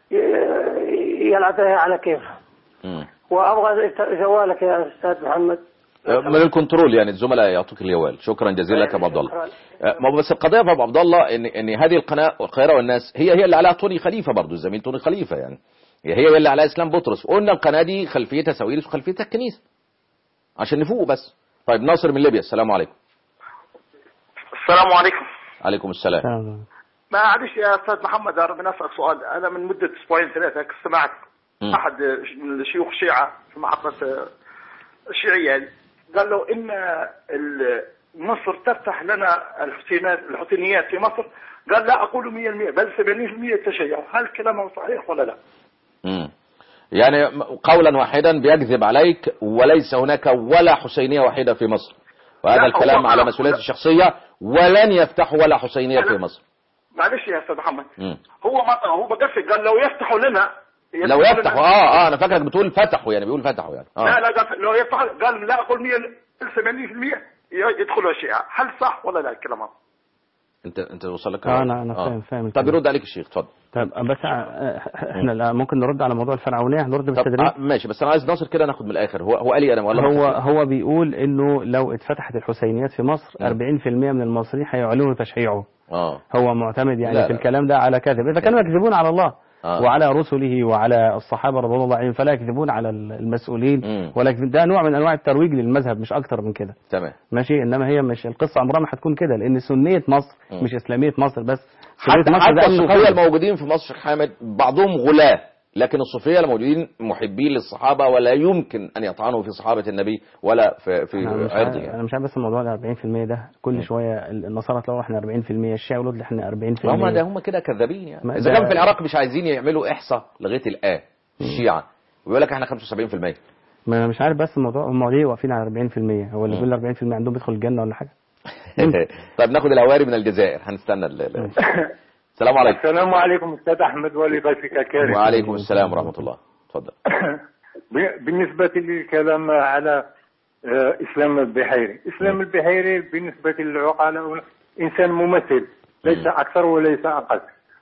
ي- يلعب بها على كيف امم وأبغى جوالك يا أستاذ محمد من الكنترول يعني الزملاء يعطوك الجوال شكرا جزيلا لك يا ابو عبد الله شكراً. آه، ما هو بس القضيه يا ابو عبد الله ان ان هذه القناه القاهره والناس هي هي اللي عليها توني خليفه برضو الزميل توني خليفه يعني هي هي اللي عليها اسلام بطرس قلنا القناه دي خلفيتها سويرس وخلفيتها الكنيسه عشان نفوق بس طيب ناصر من ليبيا السلام عليكم السلام عليكم عليكم السلام معلش يا استاذ محمد ربنا اسالك سؤال انا من مده اسبوعين ثلاثه سمعت مم. احد من شيوخ الشيعه في محطه الشيعيه يعني قال له ان ال- مصر تفتح لنا الحسينات الحسينيات في مصر قال لا اقول 100% بل 70% تشيع هل كلامه صحيح ولا لا؟ مم. يعني م- قولا واحدا بيكذب عليك وليس هناك ولا حسينيه واحده في مصر وهذا لا، الكلام هو- على لا. مسؤوليته الشخصيه ولن يفتحوا ولا حسينيه في مصر معلش يا استاذ محمد مم. هو ما هو بقفل قال لو يفتحوا لنا لو يفتحوا اه اه انا فاكرك بتقول فتحوا يعني بيقول فتحوا يعني لا اه لا قال لو يفتح قال لا اقول 100 80% يدخلوا الشيعة هل صح ولا لا الكلام هذا؟ انت انت وصل لك آه، أنا- أنا فاهم- فاهم طب الكلام. يرد عليك الشيخ اتفضل طب بس آه، احنا لا ممكن نرد على موضوع الفرعونية هنرد طب بالتدريج آه ماشي بس انا عايز ناصر كده ناخد من الاخر هو هو قال لي انا والله ما هو فاكر. هو بيقول انه لو اتفتحت الحسينيات في مصر 40% من المصريين هيعلنوا تشييعه اه هو معتمد يعني لا، في لا. الكلام ده على كذب اذا كانوا يكذبون على الله آه. وعلى رسله وعلى الصحابه رضوان الله عليهم فلا يكذبون على المسؤولين مم. ولكن ده نوع من انواع الترويج للمذهب مش اكتر من كده تمام ماشي انما هي مش القصه عمرها ما هتكون كده لان سنيه مصر مم. مش اسلاميه مصر بس سنيه حتى, مصر ده حتى أمن الصوفيه قومي. الموجودين في مصر شيخ حامد بعضهم غلاة لكن الصوفيه الموجودين محبين للصحابه ولا يمكن ان يطعنوا في صحابه النبي ولا في في انا مش عرضه عارف يعني انا مش عارف بس الموضوع ده 40% ده كل شويه النصارى تلاقوا احنا 40% الشيعة يقولوا احنا 40% هم ده هم كده كذابين يعني ما اذا ده- كان في العراق مش عايزين يعملوا احصاء لغايه الان الشيعه ويقول لك احنا 75% ما انا مش عارف بس الموضوع هم ليه واقفين على 40% هو اللي بيقول 40% عندهم بيدخل الجنه ولا حاجه طيب ناخد الهواري من الجزائر هنستنى ال- ال- السلام عليكم السلام عليكم استاذ احمد ولضيفك الكريم وعليكم السلام ورحمه الله اتفضل بالنسبه للكلام على آه، اسلام البحيري اسلام البحيري بالنسبه للعقلاء انسان ممثل ليس اكثر وليس اقل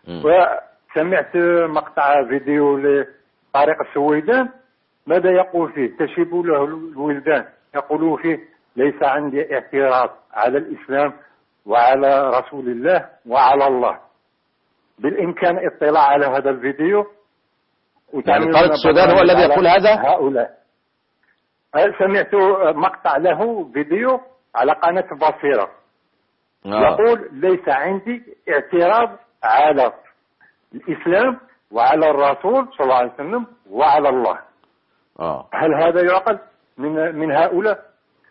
وسمعت مقطع فيديو لطارق السويدان ماذا يقول فيه تشيب له الولدان يقول فيه ليس عندي اعتراض على الاسلام وعلى رسول الله وعلى الله بالامكان الاطلاع على هذا الفيديو يعني طارق السودان هو الذي يقول هذا؟ هؤلاء هل سمعت مقطع له فيديو على قناة بصيرة آه. يقول ليس عندي اعتراض على الإسلام وعلى الرسول صلى الله عليه وسلم وعلى الله اه هل هذا يعقل من من هؤلاء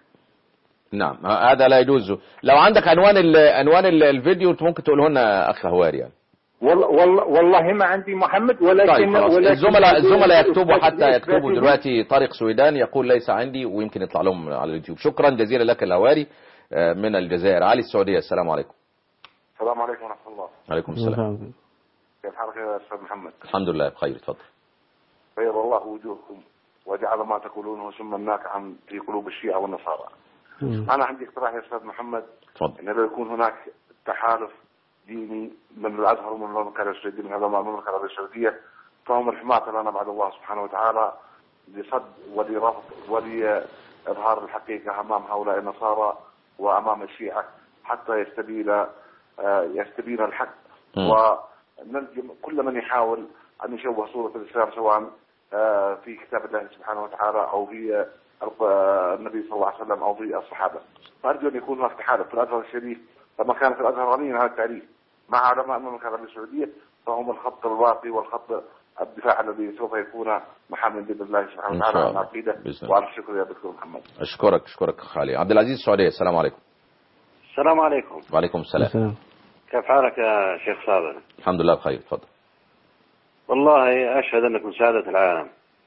نعم ه- هذا لا يجوز لو عندك عنوان ال- عنوان ال- الفيديو انت ممكن تقوله لنا اخ هواري يعني والله, والله, والله ما عندي محمد ولكن طيب خلاص ولكن الزملاء الزملاء يكتبوا إثبات- حتى يكتبوا إثبات- دلوقتي طارق سويدان يقول ليس عندي ويمكن يطلع لهم على اليوتيوب شكرا جزيلا لك الهواري آه، من الجزائر علي السعوديه السلام عليكم السلام عليكم ورحمة الله عليكم السلام كيف حالك يا أستاذ محمد الحمد لله بخير اتفضل بيض الله وجوهكم وجعل ما تقولونه سما ناكعا في قلوب الشيعة والنصارى أنا عندي اقتراح يا أستاذ محمد تفضل أن لو يكون هناك تحالف ديني من الأزهر ومن المملكة السعودية من هذا مع المملكة العربية السعودية فهم الحماة لنا بعد الله سبحانه وتعالى لصد ولرفض ول إظهار الحقيقة أمام هؤلاء النصارى وأمام الشيعة حتى يستبين آه، يستبين الحق مم. ونلجم كل من يحاول أن يشوه صورة الإسلام سواء آه، في كتاب الله سبحانه وتعالى أو في الق- آه، النبي صلى الله عليه وسلم أو في الصحابة فأرجو أن يكون هناك تحالف في الأزهر الشريف لما كان في الأزهر غنيا عن التاريخ مع علماء المملكة العربية السعودية فهم الخط الواقي والخط الدفاع الذي سوف يكون محاميا بإذن الله سبحانه إن وتعالى شاء على الله. العقيدة بإذن الله. وعلى الشكر يا دكتور محمد اشكرك اشكرك أخ علي عبد العزيز السعوديه السلام عليكم السلام عليكم وعليكم السلام كيف حالك يا شيخ صابر الحمد لله بخير تفضل والله أشهد أنك من سعادة العالم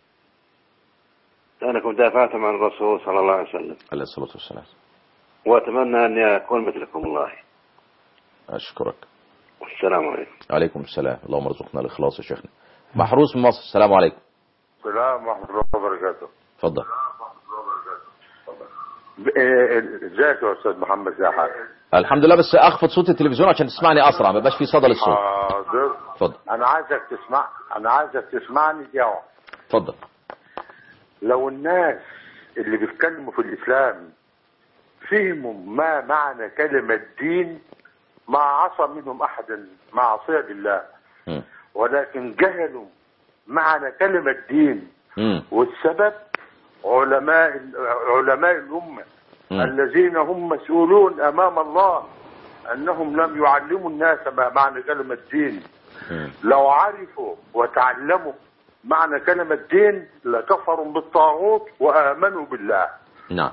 لأنكم دافعتم عن الرسول صلى الله عليه وسلم عليه الصلاه والسلام وأتمنى أني أكون مثلكم والله اشكرك والسلام عليكم عليكم السلام اللهم ارزقنا الاخلاص يا شيخنا محروس من مصر السلام عليكم السلام ورحمة الله وبركاته اتفضل ب- إيه، ازيك يا استاذ محمد زاحر الحمد لله بس اخفض صوت التلفزيون عشان تسمعني اسرع ما يبقاش في صدى للصوت حاضر اتفضل انا عايزك تسمع انا عايزك تسمعني جواب اتفضل لو الناس اللي بيتكلموا في الاسلام فهموا ما معنى كلمة دين ما عصى منهم احدا معصية لله مم. ولكن جهلوا معنى كلمة دين مم. والسبب علماء علماء الأمة مم. الذين هم مسؤولون أمام الله أنهم لم يعلموا الناس ما معنى كلمة دين مم. لو عرفوا وتعلموا معنى كلمة دين لكفروا بالطاغوت وآمنوا بالله نعم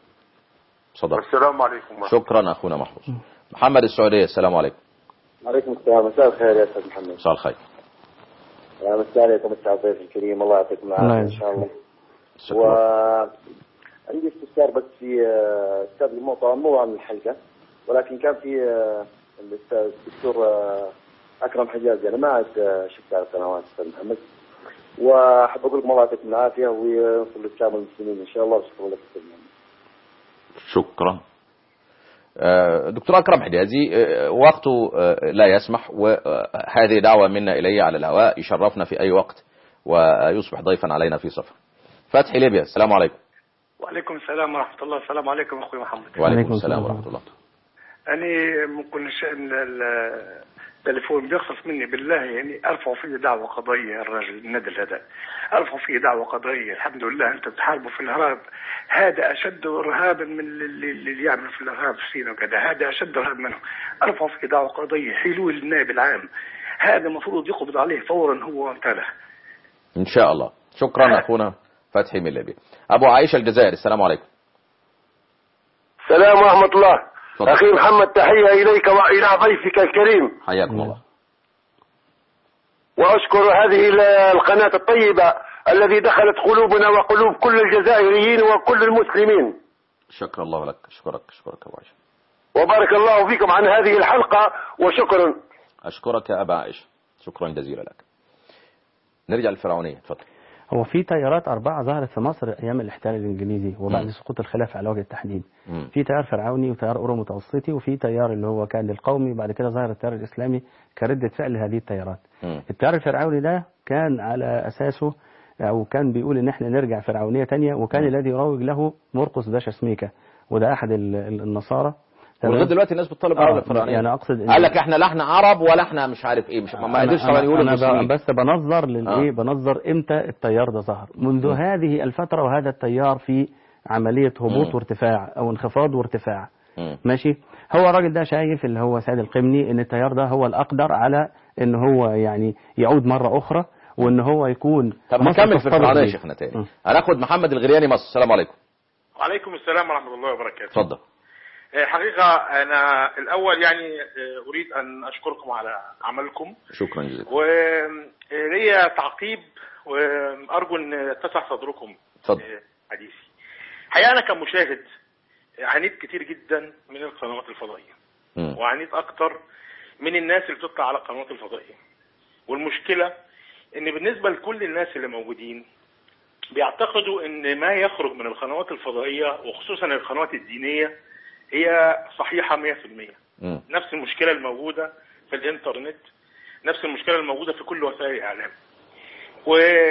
صدق والسلام عليكم ورحمة شكرا اخونا محروس محمد السعوديه السلام عليكم عليكم السلام مساء الخير يا استاذ محمد مساء الخير يا مساء عليكم مساء الضيف الكريم الله يعطيكم الله العافيه ان يجزاك شاء الله شكرا. وعندي استفسار بس في آه، استاذ الموضوع مو عن الحلقه ولكن كان في آه، الاستاذ الدكتور آه، اكرم حجازي انا ما عاد آه، شفت على القنوات استاذ محمد واحب اقول لكم الله يعطيكم العافيه وينصر الاسلام والمسلمين ان شاء الله وشكرا لك استاذ محمد شكرا آه، دكتور أكرم حجازي آه، وقته آه، لا يسمح وهذه دعوة منا إليه على الهواء يشرفنا في أي وقت ويصبح ضيفا علينا في سفر فتحي ليبيا السلام عليكم وعليكم السلام ورحمة الله السلام عليكم أخوي محمد وعليكم السلام ورحمة الله أنا ممكن الشأن ال- التليفون بيخلص مني بالله يعني أرفعوا فيه دعوة قضائية الرجل الندل هذا أرفعوا فيه دعوة قضائية الحمد لله أنت بتحاربوا في الإرهاب هذا أشد إرهابا من اللي, اللي يعمل في الإرهاب في سينا وكذا هذا أشد إرهاب منه أرفعوا فيه دعوة قضائية حيلوه للنائب العام هذا المفروض يقبض عليه فورا هو وامثاله إن شاء الله شكرا أخونا فتحي من ليبيا أبو عائشة الجزائر السلام عليكم السلام ورحمة الله تفضل. أخي محمد تحية إليك وإلى ضيفك الكريم حياكم الله وأشكر هذه ال- القناة الطيبة الذي دخلت قلوبنا وقلوب كل الجزائريين وكل المسلمين شكر الله لك أشكرك أشكرك أبو عائشة وبارك الله فيكم عن هذه الحلقة وشكرا أشكرك يا أبا عائشة شكرا جزيلا لك نرجع للفرعونية تفضل هو في تيارات أربعة ظهرت في مصر أيام الاحتلال الإنجليزي وبعد مم. سقوط الخلافة على وجه التحديد مم. في تيار فرعوني وتيار أورو متوسطي وفي تيار اللي هو كان القومي وبعد كده ظهر التيار الإسلامي كردة فعل هذه التيارات مم. التيار الفرعوني ده كان على أساسه أو كان بيقول إن إحنا نرجع فرعونية تانية وكان الذي يروج له مرقس باشا سميكة وده أحد ال- ال- النصارى تمام؟ ولغايه دلوقتي الناس بتطالب آه، بعرض الفرعونية يعني أقصد إن- قال لك احنا لا احنا عرب ولا احنا مش عارف ايه مش ما قدرش طبعا يقولوا أنا المسلمين ب- بس بنظر للايه آه. بنظر امتى التيار ده ظهر منذ م. هذه الفتره وهذا التيار في عمليه هبوط م. وارتفاع او انخفاض وارتفاع مم. ماشي هو الراجل ده شايف اللي هو سيد القمني ان التيار ده هو الاقدر على ان هو يعني يعود مره اخرى وان هو يكون طب مصر نكمل في تفترض الفرعونية يا بيه. شيخنا تاني م. هناخد محمد الغرياني مصر السلام عليكم وعليكم السلام ورحمة الله وبركاته اتفضل آه، حقيقة أنا الأول يعني آه، أريد أن أشكركم على عملكم شكرا جزيلا وليا تعقيب وأرجو أن تسع صدركم اتفضل آه، حديثي حقيقة أنا كمشاهد عانيت كتير جدا من القنوات الفضائية مم. وعانيت أكتر من الناس اللي بتطلع على القنوات الفضائية والمشكلة ان بالنسبة لكل الناس اللي موجودين بيعتقدوا ان ما يخرج من القنوات الفضائية وخصوصا القنوات الدينية هي صحيحة 100% مم. نفس المشكلة الموجودة في الانترنت نفس المشكلة الموجودة في كل وسائل الاعلام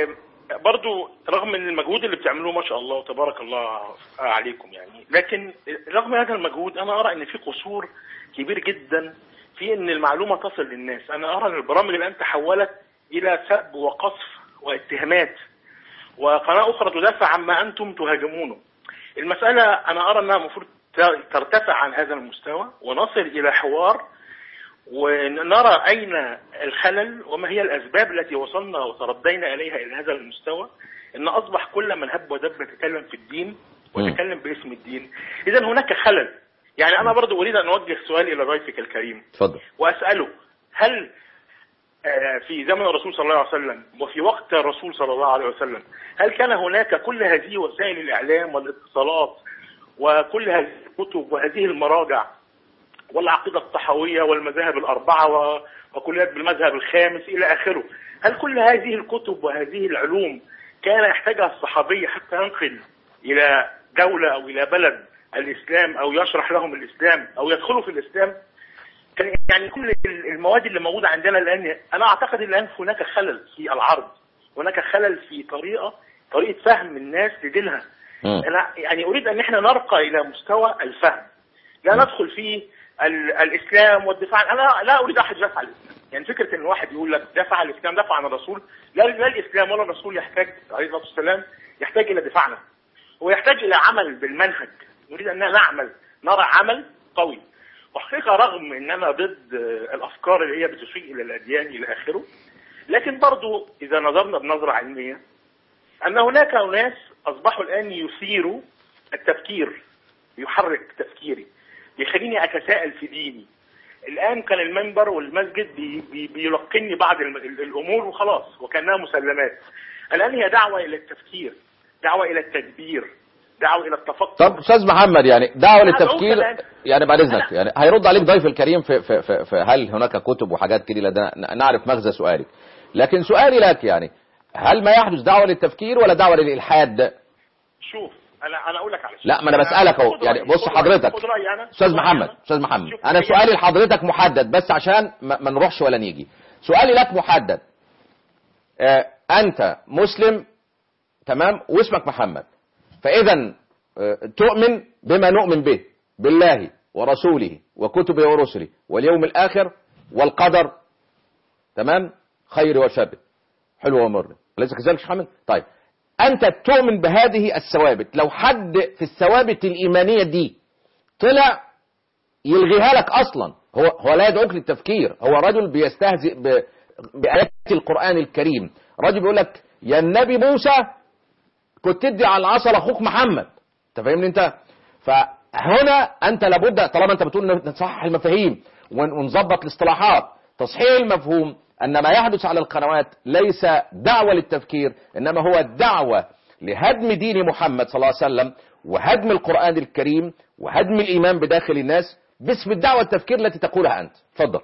برضو رغم ان المجهود اللي بتعملوه ما شاء الله وتبارك الله عليكم يعني لكن رغم هذا المجهود انا ارى ان في قصور كبير جدا في ان المعلومه تصل للناس انا ارى ان البرامج الان تحولت الى سب وقصف واتهامات وقناه اخرى تدافع عما انتم تهاجمونه المساله انا ارى انها المفروض ترتفع عن هذا المستوى ونصل الى حوار ونرى أين الخلل وما هي الأسباب التي وصلنا وتردينا إليها إلى هذا المستوى إن أصبح كل من هب ودب يتكلم في الدين ويتكلم باسم الدين إذا هناك خلل يعني أنا برضو أريد أن أوجه سؤال إلى ضيفك الكريم اتفضل وأسأله هل آه، في زمن الرسول صلى الله عليه وسلم وفي وقت الرسول صلى الله عليه وسلم هل كان هناك كل هذه وسائل الإعلام والاتصالات وكل هذه الكتب وهذه المراجع والعقيدة الطحوية والمذاهب الأربعة و- وكليات بالمذهب الخامس إلى آخره هل كل هذه الكتب وهذه العلوم كان يحتاجها الصحابي حتى ينقل إلى دولة أو إلى بلد الإسلام أو يشرح لهم الإسلام أو يدخلوا في الإسلام كان يعني كل المواد اللي موجودة عندنا الآن أنا أعتقد الآن هناك خلل في العرض هناك خلل في طريقة طريقة فهم الناس لدينها أنا يعني أريد أن احنا نرقى إلى مستوى الفهم لا ندخل في ال- الإسلام والدفاع عن- أنا لا أريد أحد يدافع عن الإسلام يعني فكرة إن واحد يقول لك دافع عن الإسلام دافع عن الرسول لا لا الإسلام ولا الرسول يحتاج عليه الصلاة والسلام يحتاج إلى دفاعنا هو يحتاج إلى عمل بالمنهج نريد أن نعمل نرى عمل قوي وحقيقة رغم ان انا ضد آه، الافكار اللي هي بتسيء الى الاديان الى اخره لكن برضو اذا نظرنا بنظرة علمية ان هناك ناس اصبحوا الان يثيروا التفكير يحرك تفكيري يخليني اتساءل في ديني الان كان المنبر والمسجد بي بي بيلقني بعض الم- ال- الامور وخلاص وكانها مسلمات الان هي دعوة الى التفكير دعوة الى التدبير دعوة الى التفكر طب استاذ محمد يعني دعوه أنا للتفكير أقول الآن- يعني بعد اذنك يعني هيرد عليك ضيف الكريم في, في, في, في هل هناك كتب وحاجات كده لدينا نعرف مغزى سؤالك لكن سؤالي لك يعني هل ما يحدث دعوه للتفكير ولا دعوه للالحاد شوف انا انا اقول لك على شيء لا ما انا بسالك اهو خد يعني رأيي، بص خد رأيي، حضرتك خد رأيي أنا. استاذ خد رأيي محمد أنا. استاذ محمد شوف، انا هي- سؤالي لحضرتك محدد بس عشان ما, ما نروحش ولا نيجي سؤالي لك محدد آه انت مسلم تمام واسمك محمد فاذا آه، تؤمن بما نؤمن به بالله ورسوله وكتبه ورسله واليوم الاخر والقدر تمام خير وشر حلو ومر أليس كذلك يا شيخ محمد طيب انت تؤمن بهذه الثوابت لو حد في الثوابت الايمانيه دي طلع يلغيها لك اصلا هو هو لا يدعوك للتفكير هو رجل بيستهزئ ب... بايات القران الكريم رجل بيقول لك يا النبي موسى كنت تدي على العصا لاخوك محمد انت فاهمني انت فهنا انت لابد طالما انت بتقول نصحح المفاهيم ون- ونظبط الاصطلاحات تصحيح المفهوم ان ما يحدث على القنوات ليس دعوه للتفكير انما هو دعوه لهدم دين محمد صلى الله عليه وسلم وهدم القران الكريم وهدم الايمان بداخل الناس باسم الدعوه التفكير التي تقولها انت اتفضل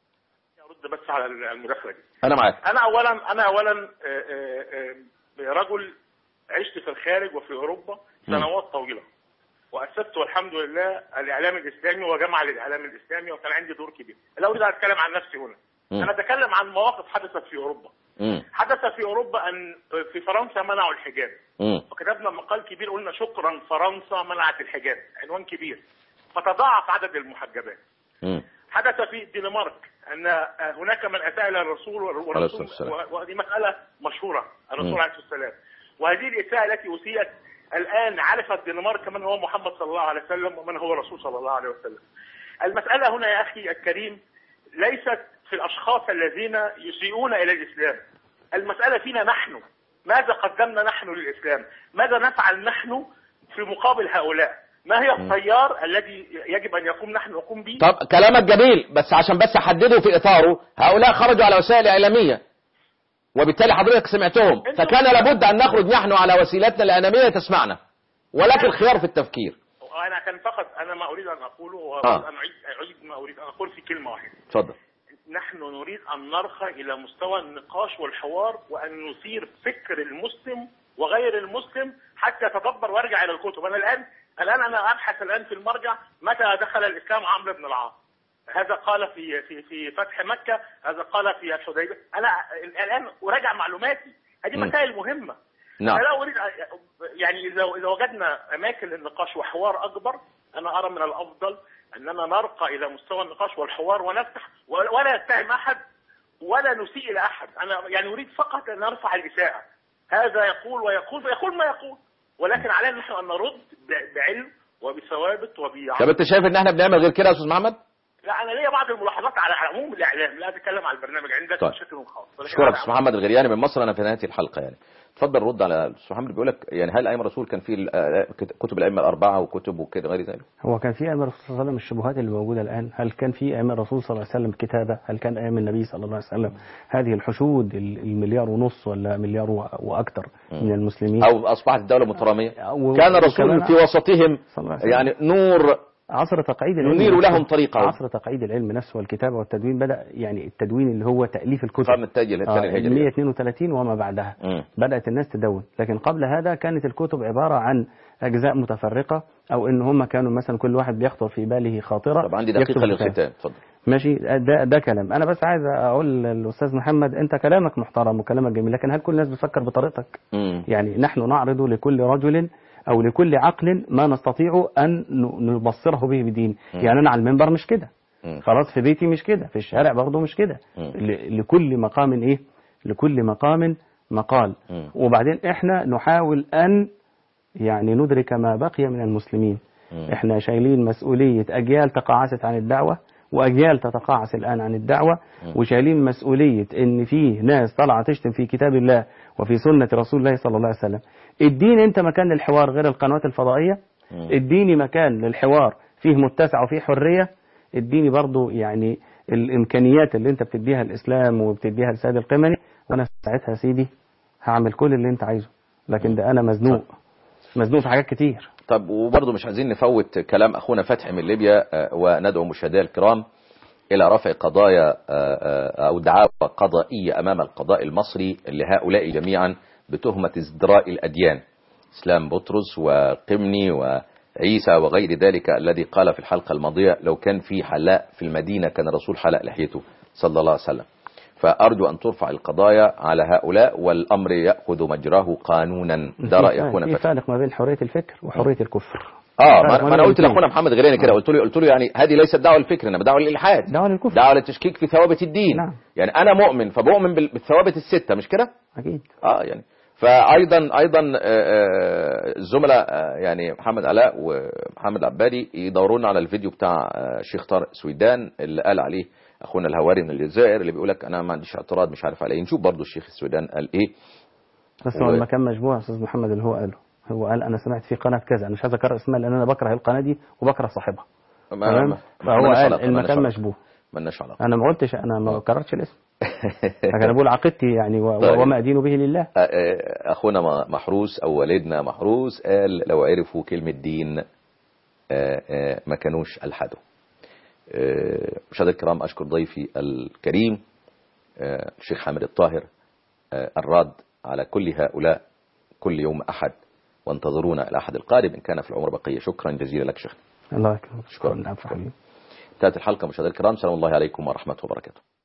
ارد بس على المداخله دي انا معاك انا اولا انا اولا آه، آه، آه، رجل عشت في الخارج وفي اوروبا سنوات طويله واسست والحمد لله الاعلام الاسلامي وجمع للاعلام الاسلامي وكان عندي دور كبير لا اريد ان اتكلم عن نفسي هنا مم. انا اتكلم عن مواقف حدثت في اوروبا مم. حدث في اوروبا ان في فرنسا منعوا الحجاب مم. وكتبنا مقال كبير قلنا شكرا فرنسا منعت الحجاب عنوان كبير فتضاعف عدد المحجبات مم. حدث في الدنمارك ان هناك من اتى الى الرسول والرسول عليه الصلاة والسلام. و- وهذه مساله مشهوره الرسول مم. عليه الصلاه والسلام وهذه الاساءه التي اسيئت الان عرفت الدنمارك من هو محمد صلى الله عليه وسلم ومن هو الرسول صلى الله عليه وسلم المساله هنا يا اخي الكريم ليست في الاشخاص الذين يسيئون الى الاسلام المساله فينا نحن ماذا قدمنا نحن للاسلام ماذا نفعل نحن في مقابل هؤلاء ما هي التيار الذي يجب ان يقوم نحن نقوم به طب كلامك جميل بس عشان بس احدده في اطاره هؤلاء خرجوا على وسائل اعلاميه وبالتالي حضرتك سمعتهم فكان لابد ان نخرج نحن على وسيلتنا الاعلاميه تسمعنا ولك الخيار في التفكير انا كان فقط انا ما اريد ان اقوله واريد آه. ان اعيد اعيد ما اريد ان اقول في كلمه واحده اتفضل نحن نريد ان نرقى الى مستوى النقاش والحوار وان نثير فكر المسلم وغير المسلم حتى يتدبر ويرجع الى الكتب انا الان الان انا ابحث الان في المرجع متى دخل الاسلام عمرو بن العاص هذا قال في في في فتح مكه هذا قال في الحديبيه انا الان اراجع معلوماتي هذه مم. مسائل مهمه نعم. انا لا اريد أ- يعني اذا اذا وجدنا اماكن للنقاش وحوار اكبر انا ارى من الافضل اننا نرقى الى مستوى النقاش والحوار ونفتح ولا يتهم احد ولا نسيء الى احد انا يعني اريد فقط ان نرفع الاساءه هذا يقول ويقول فيقول ما يقول ولكن علينا نحن ان نرد ب- بعلم وبثوابت وبعقل طب انت شايف ان احنا بنعمل غير كده يا استاذ محمد لا انا ليا بعض الملاحظات على على عموم الاعلام لا اتكلم على البرنامج عندك طيب. بشكل خاص ولكن اشكرك على استاذ محمد الغرياني من مصر انا في نهايه الحلقه يعني اتفضل رد على الاستاذ محمد بيقول لك يعني هل ايام الرسول كان في ال- آه، كتب الائمه الاربعه وكتب وكده غير ذلك هو كان في ايام الرسول صلى الله عليه وسلم الشبهات اللي موجوده الان هل كان في ايام الرسول صلى الله عليه وسلم كتابه هل كان ايام النبي صلى الله عليه وسلم هذه الحشود ال- المليار ونص ولا مليار و- واكثر من المسلمين او اصبحت الدوله متراميه و- كان الرسول وكمان في وسطهم صلى الله عليه وسلم. يعني نور عصر تقعيد العلم ينير نفسه- لهم طريقهم. عصر تقعيد العلم نفسه والكتابه والتدوين بدا يعني التدوين اللي هو تاليف الكتب القرن التاجي الثاني آه الهجري 132 وما بعدها مم. بدات الناس تدون لكن قبل هذا كانت الكتب عباره عن اجزاء متفرقه او ان هم كانوا مثلا كل واحد بيخطر في باله خاطره طب عندي يكتب دقيقه كتاب. للختام اتفضل ماشي ده ده كلام انا بس عايز اقول للاستاذ محمد انت كلامك محترم وكلامك جميل لكن هل كل الناس بتفكر بطريقتك مم. يعني نحن نعرض لكل رجل او لكل عقل ما نستطيع ان ن- نبصره به بدين مم. يعني انا على المنبر مش كده مم. خلاص في بيتي مش كده في الشارع برضه مش كده مم. ل- لكل مقام ايه لكل مقام مقال مم. وبعدين احنا نحاول ان يعني ندرك ما بقي من المسلمين مم. احنا شايلين مسؤولية اجيال تقاعست عن الدعوة واجيال تتقاعس الان عن الدعوة مم. وشايلين مسؤولية ان في ناس طالعة تشتم في كتاب الله وفي سنة رسول الله صلى الله عليه وسلم اديني انت مكان للحوار غير القنوات الفضائية مم. اديني مكان للحوار فيه متسع وفيه حرية اديني برضو يعني الامكانيات اللي انت بتديها الاسلام وبتديها لسيد القمني وانا ساعتها يا سيدي هعمل كل اللي انت عايزه لكن ده انا مزنوق مزنوق في حاجات كتير طب وبرضه مش عايزين نفوت كلام اخونا فتحي من ليبيا آه، وندعو مشاهدينا الكرام الى رفع قضايا آه، آه، او دعاوى قضائيه امام القضاء المصري لهؤلاء جميعا بتهمه ازدراء الاديان اسلام بطرس وقمني وعيسى وغير ذلك الذي قال في الحلقه الماضيه لو كان في حلاق في المدينه كان الرسول حلق لحيته صلى الله عليه وسلم فارجو ان ترفع القضايا على هؤلاء والامر ياخذ مجراه قانونا ده راي اخونا في فتحي فارق ما بين حرية الفكر وحرية الكفر اه فرق ما ما انا بين قلت الاثنين. لاخونا محمد غيراني كده قلت له قلت له يعني هذه ليست دعوه للفكر انما دعوه للالحاد دعوة للكفر دعوه للتشكيك في ثوابت الدين نعم. يعني انا مؤمن فبؤمن بال- بالثوابت السته مش كده أكيد اه يعني فايضا ايضا آه، آه، الزملاء آه، يعني محمد علاء ومحمد عبادي يدورونا على الفيديو بتاع آه، شيخ طارق سويدان اللي قال عليه اخونا الهواري من الجزائر اللي بيقول لك انا ما عنديش اعتراض مش عارف عليه نشوف برضو الشيخ السويدان قال ايه بس و- هو المكان مشبوه يا استاذ محمد اللي هو قاله هو قال انا سمعت في قناه كذا انا مش عايز اكرر اسمها لان انا بكره القناه دي وبكره صاحبها ما- تمام ما- فهو مالناش قال علاقة، مالناش المكان علاقة. مشبوه مالناش علاقه انا ما قلتش انا ما كررتش الاسم لكن انا بقول عقيدتي يعني و- طيب. وما ادين به لله آه، آه، اخونا م- محروس او والدنا محروس قال لو عرفوا كلمة دين آه، آه، ما كانوش الحدوا آه، مشاهدينا الكرام اشكر ضيفي الكريم آه، الشيخ حامد الطاهر آه، الراد على كل هؤلاء كل يوم احد وانتظرونا الاحد القادم ان كان في العمر بقيه شكرا جزيلا لك شيخ الله يكرمك شكرا نعم، حبيبي. انتهت الحلقه مشاهدينا الكرام سلام الله عليكم ورحمه وبركاته